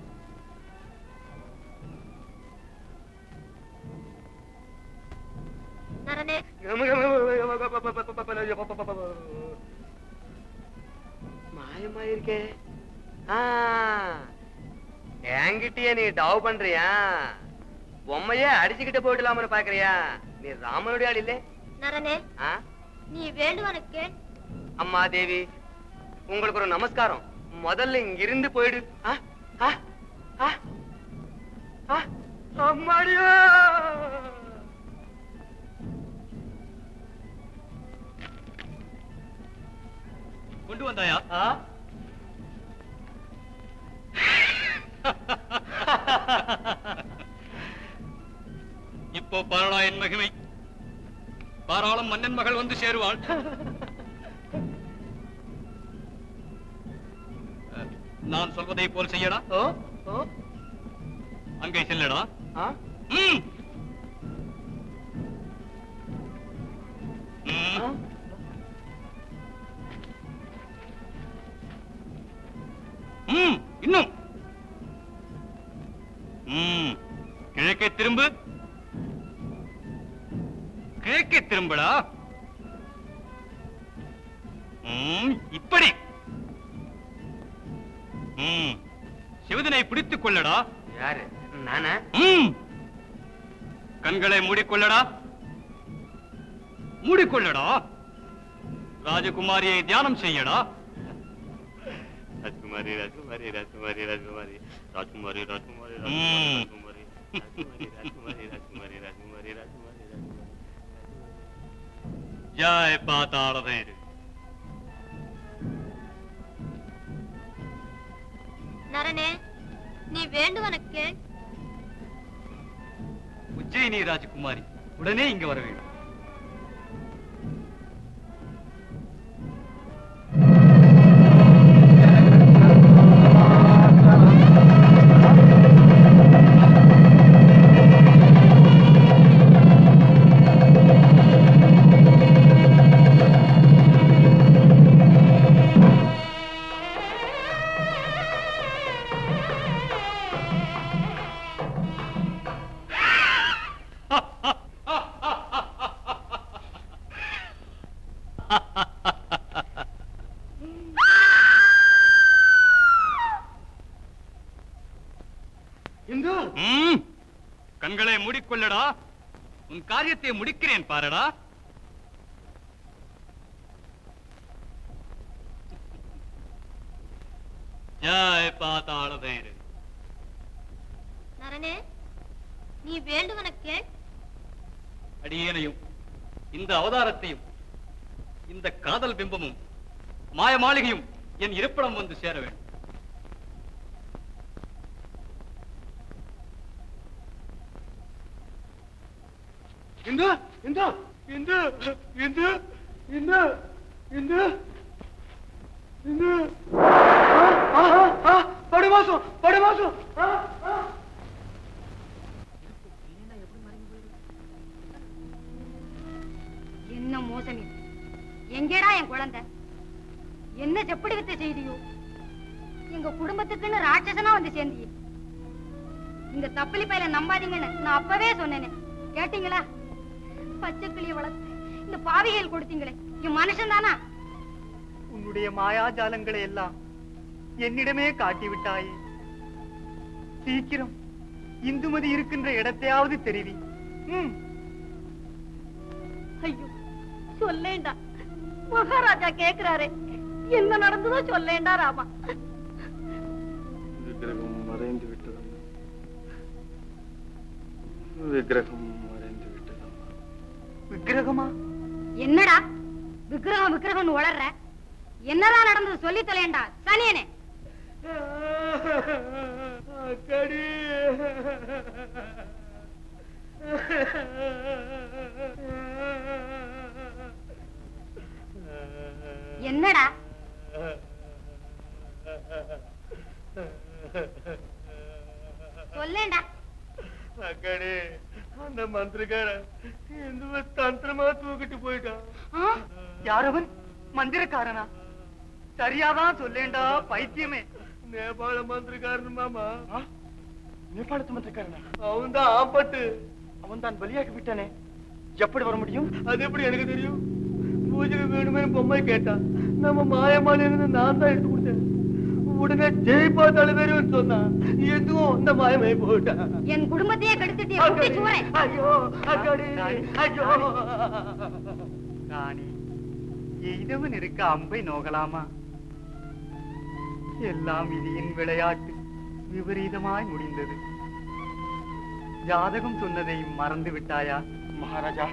நரனே மாயமா இருக்கே ஆ, என்கிட்டயே நீ டவ் பண்றியா பொம்மையே அடிச்சுக்கிட்டு போயிடலாம்னு பாக்குறியா நீ ராமனுடைய ஆள் இல்லே நரனே ஆ? நீ வேண்டுவனக்கு அம்மா தேவி உங்களுக்கு ஒரு நமஸ்காரம் முதல்ல இங்க இருந்து போயிடு ஆ? ஆ? ஆ? ஆ? அம்மாடியோ கொண்டு வந்தாயா இப்போ பாரடா என் மகிமை பாராளும் மன்னன் மகள் வந்து சேருவாள் அஹ், நான் சொல்வதை போல் செய்யடா ஓ ஓ அங்கே செல்லடா ஆ? ம். ம். ம், இன்னும் ம், கிழக்கே திரும்பு கிழக்கே திரும்படா ம், இப்படி ம், சிவதனை பிடித்துக் கொள்ளடா யாரு நானா ம். கண்களை மூடிக்கொள்ளடா மூடிக்கொள்ளடா ராஜகுமாரியை தியானம் செய்யடா ராஜ்குமாரி ராஜ்குமாரி ராஜ்குமாரி ராஜ்குமாரி ராஜ்குமாரி ராஜ்குமாரி ம். ராஜ்குமாரி ராஜ்குமாரி ராஜ்குமாரி ராஜ்குமாரி ராஜ்குமாரி ராஜ்குமாரி ஜாய் பாதாள பைரவி நரனே நீ வேண்டுவனக்கு உஜ்ஜயினி ராஜகுமாரி உடனே இங்க வர வேண்டும் ஆ கண்களை மூடிக்கொள்ளடா உன் காரியத்தை முடிக்கிறேன் பாரடா ஜாய் பாதாள பைரவி நரனே நீ வேண்டுவன கேள் அடியேனையும் இந்த அவதாரத்தையும் இந்த காதல் பிம்பமும் மாய மாளிகையும் என் இருப்பிடம் வந்து சேர வேண்டும் இந்து இந்து இந்து இந்து இந்து இந்து இந்து ஆ, ஆ, ஆ, படுமாசம் படுமாசம் ஆ, ஆ. என்ன மோசம் இது எங்கேடா என் குழந்தை என்ன செப்படி வித்த செய்தியோ எங்க குடும்பத்துக்குன்னு ராட்சசனா வந்து சேர்ந்தியே இந்த தப்பிலி பையில நம்பாதீங்கன்னு நான் அப்பவே சொன்னேனே கேட்டீங்களா பச்சை கிளிய வளர்த்து இந்த பாவிகள் கொடுத்தீங்களே என் மனுஷன் தானா உன்னுடைய மாயாஜாலங்களை எல்லாம் என்னிடமே காட்டிவிட்டாயே சீக்கிரம் இந்துமதி இருக்கின்ற இடத்தையாவது தெரிவி ம் ஐயோ சொல்லேண்டா மகாராஜா கேக்குறாரே என்ன நடந்ததோ சொல்லேண்டா ராமா விக்கிரகம் மறைந்து விட்டதம்மா விக்கிரகம் மறைந்து விட்டதம்மா விக்கிரகமா என்னடா விக்கிரகம் விக்கிரகம்னு வளர்ற என்னதான் நடந்தது சொல்லி தொலையண்டா சனியனே அக்கடி என்னடா சொல்லேண்டா அக்கடி அந்த மந்திரக்காரன் இந்த தந்திரமா தூக்கிட்டு போயிட்டான் யாரவன் மந்திரக்காரனா சரியாதான் சொல்லேண்டா பைத்தியமே நேபாள மந்திரக்காரன் மாமா நேபாளத்து மந்திரக்காரனா அவன் தான் ஆம்பட்டு அவன் தான் பலியாகி விட்டானே எப்படி வர முடியும் அது எப்படி எனக்கு தெரியும் பூஜைக்கு வேணுமே பொம்மை கேட்டான் நம்ம மாயமாலிருந்து நான் தான் எடுத்து கொடுத்தேன் உடனே ஜெயிப்பா தலைவரும் சொன்னான் எதுவும் அந்த மாயமாய் போயிட்டான் என் குடும்பத்தையே கெடுத்துட்டு குட்டி சூறேன் ஐயோ அக்காடி ஐயோ ராணி எய்தவன் இருக்க அம்பை நோகலாமா எல்லாம் விதியின் விளையாட்டு விபரீதமாய் முடிந்தது ஜாதகம் சொன்னதை மறந்து விட்டாயா மகாராஜா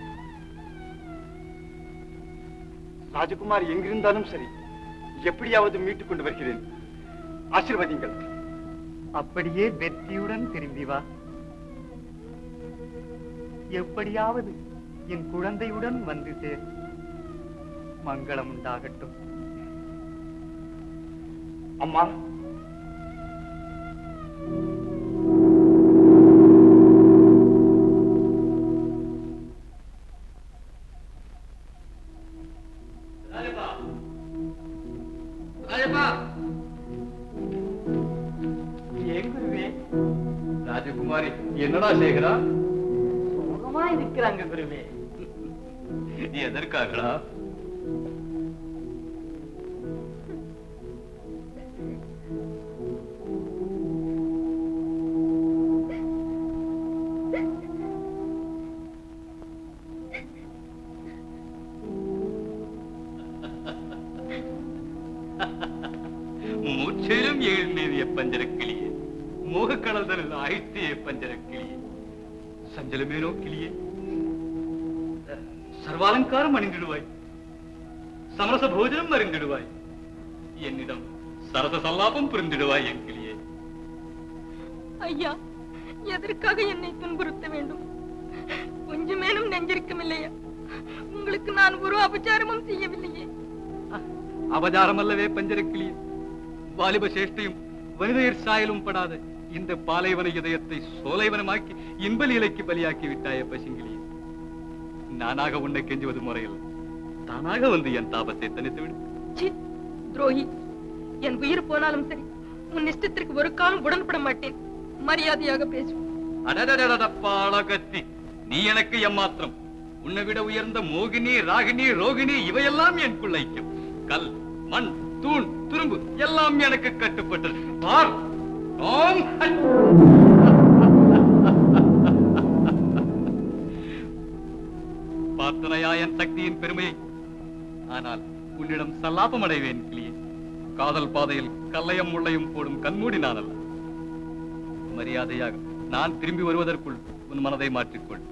ராஜகுமார் எங்கிருந்தாலும் சரி எப்படியாவது மீட்டுக் கொண்டு வருகிறேன் ஆசீர்வதிங்கள் அப்படியே வெற்றியுடன் திரும்பி வா எப்படியாவது என் குழந்தையுடன் வந்து சேர் மங்களம் உண்டாகட்டும் அம்மா ராஜப்பா ஏன் குருவே ராஜகுமாரி என்னடா சேகரா சுகமா இருக்கிறாங்க குருவே எதற்காகடா மூச்சிலும் ஏழ்மேவிய பஞ்சரக்கிளியே மோகக்கடல் தனது ஆழ்த்திய பஞ்சரக்கிளியே சஞ்சலமேனோ கிளியே சர்வாலங்காரம் அணிந்திடுவாய் சமரச போஜனம் அறிந்திடுவாய் என்னிடம் சரச சல்லாபம் புரிந்திடுவாய் என் கிளியே ஐயா எதற்காக என்னை துன்புறுத்த வேண்டும் கொஞ்சமேனும் நெஞ்சிருக்கமில்லையா உங்களுக்கு நான் ஒரு அபச்சாரமும் செய்யவில்லையே அபஜாரம் அல்லவே பஞ்சரக்கிளியே வாலிப சேஷ்டையும் வனிதையர் சாயலும் படாத இந்த பாலைவன இதயத்தை சோலைவனமாக்கி இன்ப லீலைக்கு பலியாக்கி விட்டாய பசுங்கிளியே நானாக உன்னை கெஞ்சுவது முறையில் தானாக வந்து என் தாபத்தை தனித்து விடு சி துரோகி என் உயிர் போனாலும் சரி உன் இஷ்டத்திற்கு ஒரு காலம் உடன்பட மாட்டேன் மரியாதையாக பேசு அடடடடப்பாளகத்தி நீ எனக்கு எம்மாத்திரம் உன்னை விட உயர்ந்த மோகினி ராகினி ரோகிணி இவையெல்லாம் எனக்குள்ள ஐக்கியம் கல் மண் தூண் துரும்பு எல்லாம் எனக்கு கட்டுப்பட்டது பார் ஆம். என் சக்தியின் பெருமையை ஆனால் உன்னிடம் சல்லாபம் அடைவேன் கிளியே காதல் பாதையில் கல்லையும் முள்ளையும் போடும் கண்மூடி நான் அல்ல மரியாதையாக நான் திரும்பி வருவதற்குள் உன் மனதை மாற்றிக்கொள்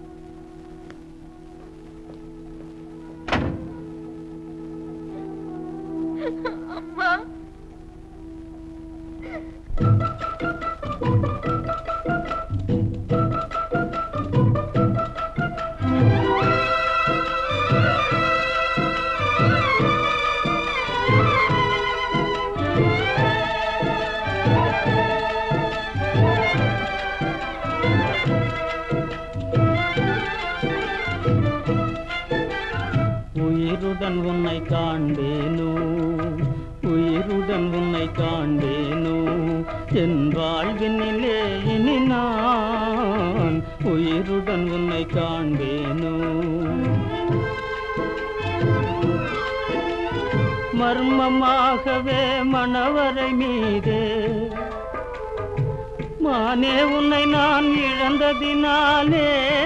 அம்மா உயிருடன் உன்னை காண்பேனோ உயிருடன் உன்னை காண்பேனோ என் வாழ்வினிலே இனி நான் உயிருடன் உன்னை காண்பேனோ மர்மமாகவே மணவரை மீதே மானே உன்னை நான் இழந்ததினாலே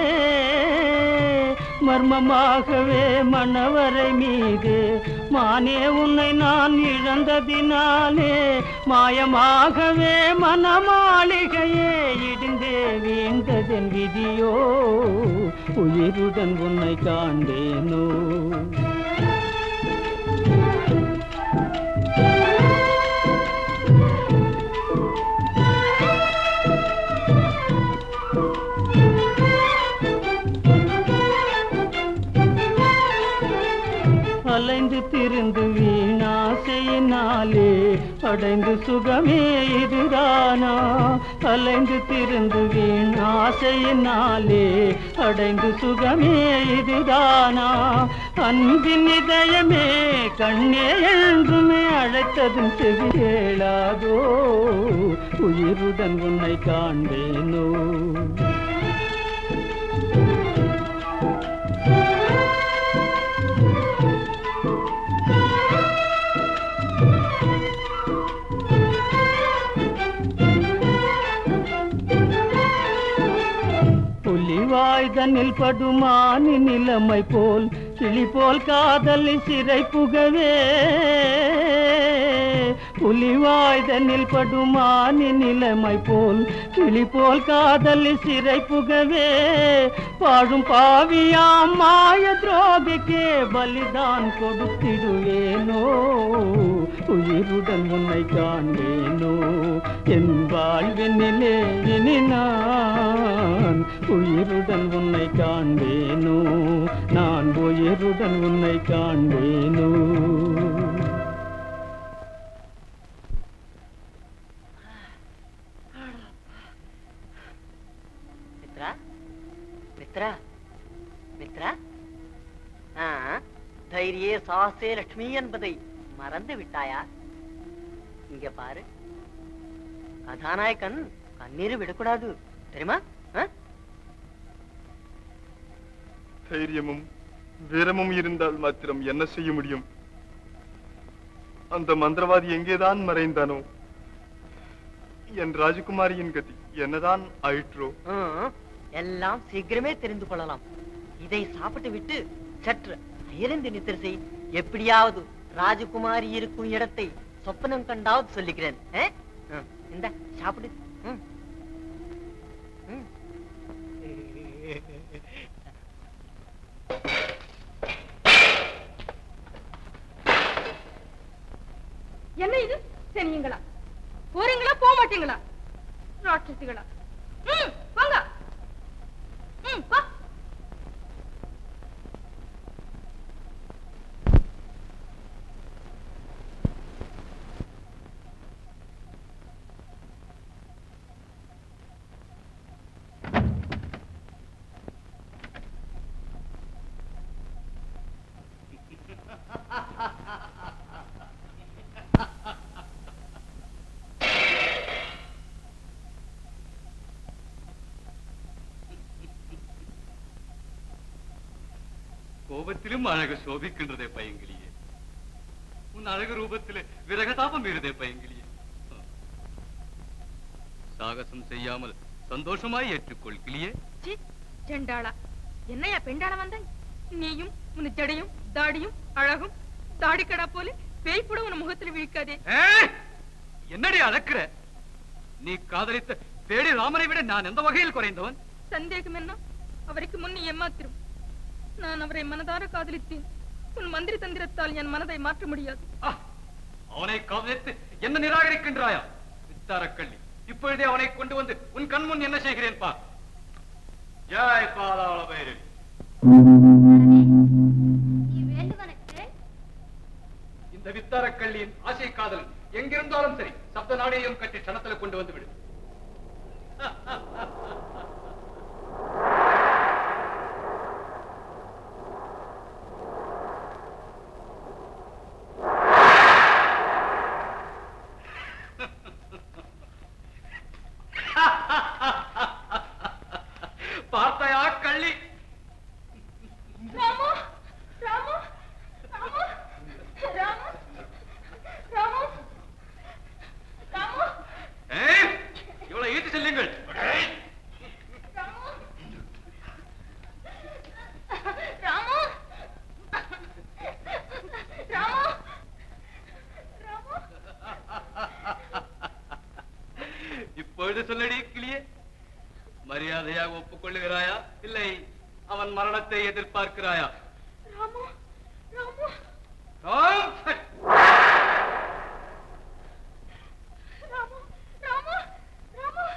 மர்மமாகவே மணவரை மீது மானே உன்னை நான் இழந்ததினாலே மாயமாகவே மனமாளிகையே இடிந்தே வீழ்ந்ததென் விதியோ உயிருடன் உன்னை காண்பேனோ அலைந்து திரிந்து வீணாசையினாலே அடைந்து சுகமே இதுதானா அலைந்து திரிந்து வீணாசையினாலே அடைந்து சுகமே இதுதானா அன்பின் இதயமே கண்ணே என்றுமே அழைத்ததும் செவி கேளாதோ உயிருடன் உன்னை காண்பேனோ புலிவாய்தனில் படுமானி நிலைமை போல் கிளி போல் காதலில் சிறை புகவே புலிவாய்தனில் படுமானி நிலைமை போல் கிளி போல் காதலில் சிறை புகவே பாழும் பாவியாம் மாய துரோகிக்கே பலிதான் கொடுத்திடுவேனோ உயிருடன் உன்னை காண்பேனோ என் வாழ்வினிலே இனி நான் உயிருடன் உன்னை காண்பேனோ நான் உயிருடன் உன்னை காண்பேனோ மித்ரா மித்ரா மித்ரா ஆ, தைரியே சாசே லட்சுமி என்பதை மறந்து விட்டாயா இங்க பாரு கதாநாயகன் கண்ணீர் விடக்கூடாது தெரியுமா ஆ? தைரியமும் வீரமும் இருந்தால் மாத்திரம் என்ன செய்ய முடியும் அந்த மந்திரவாதி எங்கேதான் மறைந்தானோ என் ராஜகுமாரியின் கதி என்னதான் ஆயிற்றோ ம், எல்லாம் சீக்கிரமே தெரிந்து கொள்ளலாம் இதை சாப்பிட்டு விட்டு சற்று அயர்ந்து நித்திர செய் எப்படியாவது ராஜகுமாரி இருக்கும் இடத்தை சொப்பனம் கண்டாவது சொல்லிக்கிறேன் ஆ? ம், இந்தா சாப்பிடு ம். ம். என்ன இது சரிங்களா போறீங்களா போக மாட்டீங்களா ராட்சசிகளா ம் வாங்க ம் வா கோபத்திலும் அழகு சோபிக்கின்றதே பையங்கிலியே உன் அழகு ரூபத்திலே விரகதாபம் இருதே பையங்கிலியே சாகசம் செய்யாமல் சந்தோஷமாய் ஏற்றுக்கொள் கிளியே சி செண்டாளா என்னையா பெண்டாள வந்த நீயும் உன் ஜடையும் தாடியும் அழகும் தாடிக்கடா போல பேய் கூட உன் முகத்துல விழிக்காதே ஏய்! என்னடி அளக்குற நீ காதலித்த பேடி ராமனை விட நான் எந்த வகையில் குறைந்தவன் சந்தேகம் என்ன அவருக்கு முன் நீ ஏமாத்திரும் நான் அவரை மனதார காதலித்தேன் உன் மந்திரி தந்திரத்தால் என் மனதை மாற்ற முடியாது அவனை காதலித்து என்ன நிராகரிக்கின்றாயா வித்தாரக்கள்ளி இப்பொழுதே அவனை கொண்டு வந்து உன் கண் முன் என்ன செய்கிறேன் பா ஜாய் பாதாள பைரவி நீ வேண்டுவனுக்கு இந்த வித்தாரக்கள்ளியின் ஆசை காதல் எங்கிருந்தாலும் சரி சப்த நாடையும் கட்டி சனத்துல கொண்டு வந்து விடு பார்த்தாயா கள்ளி ராமு ராமு ராமு ராமு ராமு ராமு ஏய், இவளை ஈட்டு செல்லுங்கள் ராமு ராமு ராமு இப்பொழுது சொல்லடி கிளியே மரியாதையாக ஒப்புக்கொள்ளுகிறாயா இல்லை அவன் மரணத்தை எதிர்பார்க்கிறாயா ராமு ராமு ராம், ஹட். ராமு ராமு ராமு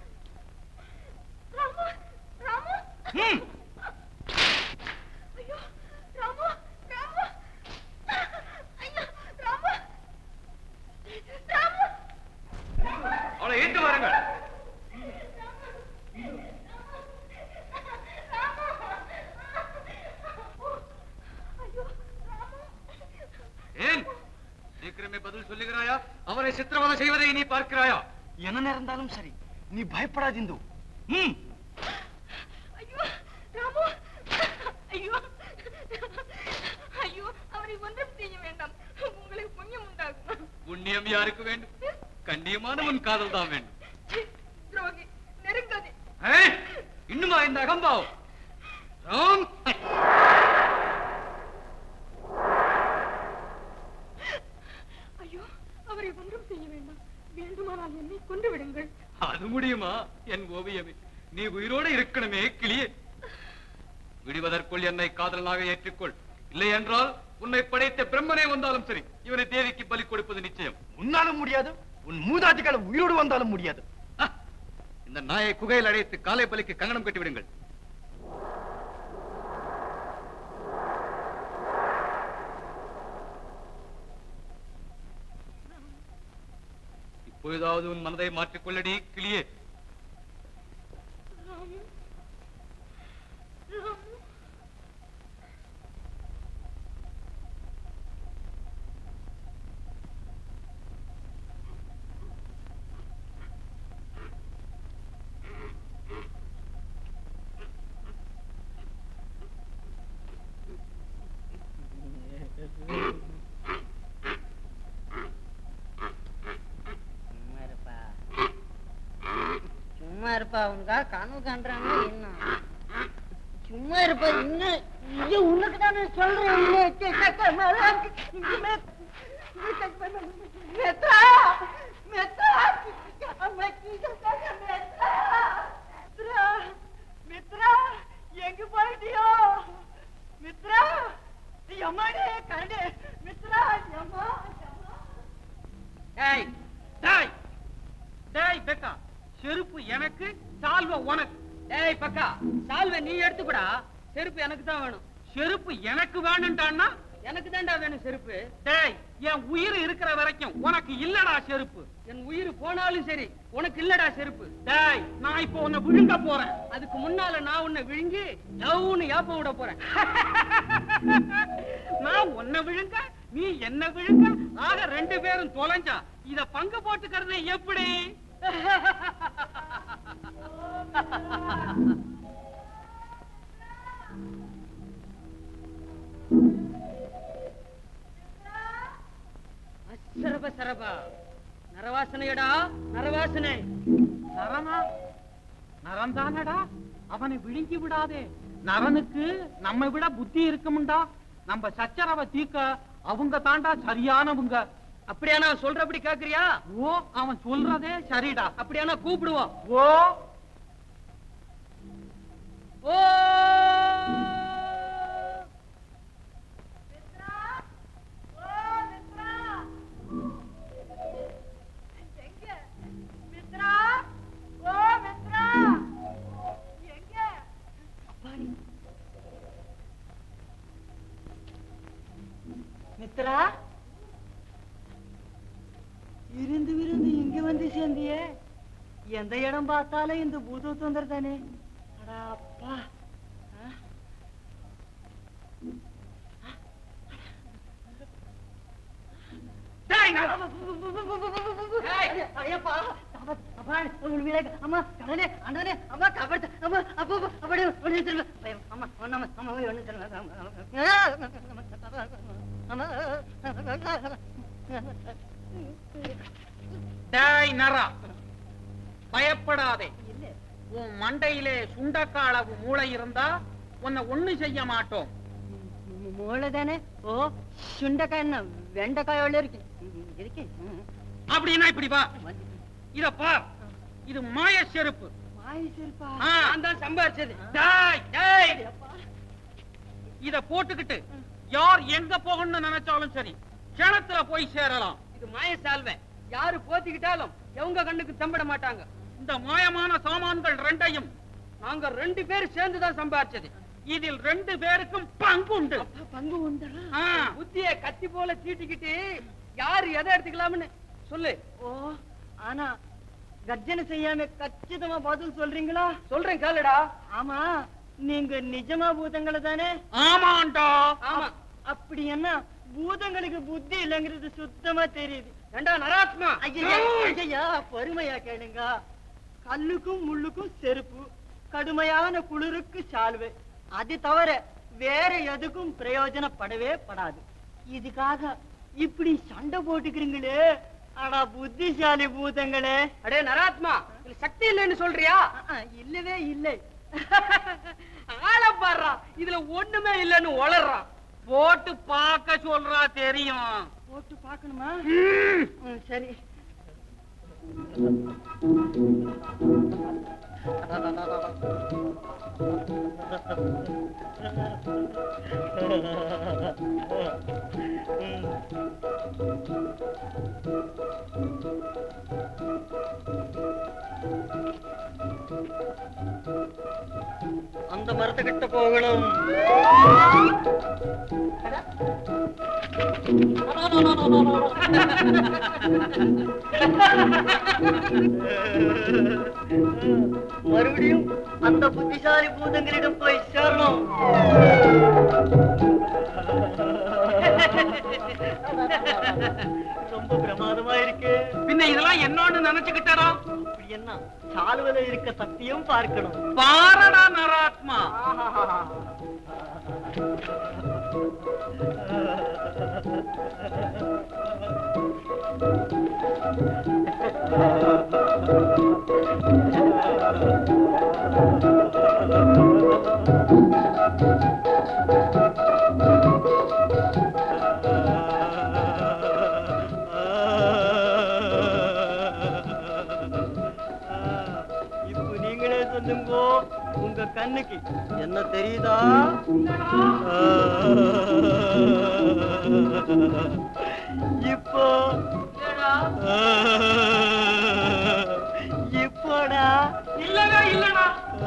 ராமு ராமு ம். ஐயோ ராமு ராமு ஐயோ ராமு ராமு அவளை ஈட்டு வாருங்கள் ஏன் சீக்கிரமே பதில் சொல்லுகிறாயா அவனை சித்திரவதை செய்வதை நீ பார்க்கிறாயா என்ன நேர்ந்தாலும் சரி நீ பயப்படாதிந்து ம் ஐயோ ராமு ஐயோ ஐயோ அவரை ஒன்றும் செய்ய வேண்டாம் உங்களுக்கு புண்ணியம் உண்டாகும் புண்ணியம் யாருக்கு வேண்டும் கண்ணியமான உன் காதல் தான் வேண்டும் துரோகி நெருங்காதே ஏய், இன்னுமா இந்த அகம்பாவம் ராம் ஹட். ஐயோ அவரை ஒன்றும் செய்ய வேண்டாம் வேண்டுமானால் என்னை கொண்டு விடுங்கள் அது முடியுமா என் ஓவியமே நீ உயிரோடு இருக்கணுமே கிளியே விடுவதற்குள் என்னை காதலனாக ஏற்றுக்கொள் இல்லை என்றால் உன்னை படைத்த பிரம்மனே வந்தாலும் சரி இவனை தேவிக்கு பலி கொடுப்பது நிச்சயம் உன்னாலும் முடியாது உன் மூதாட்டிகள் உயிரோடு வந்தாலும் முடியாது இந்த நாயை குகையில் அடைத்து காலை பலிக்கு கங்கணம் கட்டி விடுங்கள் இப்பொழுதாவது உன் மனதை மாற்றிக்கொள்ளடி கிளியே ராமு ராமு சும்மா இருப்பா சும்மா இருப்பா உனக்கா கனவு காண்றாங்க என்ன சும்மா இருப்பா இன்னும் ஐயோ உனக்கு தானே சொல்றேன் இன்னும் சே, சே, சே, மேல இருக்கு. இங்க மே- மெத்ரா மெத்ரா அம்மா, கீழே தாங்க, மெத்ரா. மித்ரா மித்ரா எங்க போயிட்டியோ மித்ரா எம்மாடி கரண்டு மித்ரா எம்மா டேய் டேய் டேய் பெக்கா செருப்பு எனக்கு சால்வை உனக்கு டேய் பக்கா சால்வை நீ எடுத்துக்கூடா செருப்பு எனக்கு தான் வேணும் செருப்பு எனக்கு வேணும்டான்னா எனக்கு தான்டா வேணும் செருப்பு டேய் என் உயிர் இருக்கிற வரைக்கும் உனக்கு இல்லடா செருப்பு என் உயிர் போனாலும் சரி உனக்கு இல்லடா செருப்பு டேய் நான் இப்போ உன்னை விழுங்க போறேன் அதுக்கு முன்னால நான் உன்னை விழுங்கி லவ்னு ஏப்ப விட போறேன் நான் உன்னை விழுங்க நீ என்ன விழுங்க ஆக ரெண்டு பேரும் தொலைஞ்சா இத பங்கு போட்டுக்கிறது எப்படி அசரப சரபா நரவாசனையடா நரவாசனை நரமா நரந்தானடா அவனை விழுங்கி விடாதே நரனுக்கு நம்மை விட புத்தி இருக்குமுண்டா நம்ம சச்சரவை தீர்க்க அவங்க தாண்டா சரியானவங்க அப்படியானா சொல்றபடி கேக்குறியா ஓ அவன் சொல்றதே சரிடா அப்படியானா கூப்பிடுவோம் ஓ ஓ மித்ரா ஓ மித்ரா எங்க மித்ரா இருந்து விருந்து இங்க வந்து சேர்ந்தியே எந்த இடம் பார்த்தாலும் இந்த பூத தொந்தர் தானே அடா அப்பா ஆ? ஐயப்பா, அப்பா, அப்பா, உங்கள் வீரே, அம்மா, கடவுளே, ஆண்டவரே, அம்மா, காப்பாத்து, அம்மா, அப்பா, அப்பா, அப்படியே ஒண்ணு திரும்ப. பயம், அம்மா, ஒண்ணு, அம்மா, அம்மா, ஒண்ணு திரும்ப. அம்மா, டேய் நரா பயப்படாதே உன் மண்டையிலே சுண்டக்காய் அளவு மூளை இருந்தா உன்னை ஒண்ணு செய்ய மாட்டோம் மூளை தானே ஓ சுண்டைக்காய் என்ன வெண்டைக்காய் எவ்வளவு இருக்கு இருக்கு ம். அப்படின்னா இப்படி வா இத பார் இது மாய செருப்பு மாய செருப்பா ஆ. நான் தான் சம்பாரிச்சது டேய் டேய் இத போட்டுக்கிட்டு யார் எங்க போகணும்னு நினைச்சாலும் சரி கிணத்துல போய் சேரலாம் இது மாய சால்வை யாரு போத்திக்கிட்டாலும் எவங்க கண்ணுக்கு தம்பிட மாட்டாங்க இந்த மாயமான சாமான்கள் ரெண்டையும் நாங்க ரெண்டு பேரும் சேர்ந்து தான் சம்பாரிச்சது இதில் ரெண்டு பேருக்கும் பங்கு உண்டு பங்கு உண்டா ஆ. புத்திய கத்தி போல தீட்டிக்கிட்டு யாரு எதை எடுத்துக்கலாம்னு சொல்லு ஓ ஆனா கர்ஜனை செய்யாம கச்சிதமா பதில் சொல்றீங்களா சொல்றேன் கேளுடா ஆமா நீங்க நிஜமா பூதங்களை தானே ஆமாண்டா ஆமா அப்படி என்ன பூதங்களுக்கு புத்தி இல்லைங்கிறது சுத்தமா தெரியுது ரெண்டா நராத்மா ஐயா ஐயா பொறுமையா கேளுங்க கல்லுக்கும் முள்ளுக்கும் செருப்பு கடுமையான குளிருக்கு சால்வை அது தவிர வேற எதுக்கும் பிரயோஜனப்படவே படாது இதுக்காக இப்படி சண்டை போட்டுக்கிறீங்களே ஆனா புத்திசாலி பூதங்களே அடே நராத்மா இதுல சக்தி இல்லைன்னு சொல்றியா அஹ், இல்லவே இல்லை ஆள பாடுறா இதுல ஒண்ணுமே இல்லைன்னு வளர்றான் போட்டு பார்க்க சொல்றா தெரியும் போட்டு பார்க்கணுமா ம், சரி அந்த மரத்துக்கிட்ட போகணும் மறுபடியும் அந்த புத்திசாலி பூதங்களிடம் போய் சேரணும் ரொம்ப பிரமாதமா இருக்கு பின்ன இதெல்லாம் என்னன்னு நினைச்சுக்கிட்டடா அப்படி என்ன சாலுவல இருக்க சத்தியம் பார்க்கணும் பாரடா நராத்மா இப்போ நீங்களே சொல்லுங்க உங்க கண்ணுக்கு என்ன தெரியுதா இப்போ இப்போடா இல்லவே இல்லடா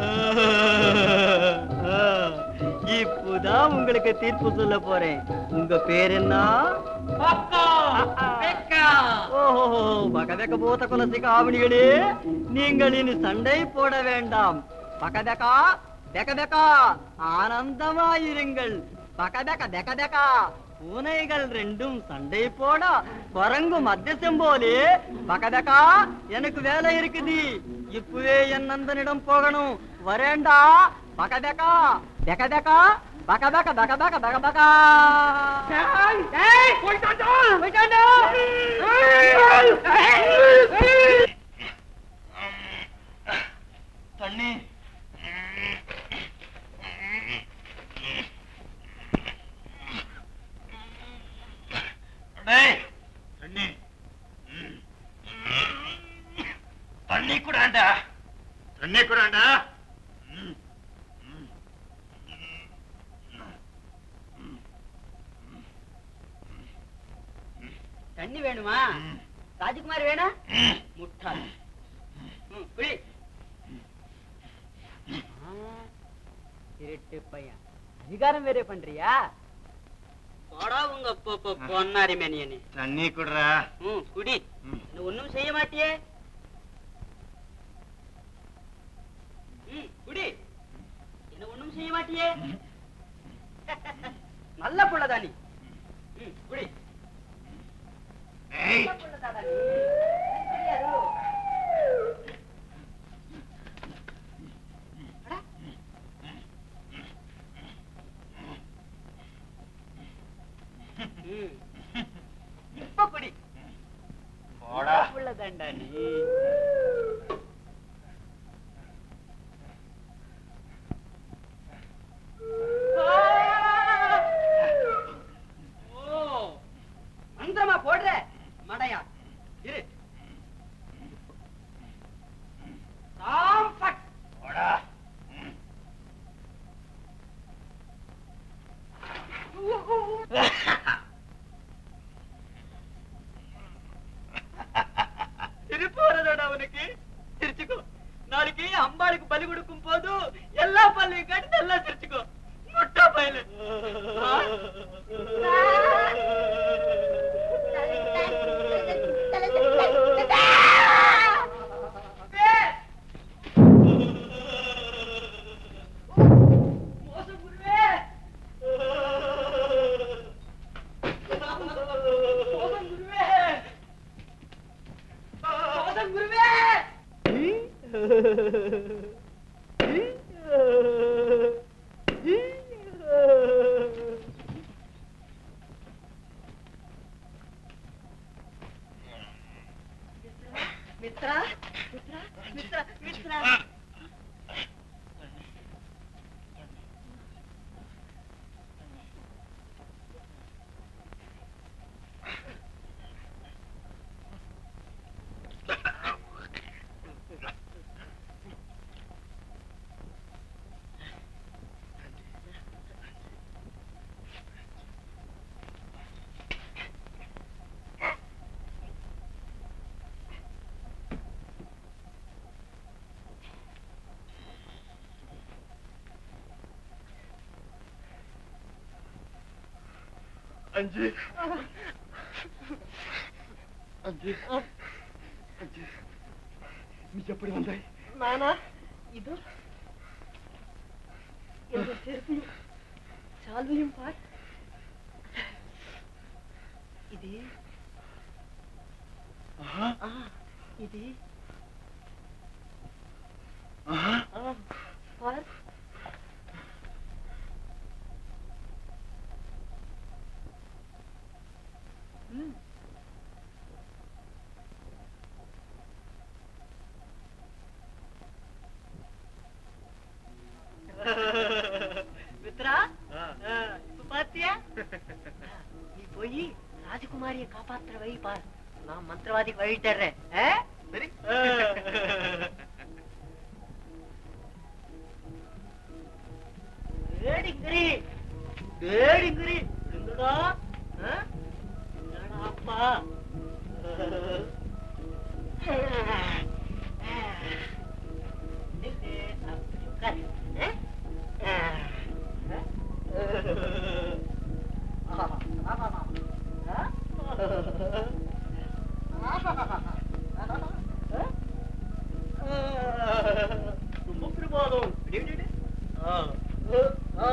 இப்போதான் உங்களுக்கு தீர்ப்பு சொல்ல போறேன் உங்க பேர் என்ன பக்கா பெக்கா ஓஹோ பகதக்க பூத்த குலசி காவடிகளே நீங்கள் இனி சண்டை போட வேண்டாம் பகதக்கா பெகதக்கா ஆனந்தமாயிருங்கள் பகதக்க தெகதக்கா பூனைகள் ரெண்டும் சண்டை போட குரங்கு மத்தியசம் போலே பகதக்கா எனக்கு வேலை இருக்குது இப்பவே என் நந்தனிடம் போகணும் வரேண்டா பகதக்கா பெகதக்கா பகதக்க பகதக்க பகதக்கா தண்ணி தண்ணி கூடாண்டா தண்ணி வேணுமா ராஜகுமார் வேணா முட்டாள் ம், குடி ஆ, திருட்டு பையன் அதிகாரம் வேற பண்றியா போடா உங்க பொ- பொ- பொன்னாரி மேனியனே தண்ணி குடுறா ம் குடி இன்னும் ஒண்ணும் செய்ய மாட்டியே ம் குடி என்ன ஒண்ணும் செய்ய மாட்டியே நல்ல புள்ளதா நீ ம் குடி நல்ல புள்ளதாடா நீ. எனக்கு தெரியாதோ? அடா. ம். இப்ப குடி போடா. நல்ல புள்ளதாண்டா நீ ஓ மந்திரமா போடுற மடையா இரு சாம்பட் போடா சிரிப்பு வரலடா உனக்கு சிரிச்சுக்கோ நாளைக்கு அம்பாளுக்கு பலி கொடுக்கும் போது எல்லா பல்லையும் கட்டி நல்லா சிரிச்சுக்கோ முட்டா பயலு மித்ரா மித்ரா மித்ரா மித்ரா அஞ்சு அஞ்சு அஞ்சு நீ எப்படி வந்தாய் நானா இது இந்த செருப்பையும் சால்வையும் பார் இது ஆஹா ஆ இது ஆஹா ஆ பார் ம் மித்ரா ஆ, இப்ப பாத்தியா நீ போய் ராஜகுமாரிய காப்பாத்துற வழி பார் நான் மந்திரவாதிக்கு வழி தர்றேன் ஆ? சரி ஏடிங்கிரி ஏடிங்கிரி எங்கடா ஆ? என்னடா அப்பா நில்லு, அப்படி உட்காரு. ஆ? ரொம்ப பிரமாதம் இடி, இடி, இடி. ஆ. ஆ.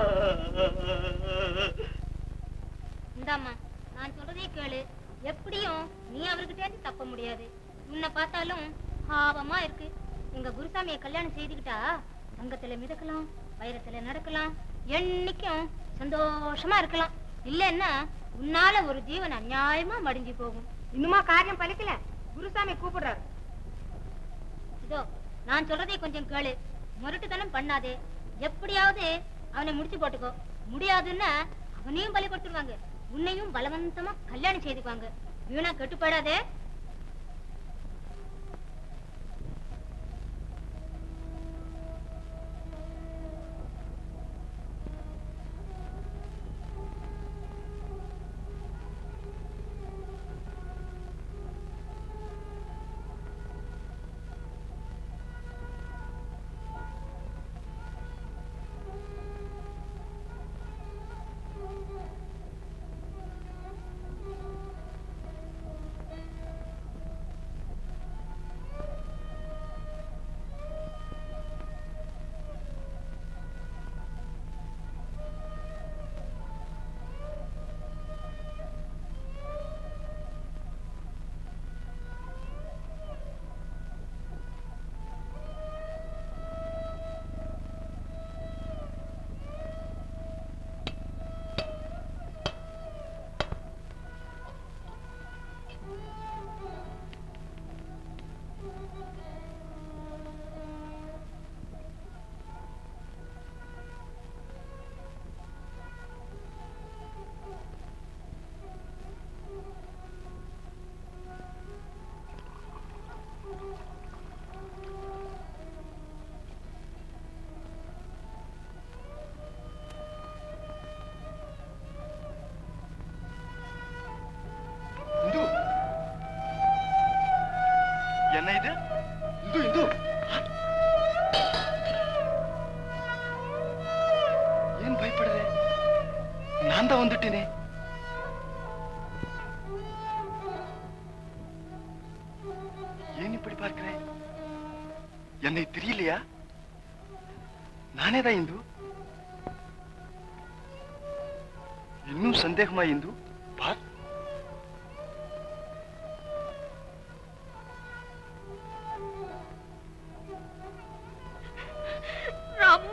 இந்தாம்மா நான் சொல்றதே கேளு எப்படியும் நீ அவர்கிட்ட இருந்து தப்ப முடியாது உன்னை பார்த்தாலும் பாவமா இருக்கு எங்க குருசாமியை கல்யாணம் செய்துக்கிட்டா தங்கத்துல மிதக்கலாம் வைரத்துல நடக்கலாம் என்னைக்கும் சந்தோஷமா இருக்கலாம் இல்லன்னா உன்னால ஒரு ஜீவன் அநியாயமா மடிஞ்சு போகும் இன்னுமா காரியம் பலிக்கல குருசாமி கூப்பிடுறாரு இதோ நான் சொல்றதை கொஞ்சம் கேளு முரட்டுத்தனம் பண்ணாதே எப்படியாவது அவனை முடிச்சு போட்டுக்கோ முடியாதுன்னா அவனையும் பலி கொடுத்துருவாங்க உன்னையும் பலவந்தமா கல்யாணம் செய்துக்குவாங்க வீணா கட்டுப்படாதே நான் தான் வந்துட்டேனே ஏன் இப்படி பார்க்கிறேன் என்னை தெரியலையா நானே தான் இந்து இன்னும் சந்தேகமா இந்து பார் ராமு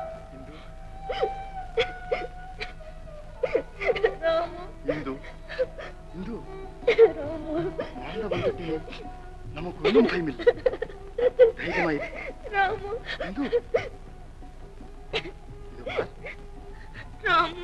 ராமு இந்து இந்து ராமு நான் தான் வந்துட்டேனே நமக்கு ஒன்றும் பயமில்லை தைரியமா இரு ராமு இந்து ராமு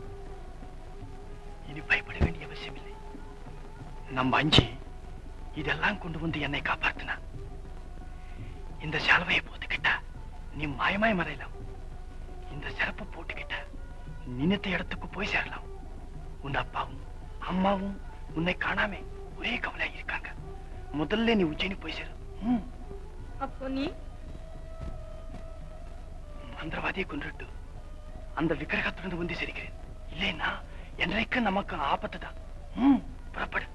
இனி பயப்பட வேண்டிய அவசியம் இல்லை நம்ம அஞ்சி இதெல்லாம் கொண்டு வந்து என்னை காப்பாத்தினா இந்த செலவையை போட்டுக்கிட்டா நீ மாயமாய் மறையலாம் இந்த சிறப்பு போட்டுக்கிட்டா நினைத்த இடத்துக்கு போய் சேரலாம் உன் அப்பாவும் அம்மாவும் உன்னை காணாம ஒரே கவலையா இருக்காங்க முதல்ல நீ உஜ்ஜயினி போய் சேரு ம், அப்போ நீ மந்திரவாதியை கொண்டுட்டு அந்த விக்கிரகத்திலிருந்து வந்து சிரிக்கிறேன் இல்லைன்னா என்றைக்கு நமக்கு ஆபத்து தான் ம், புறப்படு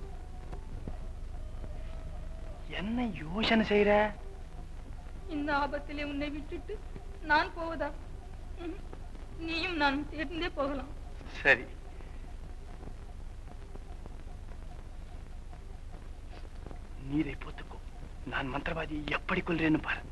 என்ன யோசனை செய்யற இந்த ஆபத்திலே உன்னை விட்டுட்டு நான் போவதா ம்ஹும். நீயும் நானும் சேர்ந்தே போகலாம் சரி நீரை போத்துக்கோ நான் மந்திரவாதியை எப்படி கொல்றேன்னு பாரு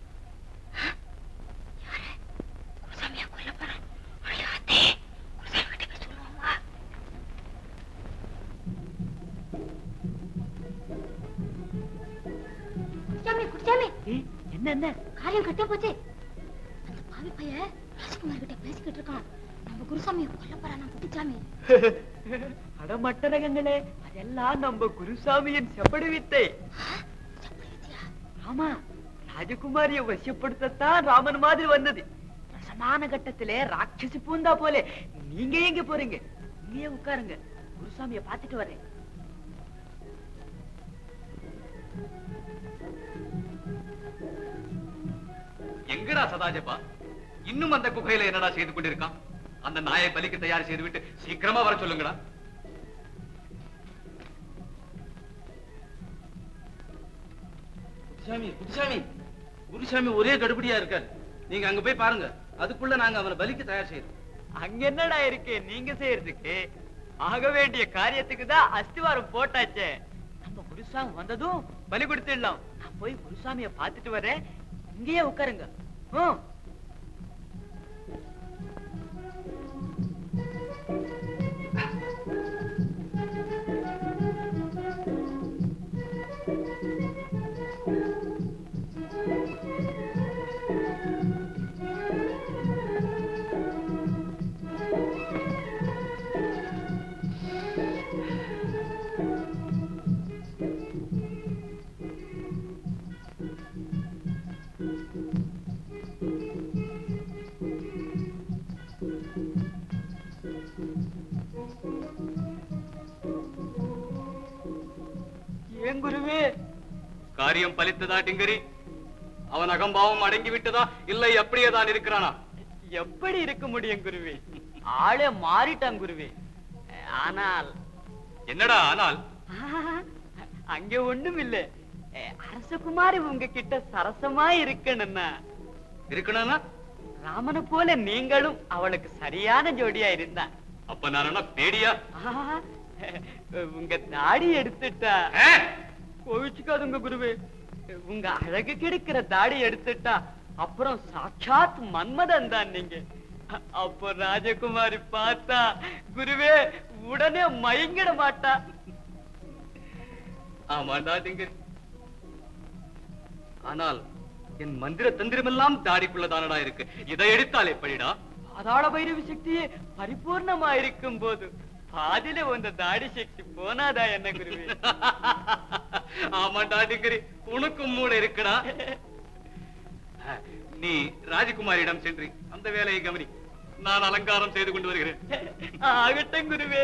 குடிச்சாமி குடிச்சாமி என்ன என்ன காரியம் கட்டே போச்சு அந்த பாவி பைய ராஜகுமார் கிட்ட பேசிக்கிட்டு இருக்கான் நம்ம குருசாமியை கொல்ல போறானா குடிச்சாமி அடமட்டரகங்களே அதெல்லாம் நம்ம குருசாமியின் செப்படு வித்தை ஆமா ராஜகுமாரிய வசியப்படுத்தத்தான் ராமன் மாதிரி வந்தது ரசமான கட்டத்திலே ராட்சசி பூந்தா போலே நீங்க எங்க போறீங்க இங்கேயே உட்காருங்க குருசாமிய பாத்துட்டு வரேன் எங்கடா சதாஜப்பா இன்னும் அந்த குகையில என்னடா செய்து கொண்டிருக்கான் அந்த நாயை பலிக்கு தயார் செய்து விட்டு சீக்கிரமா வர சொல்லுங்கடா குருசாமி குருசாமி குருசாமி ஒரே கடுபடியா இருக்காரு நீங்க அங்க போய் பாருங்க அதுக்குள்ள நாங்க அவனை பலிக்கு தயார் செய்யறோம் அங்க என்னடா இருக்கு நீங்க செய்யறதுக்கு ஆக வேண்டிய காரியத்துக்கு தான் அஸ்திவாரம் போட்டாச்சே நம்ம குருசாமி வந்ததும் பலி கொடுத்துடலாம் நான் போய் குருசாமிய பாத்துட்டு வரேன் இங்கேயே உட்காருங்க ஹம். ஏன் குருவே காரியம் பலித்ததா டிங்கரி அவன் அகம்பாவம் அடங்கி விட்டதா இல்லை அப்படியே தான் இருக்கிறானா எப்படி இருக்க முடியும் குருவே ஆளே மாறிட்டான் குருவே ஆனால் என்னடா ஆனால் அங்க ஒண்ணும் இல்ல அரசகுமாரி உங்ககிட்ட சரசமா இருக்கணும்னா இருக்கணும்னா ராமனை போல நீங்களும் அவளுக்கு சரியான ஜோடியா இருந்தா அப்ப நான் என்ன பேடியா ஆஹா, உங்க தாடி எடுத்துட்டா கோவிச்சுக்காதுங்க குருவே உங்க அழகு கெடுக்கிற தாடி எடுத்துட்டா அப்புறம் சாட்சாத் மன்மதன் தான் நீங்க அ- அப்போ ராஜகுமாரி பார்த்தா குருவே உடனே மயங்கிட மாட்டா ஆமாண்டா டிங்கரி ஆனால் என் மந்திர தந்திரமெல்லாம் தாடிக்குள்ளதானடா இருக்கு இதை எடுத்தால் எப்படிடா அதாள பைரவி சக்தியே பரிபூர்ணமா இருக்கும் போது பாதியில வந்த தாடி சக்தி போனாதா என்ன குருவே ஆமாண்டா டிங்கரி உனக்கும் மூளை இருக்குடா நீ ராஜகுமாரியிடம் சென்று அந்த வேலையை கவனி நான் அலங்காரம் செய்து கொண்டு வருகிறேன் ஆகட்டும் குருவே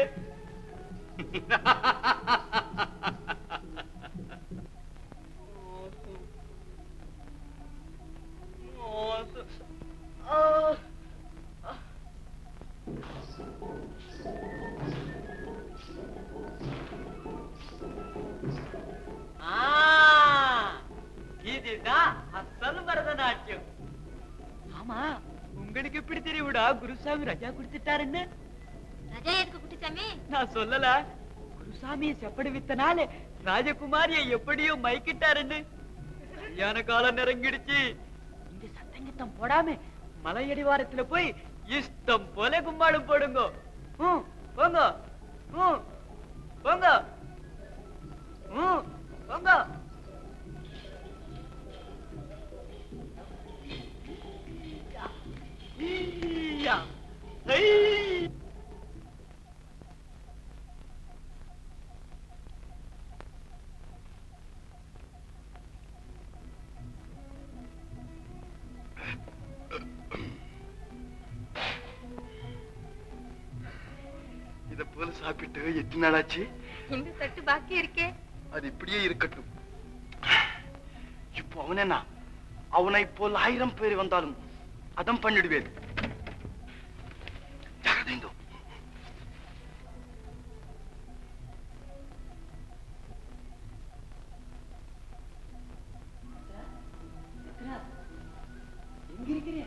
உங்களுக்கு எப்படி தெரியும்டா குருசாமி ரஜா கொடுத்துட்டாருன்னு ரஜா எதுக்கு குட்டிச்சாமி நான் சொல்லல குருசாமி செப்படி வித்தனால ராஜகுமாரிய எப்படியோ மயக்கிட்டாருன்னு கல்யாண காலம் நெருங்கிடுச்சு இங்க சத்தங்கித்தம் போடாம மலையடிவாரத்துல போய் இஷ்டம் போல கும்பாடும் போடுங்க ம், போங்க ம், போங்க ம், போங்க ஈயா. ஐ. இத போல சாப்பிட்டு எத்தனை நாளாச்சு இந்த தட்டு பாக்கி இருக்கே அது இப்படியே இருக்கட்டும் இப்போ அவன் என்ன அவனை போல் ஆயிரம் பேர் வந்தாலும் அதம் பண்ணிடுவேன் ஜாகிரதைங்கோ. எங்க இருக்கிறேன்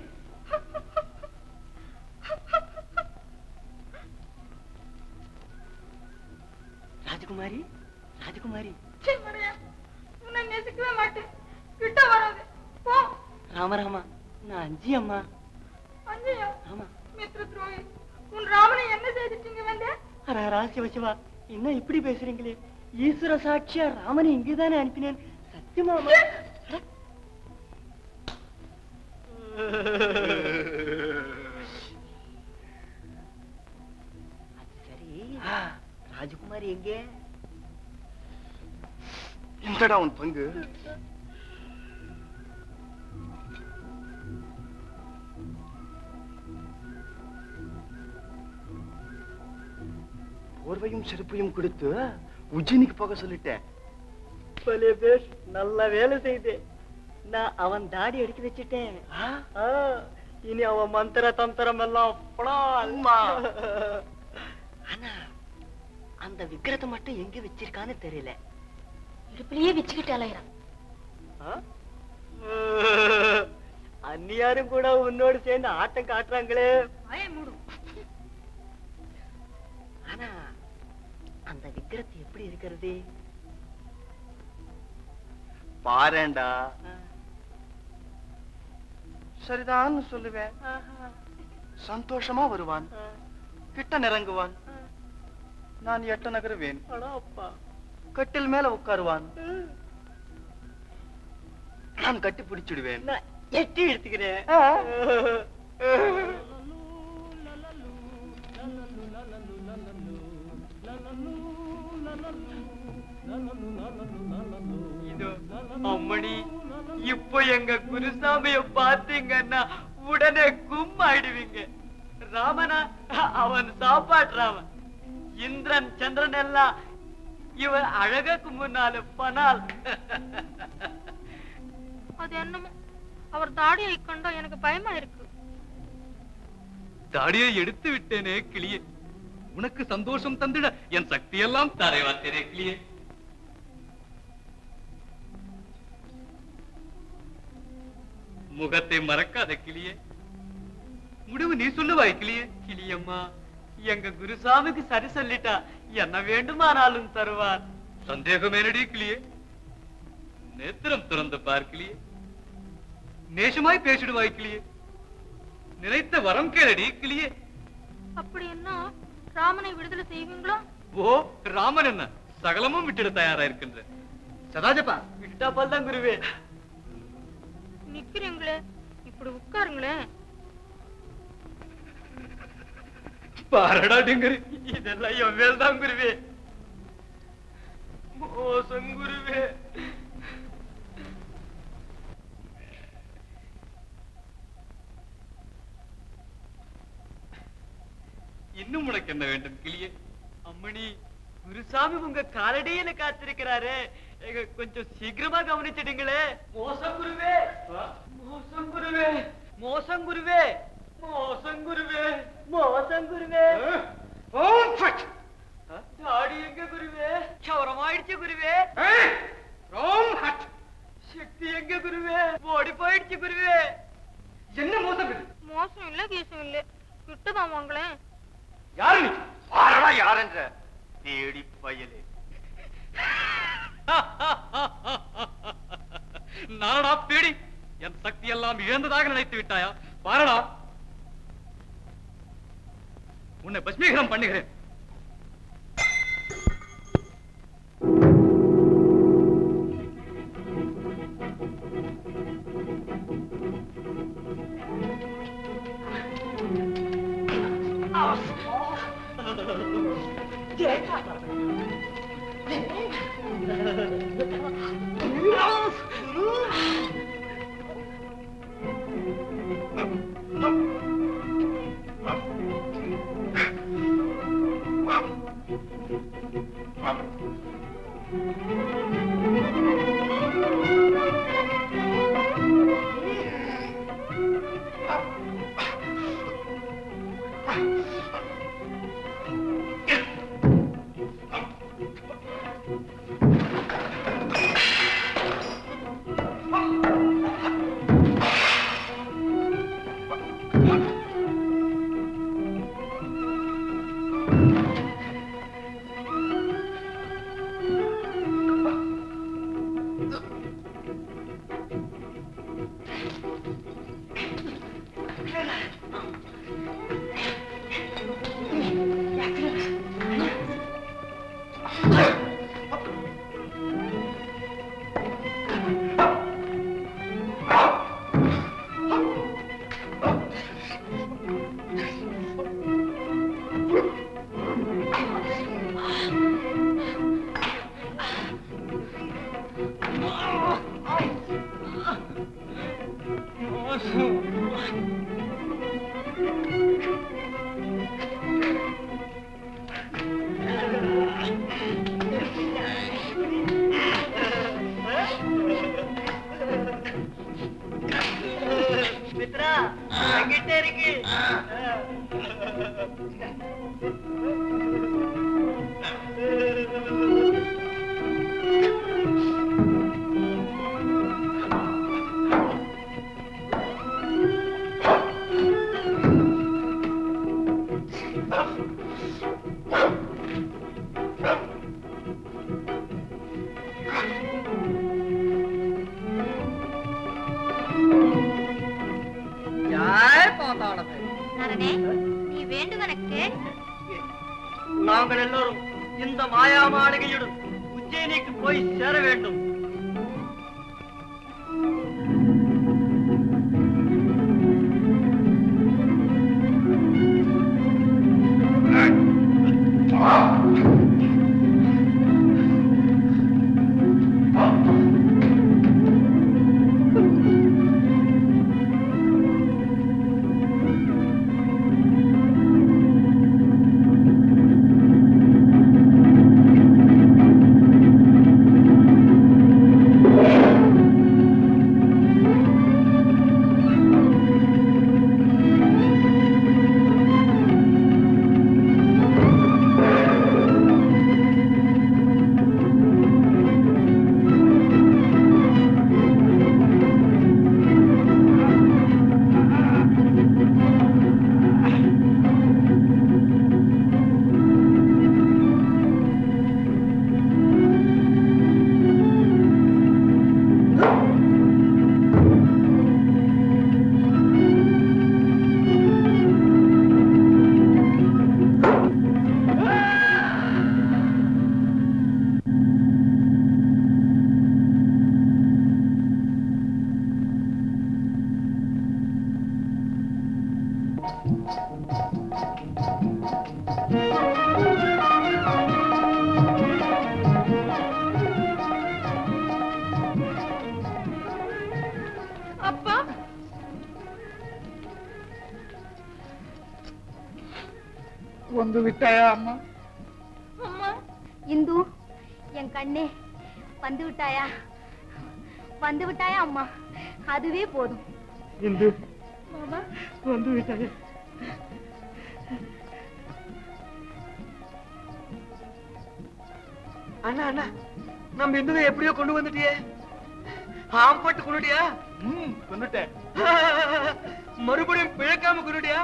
ராஜகுமாரி ராஜகுமாரி சீ, மடையா. உன்னை நேசிக்கவே மாட்டேன் கிட்ட வராது போ ராமராமா நான் அஞ்சி அம்மா அஞ்சயா ஆமா மித்ர துரோகி உன் ராமனை என்ன செய்துட்டீங்க வந்து அரா சிவ சிவா என்ன இப்படி பேசுறீங்களே ஈஸ்வர சாட்சியா ராமனை இங்கேதானே அனுப்பினேன் சத்தியமாமா சரி ராஜகுமாரி எங்கே இந்தடா உன் பங்கு போர்வையும் செருப்பையும் கொடுத்து உஜ்ஜினிக்கு போக சொல்லிட்டேன் பலே பேஷ் நல்ல வேலை செய்தே நான் அவன் தாடி அடிக்க வச்சுட்டேன் ஆ, இனி அவன் மந்திர தந்திரம் எல்லாம் புலால். ஆனா அந்த விக்கிரத்தை மட்டும் எங்க வச்சிருக்கான்னு தெரியல இடுப்புலயே வச்சுக்கிட்டு அலையிறான் ஆ? அந்நியாரும் கூட உன்னோடு சேர்ந்து ஆட்டம் காட்டுறாங்களே வாயை மூடும் ஆனா அந்த விக்கிரத்து எப்படி இருக்கிறது பாரேண்டா சரிதான் சொல்லுவேன் சந்தோஷமா வருவான் கிட்ட நெருங்குவான் நான் எட்ட நகருவேன் அடா அப்பா கட்டில் மேல உட்காருவான் நான் கட்டி பிடிச்சிடுவேன் நான் எட்டி எடுத்துக்கிறேன் இதோ அம்மணி இப்போ எங்க குருசாமிய பாத்தீங்கன்னா உடனே கும்மாயிடுவீங்க ராமனா அவன் சாப்பாடுறாமன் இந்திரன் சந்திரன் எல்லாம் இவன் அழகுக்கு முன்னால பனால் அது என்னமோ அவர் தாடியை கண்டா எனக்கு பயமா இருக்கு தாடியை எடுத்து விட்டேனே கிளியே உனக்கு சந்தோஷம் தந்திட என் சக்தியெல்லாம் தாரை வார்த்தேனே கிளியே முகத்தை மறக்காத கிளியே முடிவு நீ சொல்லுவாய் கிளியே கிளியம்மா எங்க குருசாமிக்கு சரி சொல்லிட்டா என்ன வேண்டுமானாலும் தருவார் சந்தேகமேனடி கிளியே நேத்திரம் திறந்து பார் கிளியே நேசமாய் பேசிடுவாய் கிளியே நினைத்த வரம் கேளடி கிளியே அப்படி என்ன ராமனை விடுதலை செய்வீங்களா ஓ ராமன் என்ன சகலமும் விட்டுட தயாரா இருக்கின்ற சதாஜப்பா விட்டா பல்தான் குருவே நிக்கிறீங்களே இப்படி உட்காருங்களேன் பாரடா டிங்கரி இதெல்லாம் என் மேல் தான் குருவே மோசம் குருவே இன்னும் உனக்கு என்ன வேண்டும் கிளியே அம்மணி குருசாமி உங்க காலடியில காத்திருக்கிறாரு எங்க கொஞ்சம் சீக்கிரமா கவனிச்சிடுங்களே மோசம் குருவே மோசம் குருவே மோசம் குருவே மோசம் குருவே மோசம் குருவே தாடி எங்க குருவே சவரமாயிடுச்சு குருவே சக்தி எங்க குருவே ஓடி போயிடுச்சு குருவே என்ன மோசம் இது மோசம் இல்ல கீசம் இல்ல கிட்டதான் வாங்களேன் யாரு நீ பாரடா யாருன்ற தேடி பயலே நானடா பேடி என் சக்தி எல்லாம் இழந்ததாக நினைத்து விட்டாயா பாரடா உன்னை பஸ்மீகரம் பண்ணுகிறேன் மித்ரா எங்கிட்ட இருக்கு யார் பார்த்தாலும் நரனே நீ வேண்டுவன கேள் நாங்கள் எல்லோரும் இந்த மாயா மாளிகையுடன் உஜ்ஜயினிக்கு போய் சேர வேண்டும் அப்பா வந்து விட்டாயா அம்மா அம்மா இந்து என் கண்ணே வந்து விட்டாயா வந்து விட்டாயா அம்மா அதுவே போதும் இந்து மாமா வந்து விட்டாயா அண்ணா அண்ணா நம்ம இந்துவை எப்படியோ கொண்டு வந்துட்டியே ஆம்பட்டு கொண்டுட்டியா கொண்டுட்டேன் மறுபடியும் பிழைக்காம குருடியா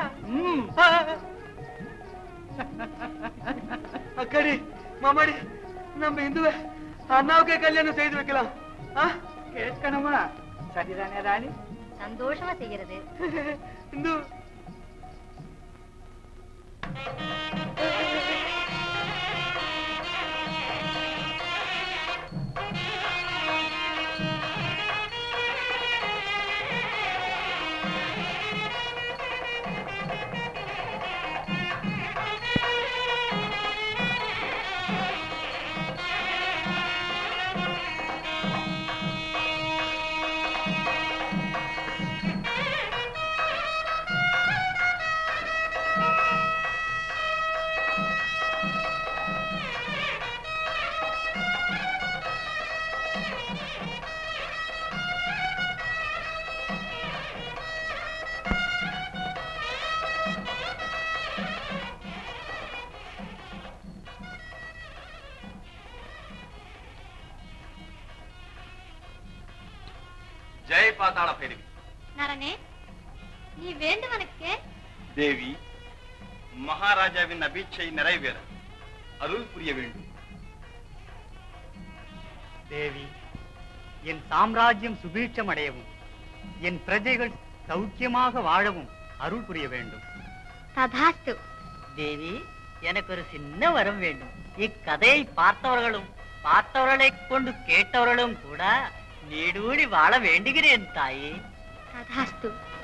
அக்காடி மாமாடி நம்ம இந்துவ அண்ணாவுக்கே கல்யாணம் செய்து வைக்கலாம் கேட்கணுமா சரிதானே ராணி சந்தோஷமா செய்யறது இந்து ஜெய் பாதாள பைரவி நரனே நீ வேண்டுவனுக்கு தேவி மகாராஜாவின் அபீட்சை நிறைவேற அருள் புரிய வேண்டும் தேவி என் சாம்ராஜ்யம் சுபீட்சம் அடையவும் என் பிரஜைகள் சௌக்கியமாக வாழவும் அருள் புரிய வேண்டும் ததாஸ்து தேவி எனக்கு ஒரு சின்ன வரம் வேண்டும் இக்கதையை பார்த்தவர்களும் பார்த்தவர்களை கொண்டு கேட்டவர்களும் கூட நீடூழி வாழ வேண்டுகிறேன் தாயே ததாஸ்து